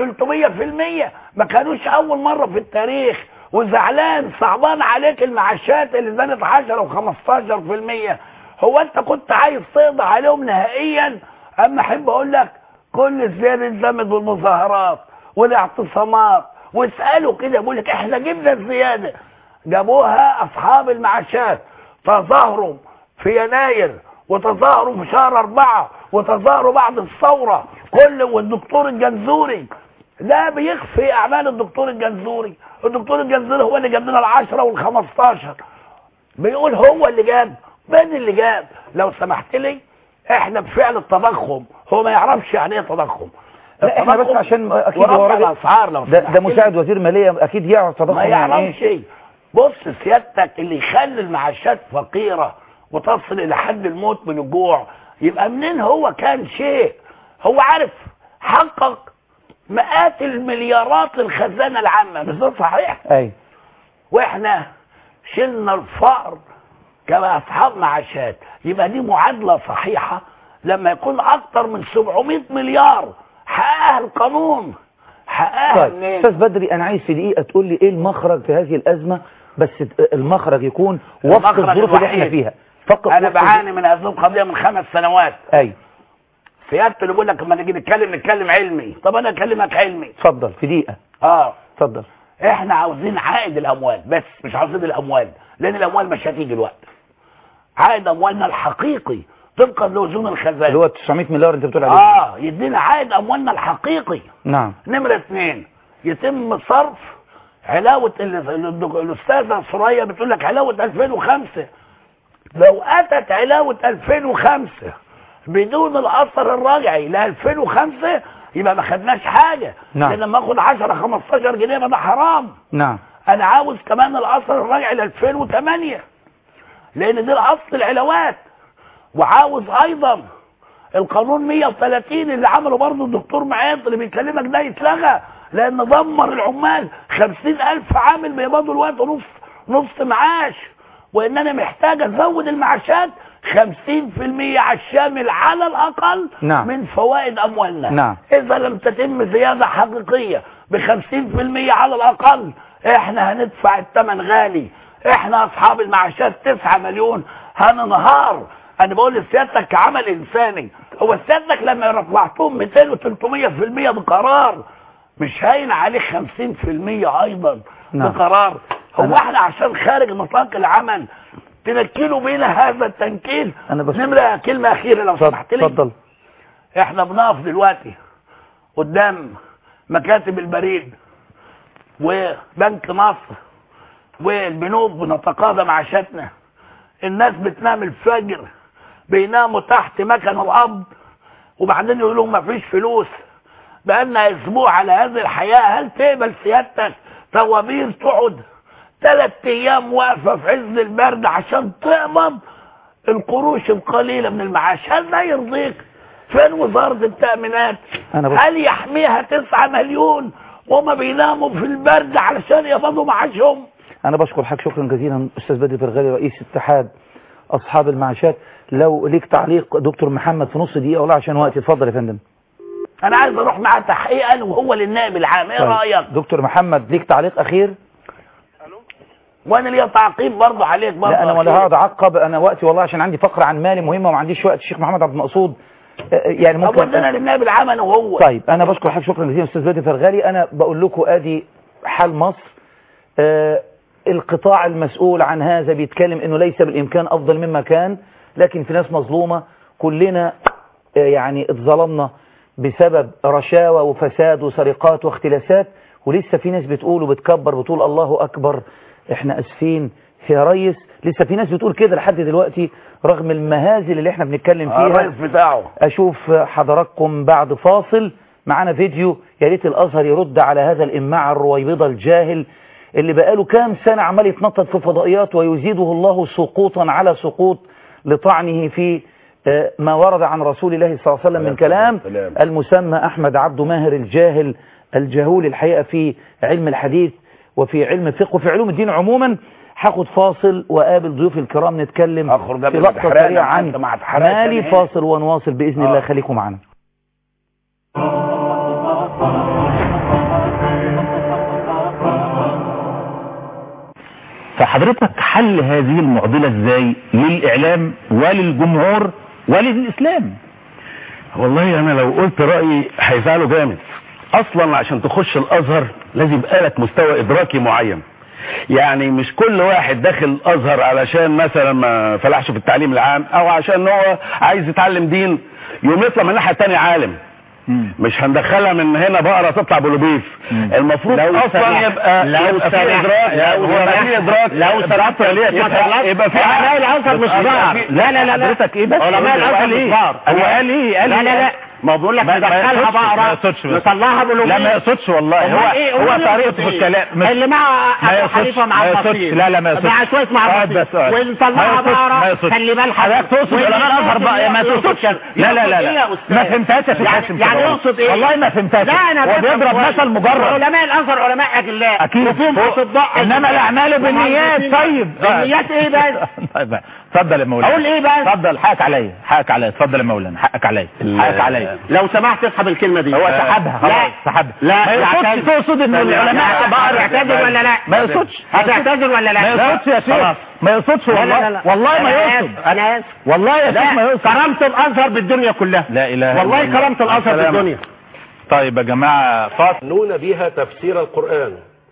و300% ما كانوش اول مره في التاريخ وزعلان صعبان عليك المعاشات اللي زادت 10 و15% هو انت كنت عايز تقضي عليهم نهائيا اما احب اقول لك كل الزياده اندمت بالمظاهرات والاعتصامات واسالوا كده بيقول لك احنا جبنا الزياده جابوها اصحاب المعاشات تظاهروا في يناير وتظاهروا في شهر أربعة وتظاهروا بعد الثورة كل والدكتور الجنزوري لا بيخفي أعمال الدكتور الجنزوري الدكتور الجنزوري هو اللي جاب لنا العشرة والخمستاشر بيقول هو اللي جاب من اللي جاب لو سمحت لي احنا بفعل التضخم هو ما يعرفش يعني ايه تضخم لا احنا بس التضخم عشان اكيد ورفع هو راجل الاسعار لو ده, سمحت ده لي. مساعد وزير ماليه اكيد يعرف تضخم ما يعني يعرفش ايه بص سيادتك اللي يخلي المعاشات فقيرة وتصل إلى حد الموت من الجوع يبقى منين هو كان شيء هو عارف حقق مئات المليارات للخزانة العامة مش ده صحيح اي واحنا شلنا الفقر كأصحاب معاشات يبقى دي معادلة صحيحة لما يكون أكتر من 700 مليار حققها القانون حققها طيب منين؟ استاذ بدري انا عايز في دقيقه تقول لي ايه المخرج في هذه الازمه بس المخرج يكون وفق المخرج الظروف اللي احنا الوحيد. فيها فقط انا وفق بعاني من هذه القضيه من خمس سنوات اي سيادته اللي بيقول لك لما نيجي نتكلم نتكلم علمي طب انا اكلمك علمي اتفضل في دقيقه اه اتفضل احنا عاوزين عائد الاموال بس مش عاوزين الاموال لان الاموال مش هتيجي الوقت عائد اموالنا الحقيقي طبقا لوزون الخزانه اللي هو 900 مليار انت بتقول عليه اه يدينا عائد اموالنا الحقيقي نعم نمرة اثنين يتم صرف علاوة ال- ال- الأستاذة سوريا بتقول لك علاوة 2005 لو أتت علاوة 2005 بدون الأثر الرجعي ل 2005 يبقى ما خدناش حاجة نعم. لأن لما آخد 10 15 جنيه ما ده حرام نعم أنا عاوز كمان الأثر الرجعي ل 2008 لأن دي الأصل العلاوات وعاوز أيضا القانون 130 اللي عمله برضه الدكتور معاذ اللي بيكلمك ده يتلغى لان دمر العمال 50000 عامل بيقبضوا الوقت نص نص معاش وان انا محتاج ازود المعاشات 50% على الشامل على الاقل نعم. من فوائد اموالنا نعم. اذا لم تتم زياده حقيقيه ب 50% على الاقل احنا هندفع الثمن غالي احنا اصحاب المعاشات 9 مليون هننهار انا بقول لسيادتك كعمل انساني هو سيادتك لما رفعتهم 200 و300% بقرار مش هاين عليه 50% ايضا نعم. بقرار هو أنا- احنا عشان خارج نطاق العمل تنكلوا بينا هذا التنكيل أنا بس- نمرة كلمة أخيرة لو سمحت لي اتفضل احنا بنقف دلوقتي قدام مكاتب البريد وبنك مصر والبنوك بنتقاضى معاشاتنا الناس بتنام الفجر بيناموا تحت مكن القبض وبعدين يقولوا ما فيش فلوس بقالنا اسبوع على هذه الحياة هل تقبل سيادتك طوابير تقعد ثلاث ايام واقفة في عز البرد عشان تقبض القروش القليلة من المعاش هل ده يرضيك فين وزارة التأمينات أنا بس- هل يحميها تسعة مليون وما بيناموا في البرد علشان يقبضوا معاشهم انا بشكر حضرتك شكرا جزيلا استاذ بدري فرغالي رئيس اتحاد اصحاب المعاشات لو ليك تعليق دكتور محمد في نص دقيقه ولا عشان وقتي اتفضل يا فندم انا عايز اروح معاه تحقيقا وهو للنائب العام ايه طيب. رايك دكتور محمد ليك تعليق اخير وانا ليا تعقيب برضه عليك برضه لا انا ولا أخير. هقعد اعقب انا وقتي والله عشان عندي فقره عن مالي مهمه وما عنديش وقت الشيخ محمد عبد المقصود آه، آه، يعني طب ممكن ودنا لله بالعمل وهو طيب انا بشكر حضرتك شكرا جزيلا استاذ بدر فرغالي انا بقول لكم ادي حال مصر آه القطاع المسؤول عن هذا بيتكلم انه ليس بالامكان افضل مما كان لكن في ناس مظلومه كلنا آه يعني اتظلمنا بسبب رشاوى وفساد وسرقات واختلاسات ولسه في ناس بتقول وبتكبر بتقول الله اكبر احنا اسفين يا ريس لسه في ناس بتقول كده لحد دلوقتي رغم المهازل اللي احنا بنتكلم آه، فيها الرئيس بتاعه اشوف حضراتكم بعد فاصل معانا فيديو يا ريت الازهر يرد على هذا الاماع الرويبضه الجاهل اللي بقاله كام سنه عمال يتنطط في فضائيات ويزيده الله سقوطا على سقوط لطعنه في آه، ما ورد عن رسول الله صلى الله عليه وسلم من كلام المسمى احمد عبد ماهر الجاهل الجهول الحقيقه في علم الحديث وفي علم الفقه وفي علوم الدين عموما هاخد فاصل وقابل ضيوفي الكرام نتكلم اخرج في قبل ما لقطه تحرقنا سريعه معاك، عن ما هتحرقش مالي أنا. فاصل ونواصل باذن الله خليكم معنا فحضرتك حل هذه المعضلة ازاي للإعلام وللجمهور وللإسلام والله انا لو قلت رايي هيزعلوا جامد اصلا عشان تخش الازهر لازم يبقى لك مستوى ادراكي معين يعني مش كل واحد داخل الازهر علشان مثلا ما فلحش في التعليم العام او عشان هو عايز يتعلم دين يوم يطلع من الناحيه الثانيه عالم مش هندخلها من هنا بقره تطلع بلوبيف المفروض لو اصلا سمح- يبقى لو يبقى في سمح- ادراك لو هو يبقى سمح- في ادراك لو سمحت ليه يبقى- يبقى في علماء الازهر مش يبقى ظهر. في- لا لا لا لا. حضرتك ايه بس علماء هو الازهر قال مش ايه ظهر. هو هو قال ايه قال لا ايه لا لا. ما بقول لك ما- ما ندخلها يقصدش- بقرة، ما يقصدش بس. نطلعها بلوبيف. لا ما يقصدش والله أمال هو إيه؟ هو أمال طريقته يقصد في إيه؟ الكلام مش- اللي مع ما أبو يقصدش- حنيفة مع ما يقصدش البصير. لا لا ما يقصدش مع شوية مع آه، البصير. بس آه. ونطلعها ما يقصدش- بقرة، ما يقصدش. خلي بالك حضرتك تقصد واللي علماء الازهر بقى يا ما يقصد تقصدش كده. لا لا لا يقصد إيه لا يا أستاذ؟ ما فهمتهاش يا شيخ يعني- هاشم يعني كده. يقصد ايه؟ والله ما فهمتهاش لا انا هو بفهم بيضرب كويس. مثل مجرد علماء الازهر علماء اجلاء اكيد وفيهم هو- اطباء انما الاعمال بالنيات طيب بالنيات ايه بس؟ طيب اتفضل يا مولانا أقول إيه بس؟ اتفضل حقك عليا حقك عليا اتفضل يا مولانا حقك عليا حقك عليا لو سمحت اسحب الكلمه دي هو سحبها لا خلاص سحبها لا ما يقصدش يعتذر. تقصد ان لا، العلماء لا، بقى هتعتذر ولا لا؟ ما يقصدش هتعتذر ولا لا؟ ما يقصدش يا شيخ خلاص. ما يقصدش لا، لا، والله لا، لا. والله ما أنا يقصد آسف، انا اسف والله يا شيخ ما لا يقصد كرامة الازهر بالدنيا كلها لا اله والله إلا الله. كرامة الازهر السلام. بالدنيا طيب يا جماعه فاطمه يعنون بها تفسير القرآن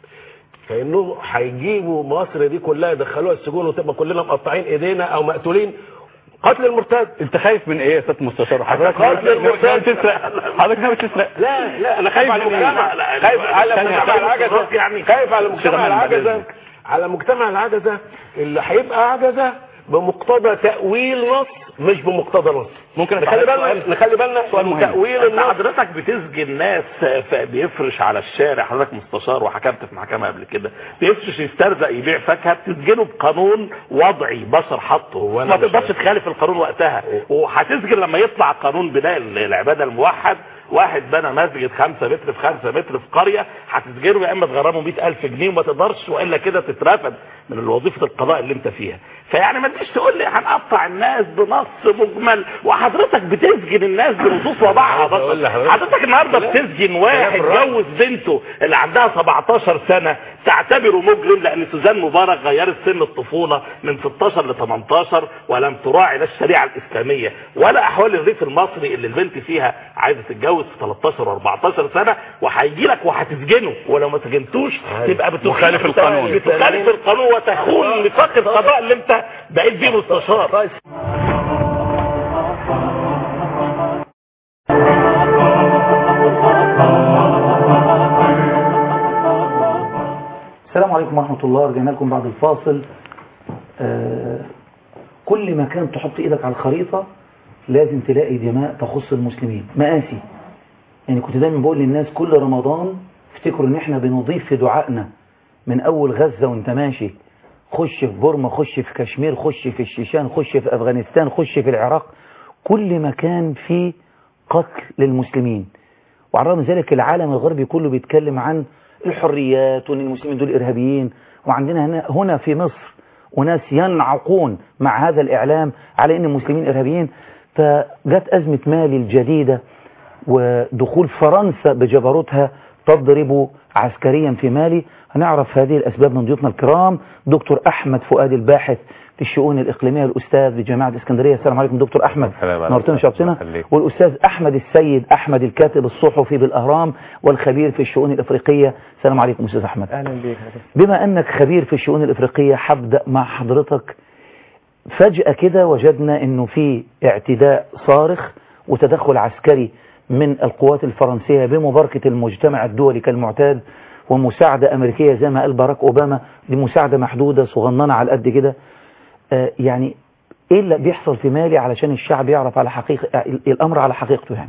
فإنهم هيجيبوا مصر دي كلها يدخلوها السجون وتبقى كلنا مقطعين ايدينا او مقتولين قتل المرتد انت خايف من ايه يا استاذ مستشار حضرتك قتل المرتد تسرق حضرتك ناوي تسرق لا لا انا خايف على المجتمع خايف على مجتمع العجزه يعني خايف على مجتمع العجزه على مجتمع العجزه اللي هيبقى عجزه بمقتضى تأويل نص مش بمقتضى نص ممكن نخلي بالنا نخلي بالنا سؤال من مهم. تأويل أنت النص حضرتك بتسجن ناس بيفرش على الشارع حضرتك مستشار وحكمت في محكمه قبل كده بيفرش يسترزق يبيع فاكهه بتسجنه بقانون وضعي بشر حطه أنا ما مش تقدرش عارف. تخالف القانون وقتها وهتسجن لما يطلع قانون بناء العباده الموحد واحد بنى مسجد 5 متر في 5 متر في قريه هتسجنه يا اما تغرمه 100000 جنيه وما تقدرش والا كده تترفد من وظيفه القضاء اللي انت فيها فيعني ما تجيش تقول لي هنقطع الناس بنص مجمل وحضرتك بتسجن الناس بنصوص وضعها عايز أقول بس لحضرتك- حضرتك النهارده لا. بتسجن كلام واحد الرأي. جوز بنته اللي عندها 17 سنه تعتبره مجرم لان سوزان مبارك غيرت سن الطفوله من 16 ل 18 ولم تراعي لا الشريعه الاسلاميه ولا احوال الريف المصري اللي البنت فيها عايزه تتجوز في 13 و14 سنه وهيجي لك وهتسجنه ولو ما سجنتوش تبقى بتخالف مخالف القانون. بتخالف القانون وتخون نطاق القضاء اللي انت بقيت بيه مستشار السلام عليكم ورحمة الله رجعنا لكم بعد الفاصل آه كل مكان تحط ايدك على الخريطة لازم تلاقي دماء تخص المسلمين مآسي يعني كنت دايما بقول للناس كل رمضان افتكروا ان احنا بنضيف في دعائنا من اول غزة وانت ماشي خش في بورما خش في كشمير خش في الشيشان خش في افغانستان خش في العراق كل مكان فيه قتل للمسلمين وعلى الرغم من ذلك العالم الغربي كله بيتكلم عن الحريات وان المسلمين دول ارهابيين وعندنا هنا, هنا في مصر وناس ينعقون مع هذا الاعلام على ان المسلمين ارهابيين فجت ازمه مالي الجديده ودخول فرنسا بجبروتها تضرب عسكريا في مالي هنعرف هذه الأسباب من ضيوفنا الكرام دكتور أحمد فؤاد الباحث في الشؤون الإقليمية الأستاذ بجامعة اسكندرية السلام عليكم دكتور أحمد نورتنا شرفتنا والأستاذ أحمد السيد أحمد الكاتب الصحفي بالأهرام والخبير في الشؤون الإفريقية السلام عليكم أستاذ أحمد اهلا بيك بما أنك خبير في الشؤون الإفريقية هبدأ مع حضرتك فجأة كده وجدنا أنه في اعتداء صارخ وتدخل عسكري من القوات الفرنسية بمباركة المجتمع الدولي كالمعتاد ومساعدة أمريكية زي ما قال باراك أوباما دي مساعدة محدودة صغننة على قد كده آه يعني إيه اللي بيحصل في مالي علشان الشعب يعرف على حقيقة الأمر على حقيقته يعني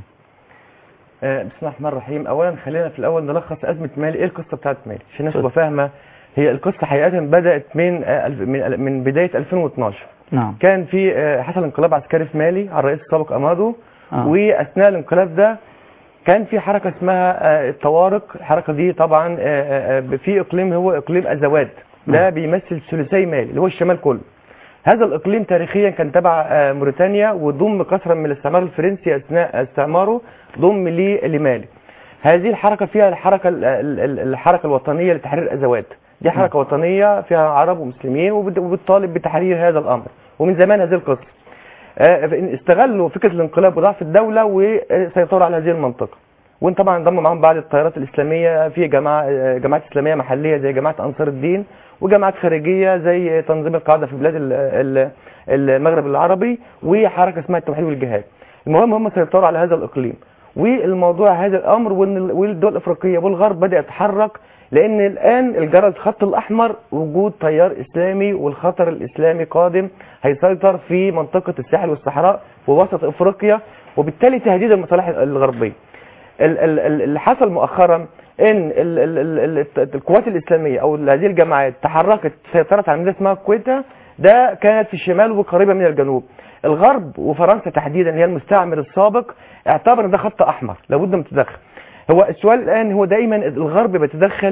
آه، بسم الله الرحمن الرحيم اولا خلينا في الاول نلخص ازمه مالي ايه القصه بتاعت مالي عشان الناس تبقى فاهمه هي القصه حقيقه بدات من آه، الف- من من بدايه 2012 نعم كان في آه، حصل انقلاب عسكري في مالي على الرئيس السابق امادو آه. واثناء الانقلاب ده كان في حركه اسمها آه، الطوارق الحركه دي طبعا آه، آه، آه، في اقليم هو اقليم ازواد ده بيمثل ثلثي مالي اللي هو الشمال كله هذا الاقليم تاريخيا كان تبع آه، موريتانيا وضم كثرا من الاستعمار الفرنسي اثناء استعماره ضم ليه لمالي هذه الحركه فيها الحركه ال- ال- ال- الحركه الوطنيه لتحرير ازواد دي حركه وطنيه فيها عرب ومسلمين وبت- وبتطالب بتحرير هذا الامر ومن زمان هذه القصه آه، فإن استغلوا فكره الانقلاب وضعف الدوله وسيطروا على هذه المنطقه وان طبعا انضم معاهم بعض التيارات الاسلاميه في جماعه آه، جماعات اسلاميه محليه زي جماعه انصار الدين وجماعات خارجيه زي تنظيم القاعده في بلاد ال- ال- المغرب العربي وحركه اسمها التوحيد والجهاد المهم هم سيطروا على هذا الاقليم والموضوع هذا الامر وان ال- والدول الافريقيه والغرب بدا يتحرك لان الان الجرى الخط الاحمر وجود تيار اسلامي والخطر الاسلامي قادم هيسيطر في منطقه الساحل والصحراء ووسط افريقيا وبالتالي تهديد المصالح الغربيه ال- ال- ال- اللي حصل مؤخرا ان ال- ال- ال- ال- القوات الاسلاميه او هذه الجماعات تحركت سيطرت على مدينه اسمها كويتا ده كانت في الشمال وقريبه من الجنوب الغرب وفرنسا تحديدا اللي هي المستعمر السابق اعتبر ان ده خط احمر لابد من التدخل هو السؤال الان هو دايما الغرب بيتدخل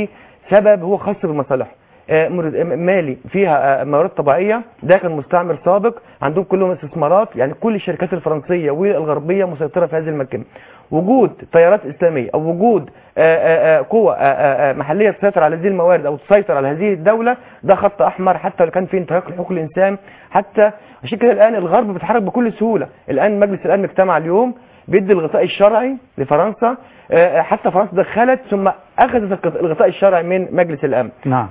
لسبب هو خاص بمصالحه آه، مر- مالي فيها آه، موارد طبيعيه ده كان مستعمر سابق عندهم كلهم استثمارات يعني كل الشركات الفرنسيه والغربيه مسيطره في هذه المكان وجود تيارات اسلاميه او وجود آه، آه، آه، قوى آه، آه، آه، محليه تسيطر على هذه الموارد او تسيطر على هذه الدوله ده خط احمر حتى لو كان في انتهاك لحقوق الانسان حتى عشان كده الان الغرب بيتحرك بكل سهوله الان مجلس الامن اجتمع اليوم بيدي الغطاء الشرعي لفرنسا آه، حتى فرنسا دخلت ثم اخذت الغطاء الشرعي من مجلس الامن نعم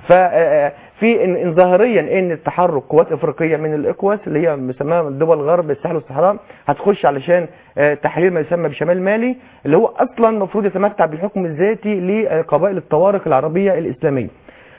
ففي إن إن ظاهريا ان التحرك قوات افريقيه من الاكواس اللي هي مسماها دول الغرب الساحل والصحراء هتخش علشان آه، تحرير ما يسمى بشمال مالي اللي هو اصلا المفروض يتمتع بالحكم الذاتي لقبائل الطوارق العربيه الاسلاميه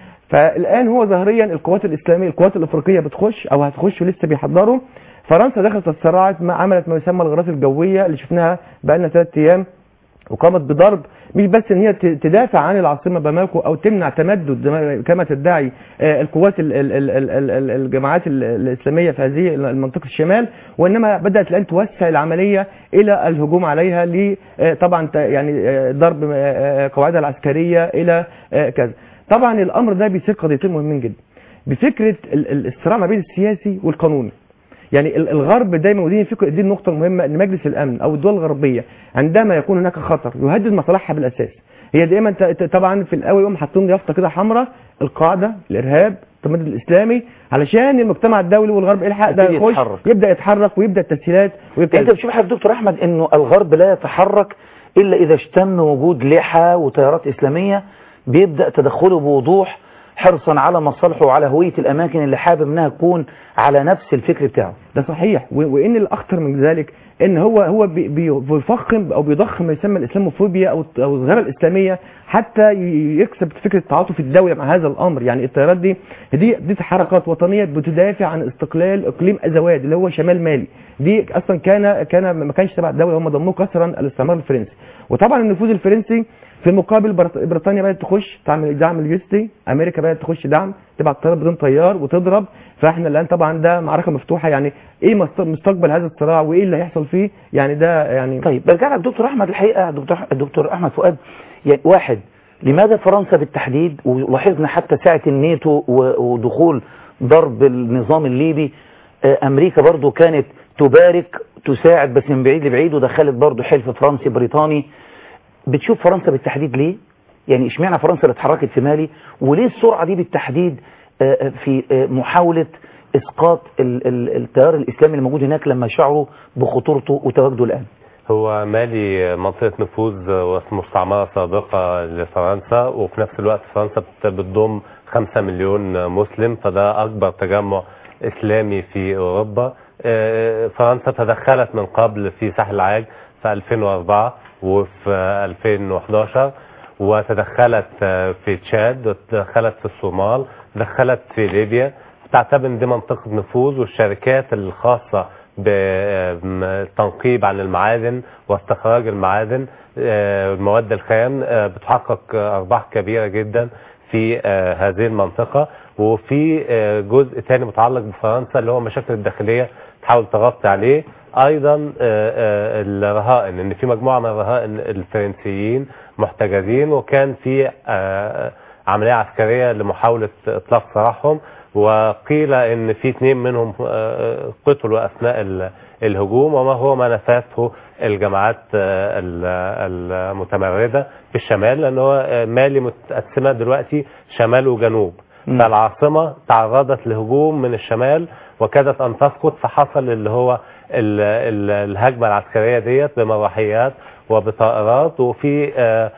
فالان هو ظاهريا القوات الاسلاميه القوات الافريقيه بتخش او هتخش ولسه بيحضروا فرنسا دخلت تسرعت ما عملت ما يسمى الغارات الجويه اللي شفناها بقى لنا ثلاث ايام وقامت بضرب مش بس ان هي ت- تدافع عن العاصمه باماكو او تمنع تمدد زي ما- كما تدعي آه، القوات ال- ال- ال- ال- ال- ال- الجماعات ال- الاسلاميه في هذه المنطقه الشمال وانما بدات الان توسع العمليه الى الهجوم عليها ل آه، طبعا ت- يعني آه، ضرب آه، آه، قواعدها العسكريه الى آه، كذا طبعا الامر ده بيثير قضيتين مهمين جدا بفكره ال- ال- الصراع ما بين السياسي والقانوني يعني ال- الغرب دايما ودي فكره دي النقطه المهمه ان مجلس الامن او الدول الغربيه عندما يكون هناك خطر يهدد مصالحها بالاساس هي دايما ت- ت- طبعا في الاول يوم حاطين يافطه كده حمراء القاعده الارهاب التمدد الاسلامي علشان المجتمع الدولي والغرب يلحق ده يبتدي يخش يتحرك. يبدا يتحرك ويبدا التسهيلات ويبدا انت بتشوف حضرتك دكتور احمد انه الغرب لا يتحرك الا اذا اشتم وجود لحى وتيارات اسلاميه بيبدا تدخله بوضوح حرصا على مصالحه وعلى هويه الاماكن اللي حابب انها تكون على نفس الفكر بتاعه ده صحيح و- وان الاخطر من ذلك ان هو هو بي- بي- بيفخم او بيضخم ما يسمى الاسلاموفوبيا او او الغيره الاسلاميه حتى ي- يكسب فكره تعاطف الدوله مع هذا الامر يعني التيارات دي دي دي حركات وطنيه بتدافع عن استقلال اقليم ازواد اللي هو شمال مالي دي اصلا كان كان ما كانش تبع الدوله هم ضموه كسرا الاستعمار الفرنسي وطبعا النفوذ الفرنسي في المقابل برط- بريطانيا بدات تخش تعمل دعم اليوستي امريكا بدات تخش دعم تبعت طيارات بدون طيار وتضرب فاحنا الان طبعا ده معركه مفتوحه يعني ايه مست- مستقبل هذا الصراع وايه اللي هيحصل فيه يعني ده يعني طيب برجع لك دكتور احمد الحقيقه دكتور دكتور احمد فؤاد يعني واحد لماذا فرنسا بالتحديد ولاحظنا حتى ساعه الناتو و- ودخول ضرب النظام الليبي آه، امريكا برضو كانت تبارك تساعد بس من بعيد لبعيد ودخلت برضو حلف فرنسي بريطاني بتشوف فرنسا بالتحديد ليه يعني اشمعنى فرنسا اللي اتحركت في مالي وليه السرعه دي بالتحديد آه، آه، في آه، محاوله اسقاط ال- ال- التيار الاسلامي الموجود هناك لما شعروا بخطورته وتواجده الان هو مالي منطقة نفوذ ومستعمرة سابقة لفرنسا وفي نفس الوقت فرنسا بت- بتضم 5 مليون مسلم فده أكبر تجمع إسلامي في أوروبا آه، فرنسا تدخلت من قبل في ساحل العاج في 2004 وفي 2011 وتدخلت آه، في تشاد وتدخلت في الصومال دخلت في ليبيا تعتبر ان دي منطقة نفوذ والشركات الخاصة بالتنقيب عن المعادن واستخراج المعادن آه، المواد الخام آه، بتحقق آه، أرباح كبيرة جدا في آه، هذه المنطقة وفي آه، جزء تاني متعلق بفرنسا اللي هو مشاكل الداخلية تحاول تغطي عليه ايضا آه، آه، الرهائن ان في مجموعه من الرهائن الفرنسيين محتجزين وكان في آه، عمليه عسكريه لمحاوله اطلاق سراحهم وقيل ان في اثنين منهم آه، قتلوا اثناء ال- الهجوم وما هو ما نفته الجماعات آه، ال- المتمرده في الشمال لان هو آه، مالي متقسمه دلوقتي شمال وجنوب مم. فالعاصمه تعرضت لهجوم من الشمال وكادت ان تسقط فحصل اللي هو ال- ال- الهجمه العسكريه ديت بمروحيات وبطائرات وفي آه،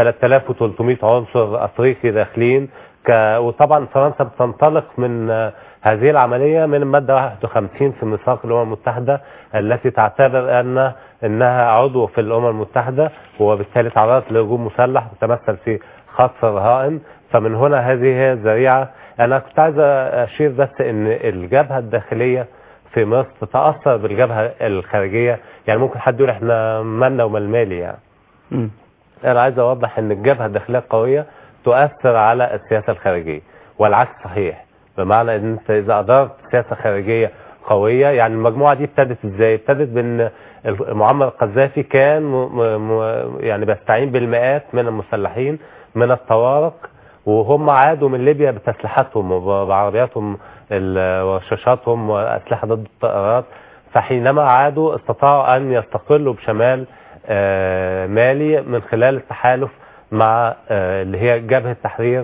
3300 عنصر افريقي داخلين ك... وطبعا فرنسا بتنطلق من آه، هذه العمليه من الماده 51 في ميثاق الامم المتحده التي تعتبر ان انها عضو في الامم المتحده وبالتالي تعرضت لهجوم مسلح تمثل في خطف الرهائن فمن هنا هذه هي الذريعه انا كنت عايز اشير بس ان الجبهه الداخليه في مصر تتاثر بالجبهه الخارجيه يعني ممكن حد يقول احنا مالنا ومال مالي يعني مم. انا عايز اوضح ان الجبهه الداخليه القويه تؤثر على السياسه الخارجيه والعكس صحيح بمعنى ان انت اذا ادرت سياسه خارجيه قويه يعني المجموعه دي ابتدت ازاي ابتدت بان معمر القذافي كان م م يعني بيستعين بالمئات من المسلحين من الطوارق وهم عادوا من ليبيا بتسليحاتهم وبعربياتهم ال- ورشاشاتهم واسلحه ضد الطائرات فحينما عادوا استطاعوا ان يستقلوا بشمال آه، مالي من خلال التحالف مع آه، اللي هي جبهه تحرير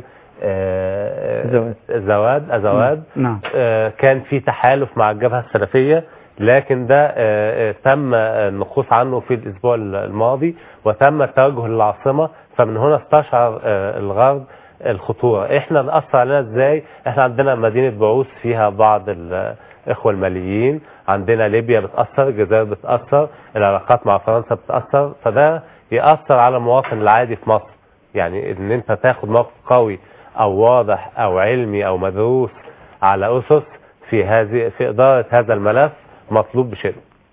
آه، زواد. زواد ازواد نعم آه، كان في تحالف مع الجبهه السلفيه لكن ده آه، آه، تم آه، النقوص عنه في الاسبوع الماضي وتم التوجه للعاصمه فمن هنا استشعر آه، الغرب الخطوره احنا ناثر علينا ازاي احنا عندنا مدينه بعوث فيها بعض الاخوه الماليين عندنا ليبيا بتاثر الجزائر بتاثر العلاقات مع فرنسا بتاثر فده ياثر على المواطن العادي في مصر يعني ان انت تاخد موقف قوي او واضح او علمي او مدروس على اسس في هذه في اداره هذا الملف مطلوب بشده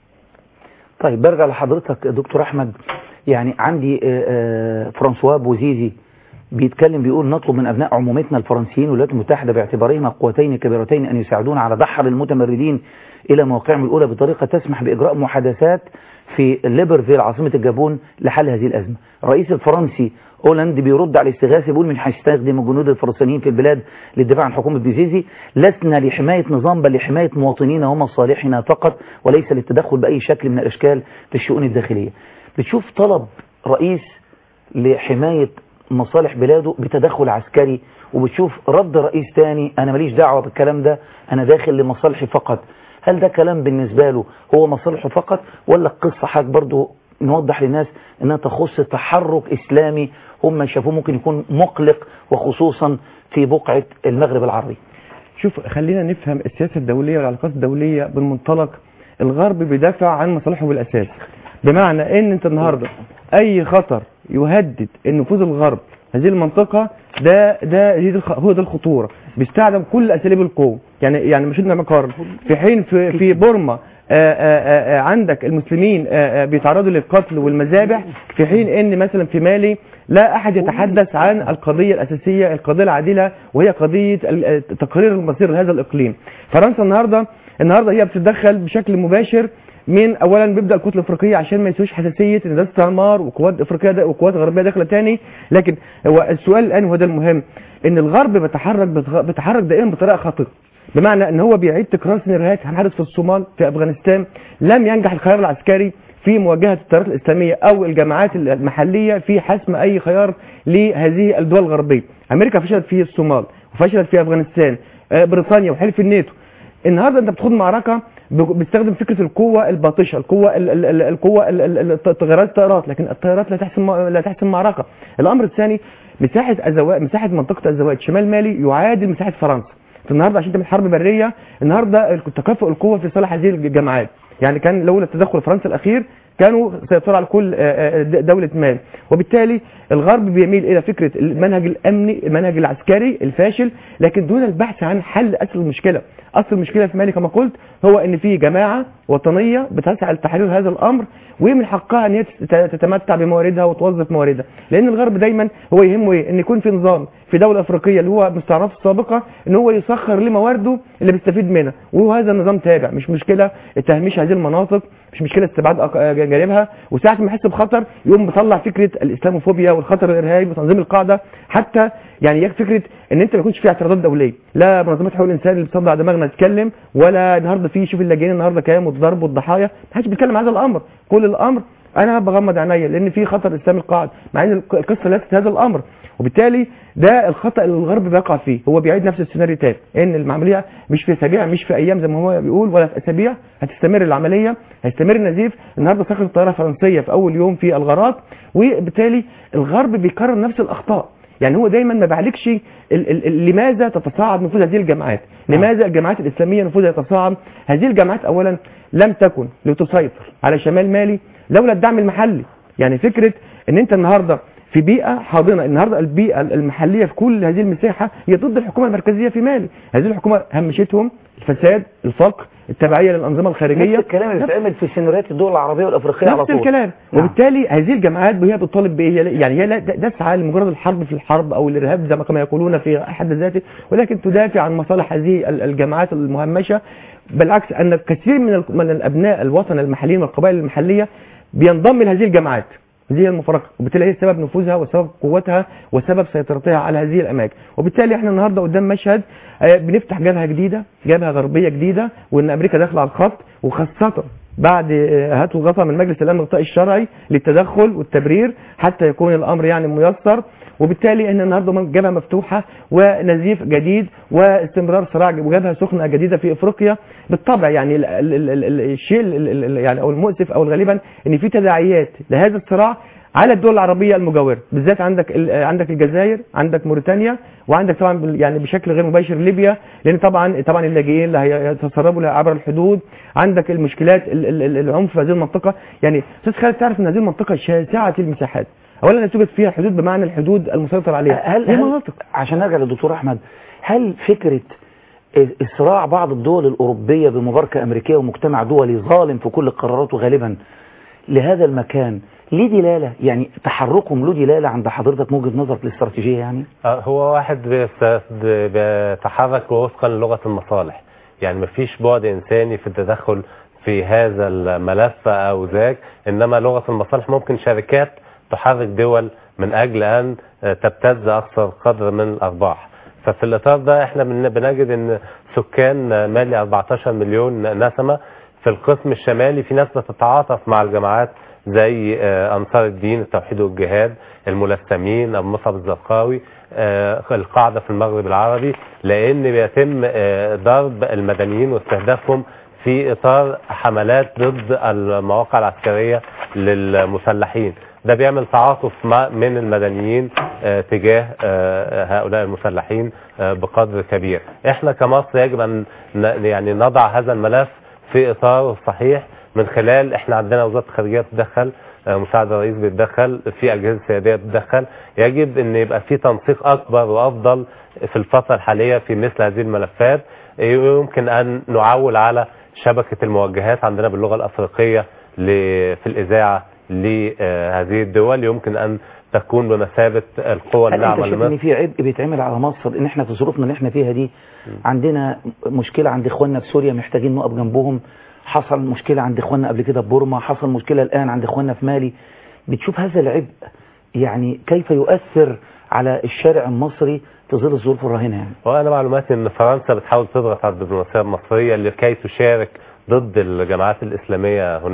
طيب برجع لحضرتك دكتور احمد يعني عندي آه، آه، فرانسوا بوزيزي بيتكلم بيقول نطلب من ابناء عمومتنا الفرنسيين والولايات المتحده باعتبارهما قوتين كبيرتين ان يساعدونا على دحر المتمردين الى مواقعهم الاولى بطريقه تسمح باجراء محادثات في ليبرفيل عاصمه الجابون لحل هذه الازمه. الرئيس الفرنسي اولاند بيرد على الاستغاثه بيقول من هيستخدم الجنود الفرنسيين في البلاد للدفاع عن حكومه بوزيزي لسنا لحمايه نظام بل لحمايه مواطنينا هم صالحنا فقط وليس للتدخل باي شكل من الاشكال في الشؤون الداخليه. بتشوف طلب رئيس لحمايه مصالح بلاده بتدخل عسكري وبتشوف رد رئيس تاني انا ماليش دعوه بالكلام ده انا داخل لمصالحي فقط هل ده كلام بالنسبه له هو مصالحه فقط ولا القصه حضرتك برضو نوضح للناس انها تخص تحرك اسلامي هم شافوه ممكن يكون مقلق وخصوصا في بقعه المغرب العربي شوف خلينا نفهم السياسة الدولية والعلاقات الدولية بالمنطلق الغرب بيدافع عن مصالحه بالأساس بمعنى ان انت النهاردة اي خطر يهدد نفوذ الغرب هذه المنطقة ده ده هي دي الخ- هو ده الخطورة بيستخدم كل اساليب القوة يعني يعني مش بدنا مقارن في حين في في بورما آآ آآ آآ عندك المسلمين آآ آآ بيتعرضوا للقتل والمذابح في حين ان مثلا في مالي لا احد يتحدث عن القضية الاساسية القضية العادلة وهي قضية ال- تقرير المصير لهذا الاقليم فرنسا النهاردة النهاردة هي بتتدخل بشكل مباشر من اولا بيبدا الكتله الافريقيه عشان ما يسويش حساسيه ان ده استعمار وقوات افريقيه دا وقوات غربيه داخله تاني لكن هو السؤال الان وهو ده المهم ان الغرب بيتحرك بتغ- بيتحرك دائما بطريقه خاطئه بمعنى ان هو بيعيد تكرار سيناريوهات هنحدث في الصومال في افغانستان لم ينجح الخيار العسكري في مواجهه التيارات الاسلاميه او الجماعات المحليه في حسم اي خيار لهذه الدول الغربيه امريكا فشلت في الصومال وفشلت في افغانستان آه، بريطانيا وحلف الناتو النهارده انت بتخوض معركه ب- بتستخدم فكره القوه الباطشه القوه ال- ال- ال- القوه ال- ال- ال- تغيرات الطائرات لكن الطائرات لا تحسم لا تحسم معركه الامر الثاني مساحه أزواج مساحه منطقه الزواج شمال مالي يعادل مساحه فرنسا النهارده عشان تعمل حرب بريه النهارده تكافؤ القوه في صالح هذه الجماعات يعني كان لولا التدخل الفرنسي الاخير كانوا سيطروا على كل آه، آه، د- دولة مال وبالتالي الغرب بيميل إلى فكرة المنهج الأمني المنهج العسكري الفاشل لكن دون البحث عن حل أصل المشكلة أصل المشكلة في مالي كما قلت هو أن في جماعة وطنية بتسعى لتحرير هذا الأمر ومن حقها أن هي تت- تتمتع بمواردها وتوظف مواردها لأن الغرب دايما هو يهمه إيه أن يكون في نظام في دولة أفريقية اللي هو مستعرف السابقة أن هو يسخر لموارده اللي بيستفيد منها وهذا النظام تابع مش مشكلة تهميش هذه المناطق مش مشكلة استبعاد أق- جانبها وساعة ما يحس بخطر يقوم مطلع فكرة الإسلاموفوبيا والخطر الإرهابي وتنظيم القاعدة حتى يعني يكفي فكرة ان انت ما يكونش في اعتراضات دوليه لا منظمات حقوق الانسان اللي بتصدع دماغنا تتكلم ولا النهارده في شوف اللاجئين النهارده كام والضرب والضحايا ما حدش بيتكلم عن هذا الامر كل الامر انا بغمض عينيا لان في خطر اسلامي القاعد مع ان الق- القصه ليست هذا الامر وبالتالي ده الخطا اللي الغرب بيقع فيه هو بيعيد نفس السيناريو تاني ان العمليه مش في اسابيع مش في ايام زي ما هو بيقول ولا في اسابيع هتستمر العمليه هيستمر النزيف النهارده سقطت طياره فرنسيه في اول يوم في الغارات وبالتالي الغرب بيكرر نفس الاخطاء يعني هو دايما ما بعالجش ال- ال- ال- لماذا تتصاعد نفوذ هذه الجماعات لماذا الجماعات الإسلامية نفوذها يتصاعد هذه الجماعات أولا لم تكن لتسيطر على شمال مالي لولا الدعم المحلي يعني فكرة ان انت النهاردة في بيئة حاضنة النهاردة البيئة المحلية في كل هذه المساحة هي ضد الحكومة المركزية في مالي هذه الحكومة همشتهم الفساد الفقر التبعية للأنظمة الخارجية نفس الكلام اللي بيتعمل في سيناريوهات الدول العربية والأفريقية على نفس طول الكلام نعم. وبالتالي هذه الجماعات هي بتطالب بايه هي- يعني هي لا ت- تسعى لمجرد الحرب في الحرب او الارهاب زي ما كما يقولون في حد ذاته ولكن تدافع عن مصالح هذه ال- الجماعات المهمشه بالعكس ان كثير من ال- من الابناء الوطن المحليين والقبائل المحليه بينضم لهذه الجماعات هذه هي المفارقه وبالتالي هي سبب نفوذها وسبب قوتها وسبب سيطرتها على هذه الاماكن وبالتالي احنا النهارده قدام مشهد آه، بنفتح جبهه جديده جبهه غربيه جديده وان امريكا داخله على الخط وخاصه بعد آه، هات وغطى من مجلس الامن الغطاء الشرعي للتدخل والتبرير حتى يكون الامر يعني ميسر وبالتالي ان النهارده جبهه مفتوحه ونزيف جديد واستمرار صراع وجبهه سخنه جديده في افريقيا بالطبع يعني ال ال ال ال الشيء ال- ال- ال- يعني او المؤسف او الغالبا ان في تداعيات لهذا الصراع على الدول العربيه المجاوره بالذات عندك ال- عندك الجزائر عندك موريتانيا وعندك طبعا بال- يعني بشكل غير مباشر ليبيا لان طبعا طبعا اللاجئين اللي هيتسربوا عبر الحدود عندك المشكلات ال- ال- ال- العنف في هذه المنطقه يعني استاذ خالد تعرف ان هذه المنطقه شاسعه المساحات اولا لا توجد فيها حدود بمعنى الحدود المسيطر عليها هل, هي هل مناطق عشان ارجع للدكتور احمد هل فكره إسراع بعض الدول الأوروبية بمباركة أمريكية ومجتمع دولي ظالم في كل قراراته غالبا لهذا المكان ليه دلالة يعني تحركهم له دلالة عند حضرتك من وجهة نظرك الاستراتيجية يعني آه، هو واحد بيست- بيتحرك وفقا للغة المصالح يعني مفيش بعد إنساني في التدخل في هذا الملف أو ذاك إنما لغة المصالح ممكن شركات تحرك دول من أجل أن آه، تبتز أكثر قدر من الأرباح ففي الإطار ده احنا بن- بنجد ان سكان مالي 14 مليون نسمة في القسم الشمالي في ناس بتتعاطف مع الجماعات زي آه، أنصار الدين التوحيد والجهاد الملثمين أبو مصعب الزرقاوي آه، القاعدة في المغرب العربي لأن بيتم آه، ضرب المدنيين واستهدافهم في إطار حملات ضد المواقع العسكرية للمسلحين ده بيعمل تعاطف مع- من المدنيين آه، تجاه آه، هؤلاء المسلحين آه، بقدر كبير احنا كمصر يجب ان ن- يعني نضع هذا الملف في اطاره الصحيح من خلال احنا عندنا وزاره الخارجيه بتدخل آه، مساعد الرئيس بيتدخل في اجهزه سياديه بتدخل يجب ان يبقى في تنسيق اكبر وافضل في الفتره الحاليه في مثل هذه الملفات يمكن ان نعول على شبكه الموجهات عندنا باللغه الافريقيه ل- في الاذاعه لهذه الدول يمكن ان تكون بمثابه القوى هل انت الناعمه شايف ان لمصر في عبء بيتعمل على مصر ان احنا في ظروفنا اللي احنا فيها دي عندنا مشكلة عند اخواننا في سوريا محتاجين نقف جنبهم حصل مشكلة عند اخواننا قبل كده في بورما حصل مشكلة الان عند اخواننا في مالي بتشوف هذا العبء يعني كيف يؤثر على الشارع المصري في ظل الظروف الراهنة يعني وانا معلوماتي ان فرنسا بتحاول تضغط على الدبلوماسيه المصريه لكي تشارك ضد الجماعات الاسلاميه هناك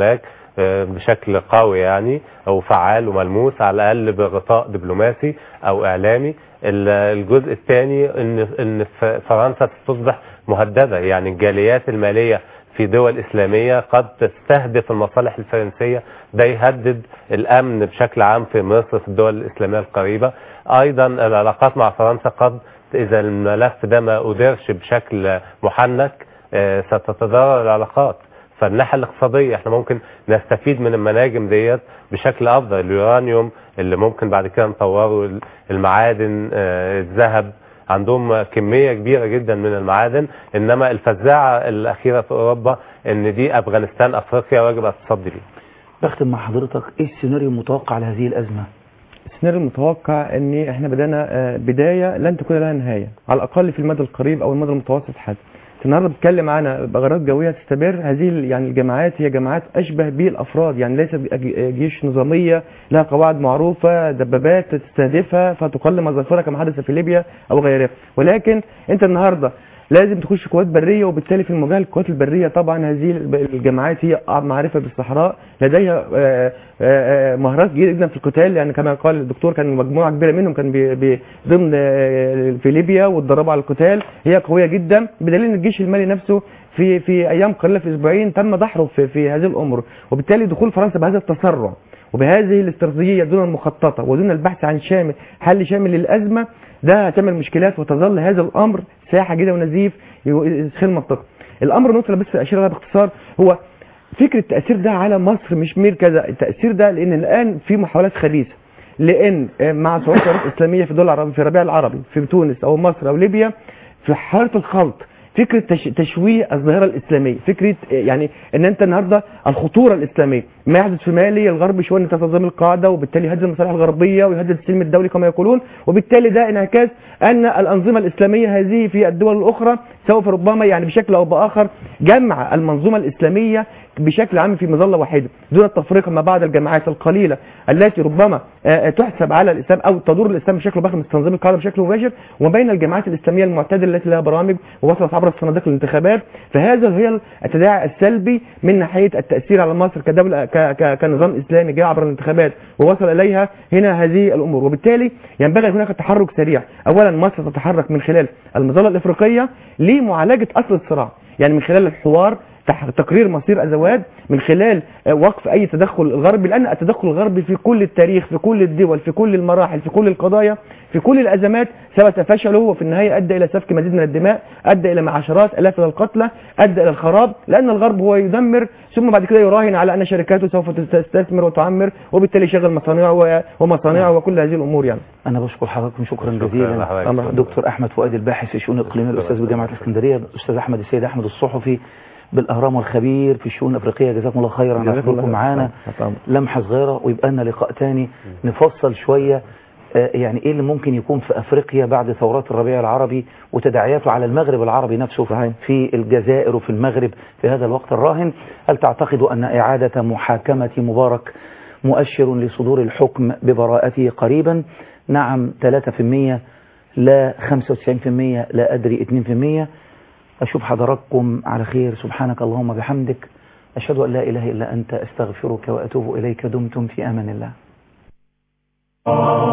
آه، بشكل قوي يعني او فعال وملموس على الاقل بغطاء دبلوماسي او اعلامي ال- الجزء الثاني ان ان ف- فرنسا تصبح مهدده يعني الجاليات الماليه في دول اسلاميه قد تستهدف المصالح الفرنسيه ده يهدد الامن بشكل عام في مصر في الدول الاسلاميه القريبه ايضا العلاقات مع فرنسا قد اذا الملف ده ما اديرش بشكل محنك آه، ستتضرر العلاقات فالناحيه الاقتصاديه احنا ممكن نستفيد من المناجم ديت بشكل افضل اليورانيوم اللي ممكن بعد كده نطوره المعادن آه، الذهب عندهم كميه كبيره جدا من المعادن انما الفزاعه الاخيره في اوروبا ان دي افغانستان افريقيا واجب التصدي ليه بختم مع حضرتك ايه السيناريو المتوقع لهذه الازمه السيناريو المتوقع ان احنا بدانا آه، بدايه لن تكون لها نهايه على الاقل في المدى القريب او المدى المتوسط حتى النهارده بتكلم عن بغارات جويه تستمر هذه ال- يعني الجماعات هي جماعات اشبه بالافراد يعني ليس بأج- جيوش نظاميه لها قواعد معروفه دبابات تستهدفها فتقل مظافرها كما حدث في ليبيا او غيرها ولكن انت النهارده لازم تخش قوات بريه وبالتالي في المواجهه القوات البريه طبعا هذه الجماعات هي معرفه بالصحراء لديها آه، آه، آه، مهارات جيده جدا في القتال يعني كما قال الدكتور كان مجموعه كبيره منهم كان بي- بي- ضمن آه، في ليبيا واتدربوا على القتال هي قويه جدا بدليل ان الجيش المالي نفسه في في ايام قليله في اسبوعين تم دحره في, في هذه الامور وبالتالي دخول فرنسا بهذا التسرع وبهذه الاستراتيجيه دون المخططه ودون البحث عن شامل حل شامل للازمه ده هتعمل مشكلات وتظل هذا الامر ساحه جدا ونزيف يدخل المنطقه الامر النقطه اللي بس اشير لها باختصار هو فكره التاثير ده على مصر مش مير كذا التاثير ده لان الان في محاولات خبيثه لان مع صعود الثورات الاسلاميه في الدول العربيه في الربيع العربي في تونس او مصر او ليبيا في حاله الخلط فكره تش- تشويه الظاهره الاسلاميه فكره يعني ان انت النهارده الخطوره الاسلاميه ما يحدث في مالي الغرب شويه ان تنظم القاعده وبالتالي يهدد المصالح الغربيه ويهدد السلم الدولي كما يقولون وبالتالي ده انعكاس ان الانظمه الاسلاميه هذه في الدول الاخرى سوف ربما يعني بشكل او باخر جمع المنظومه الاسلاميه بشكل عام في مظله واحده دون التفريق ما بعد الجماعات القليله التي ربما آه، تحسب على الاسلام او تدور الاسلام بشكل باخر من تنظيم القاعده بشكل مباشر وما بين الجماعات الاسلاميه المعتدله التي لها برامج ووصلت عبر صناديق الانتخابات فهذا هي التداعي السلبي من ناحيه التاثير على مصر كدوله ك ك كنظام اسلامي جاء عبر الانتخابات ووصل اليها هنا هذه الامور وبالتالي ينبغي هناك تحرك سريع اولا مصر تتحرك من خلال المظله الافريقيه لمعالجه اصل الصراع يعني من خلال الحوار تح- تقرير مصير ازواج من خلال آه، وقف اي تدخل الغربي لان التدخل الغربي في كل التاريخ في كل الدول في كل المراحل في كل القضايا في كل الازمات ثبت فشله وفي النهايه ادى الى سفك مزيد من الدماء ادى الى عشرات الاف من القتلى ادى الى الخراب لان الغرب هو يدمر ثم بعد كده يراهن على ان شركاته سوف تستثمر وتعمر وبالتالي يشغل مصانعه و- ومصانعه وكل هذه الامور يعني انا بشكر حضراتكم شكرا شكراً جزيلا لحضرتك. دكتور احمد فؤاد الباحث في الشؤون الاقليميه الاستاذ بجامعه الاسكندريه الاستاذ احمد السيد احمد الصحفي بالاهرام والخبير في الشؤون الافريقيه جزاكم الله خيرا على جزاكم الله حضوركم خير. معانا لمحه صغيره ويبقى لنا لقاء تاني نفصل شويه آه، يعني ايه اللي ممكن يكون في افريقيا بعد ثورات الربيع العربي وتداعياته على المغرب العربي نفسه صحيح. في الجزائر وفي المغرب في هذا الوقت الراهن هل تعتقد ان اعاده محاكمه مبارك مؤشر لصدور الحكم ببراءته قريبا نعم 3% لا 95% لا أدري 2% أشوف حضراتكم على خير سبحانك اللهم بحمدك أشهد أن لا إله إلا أنت أستغفرك وأتوب إليك دمتم في أمان الله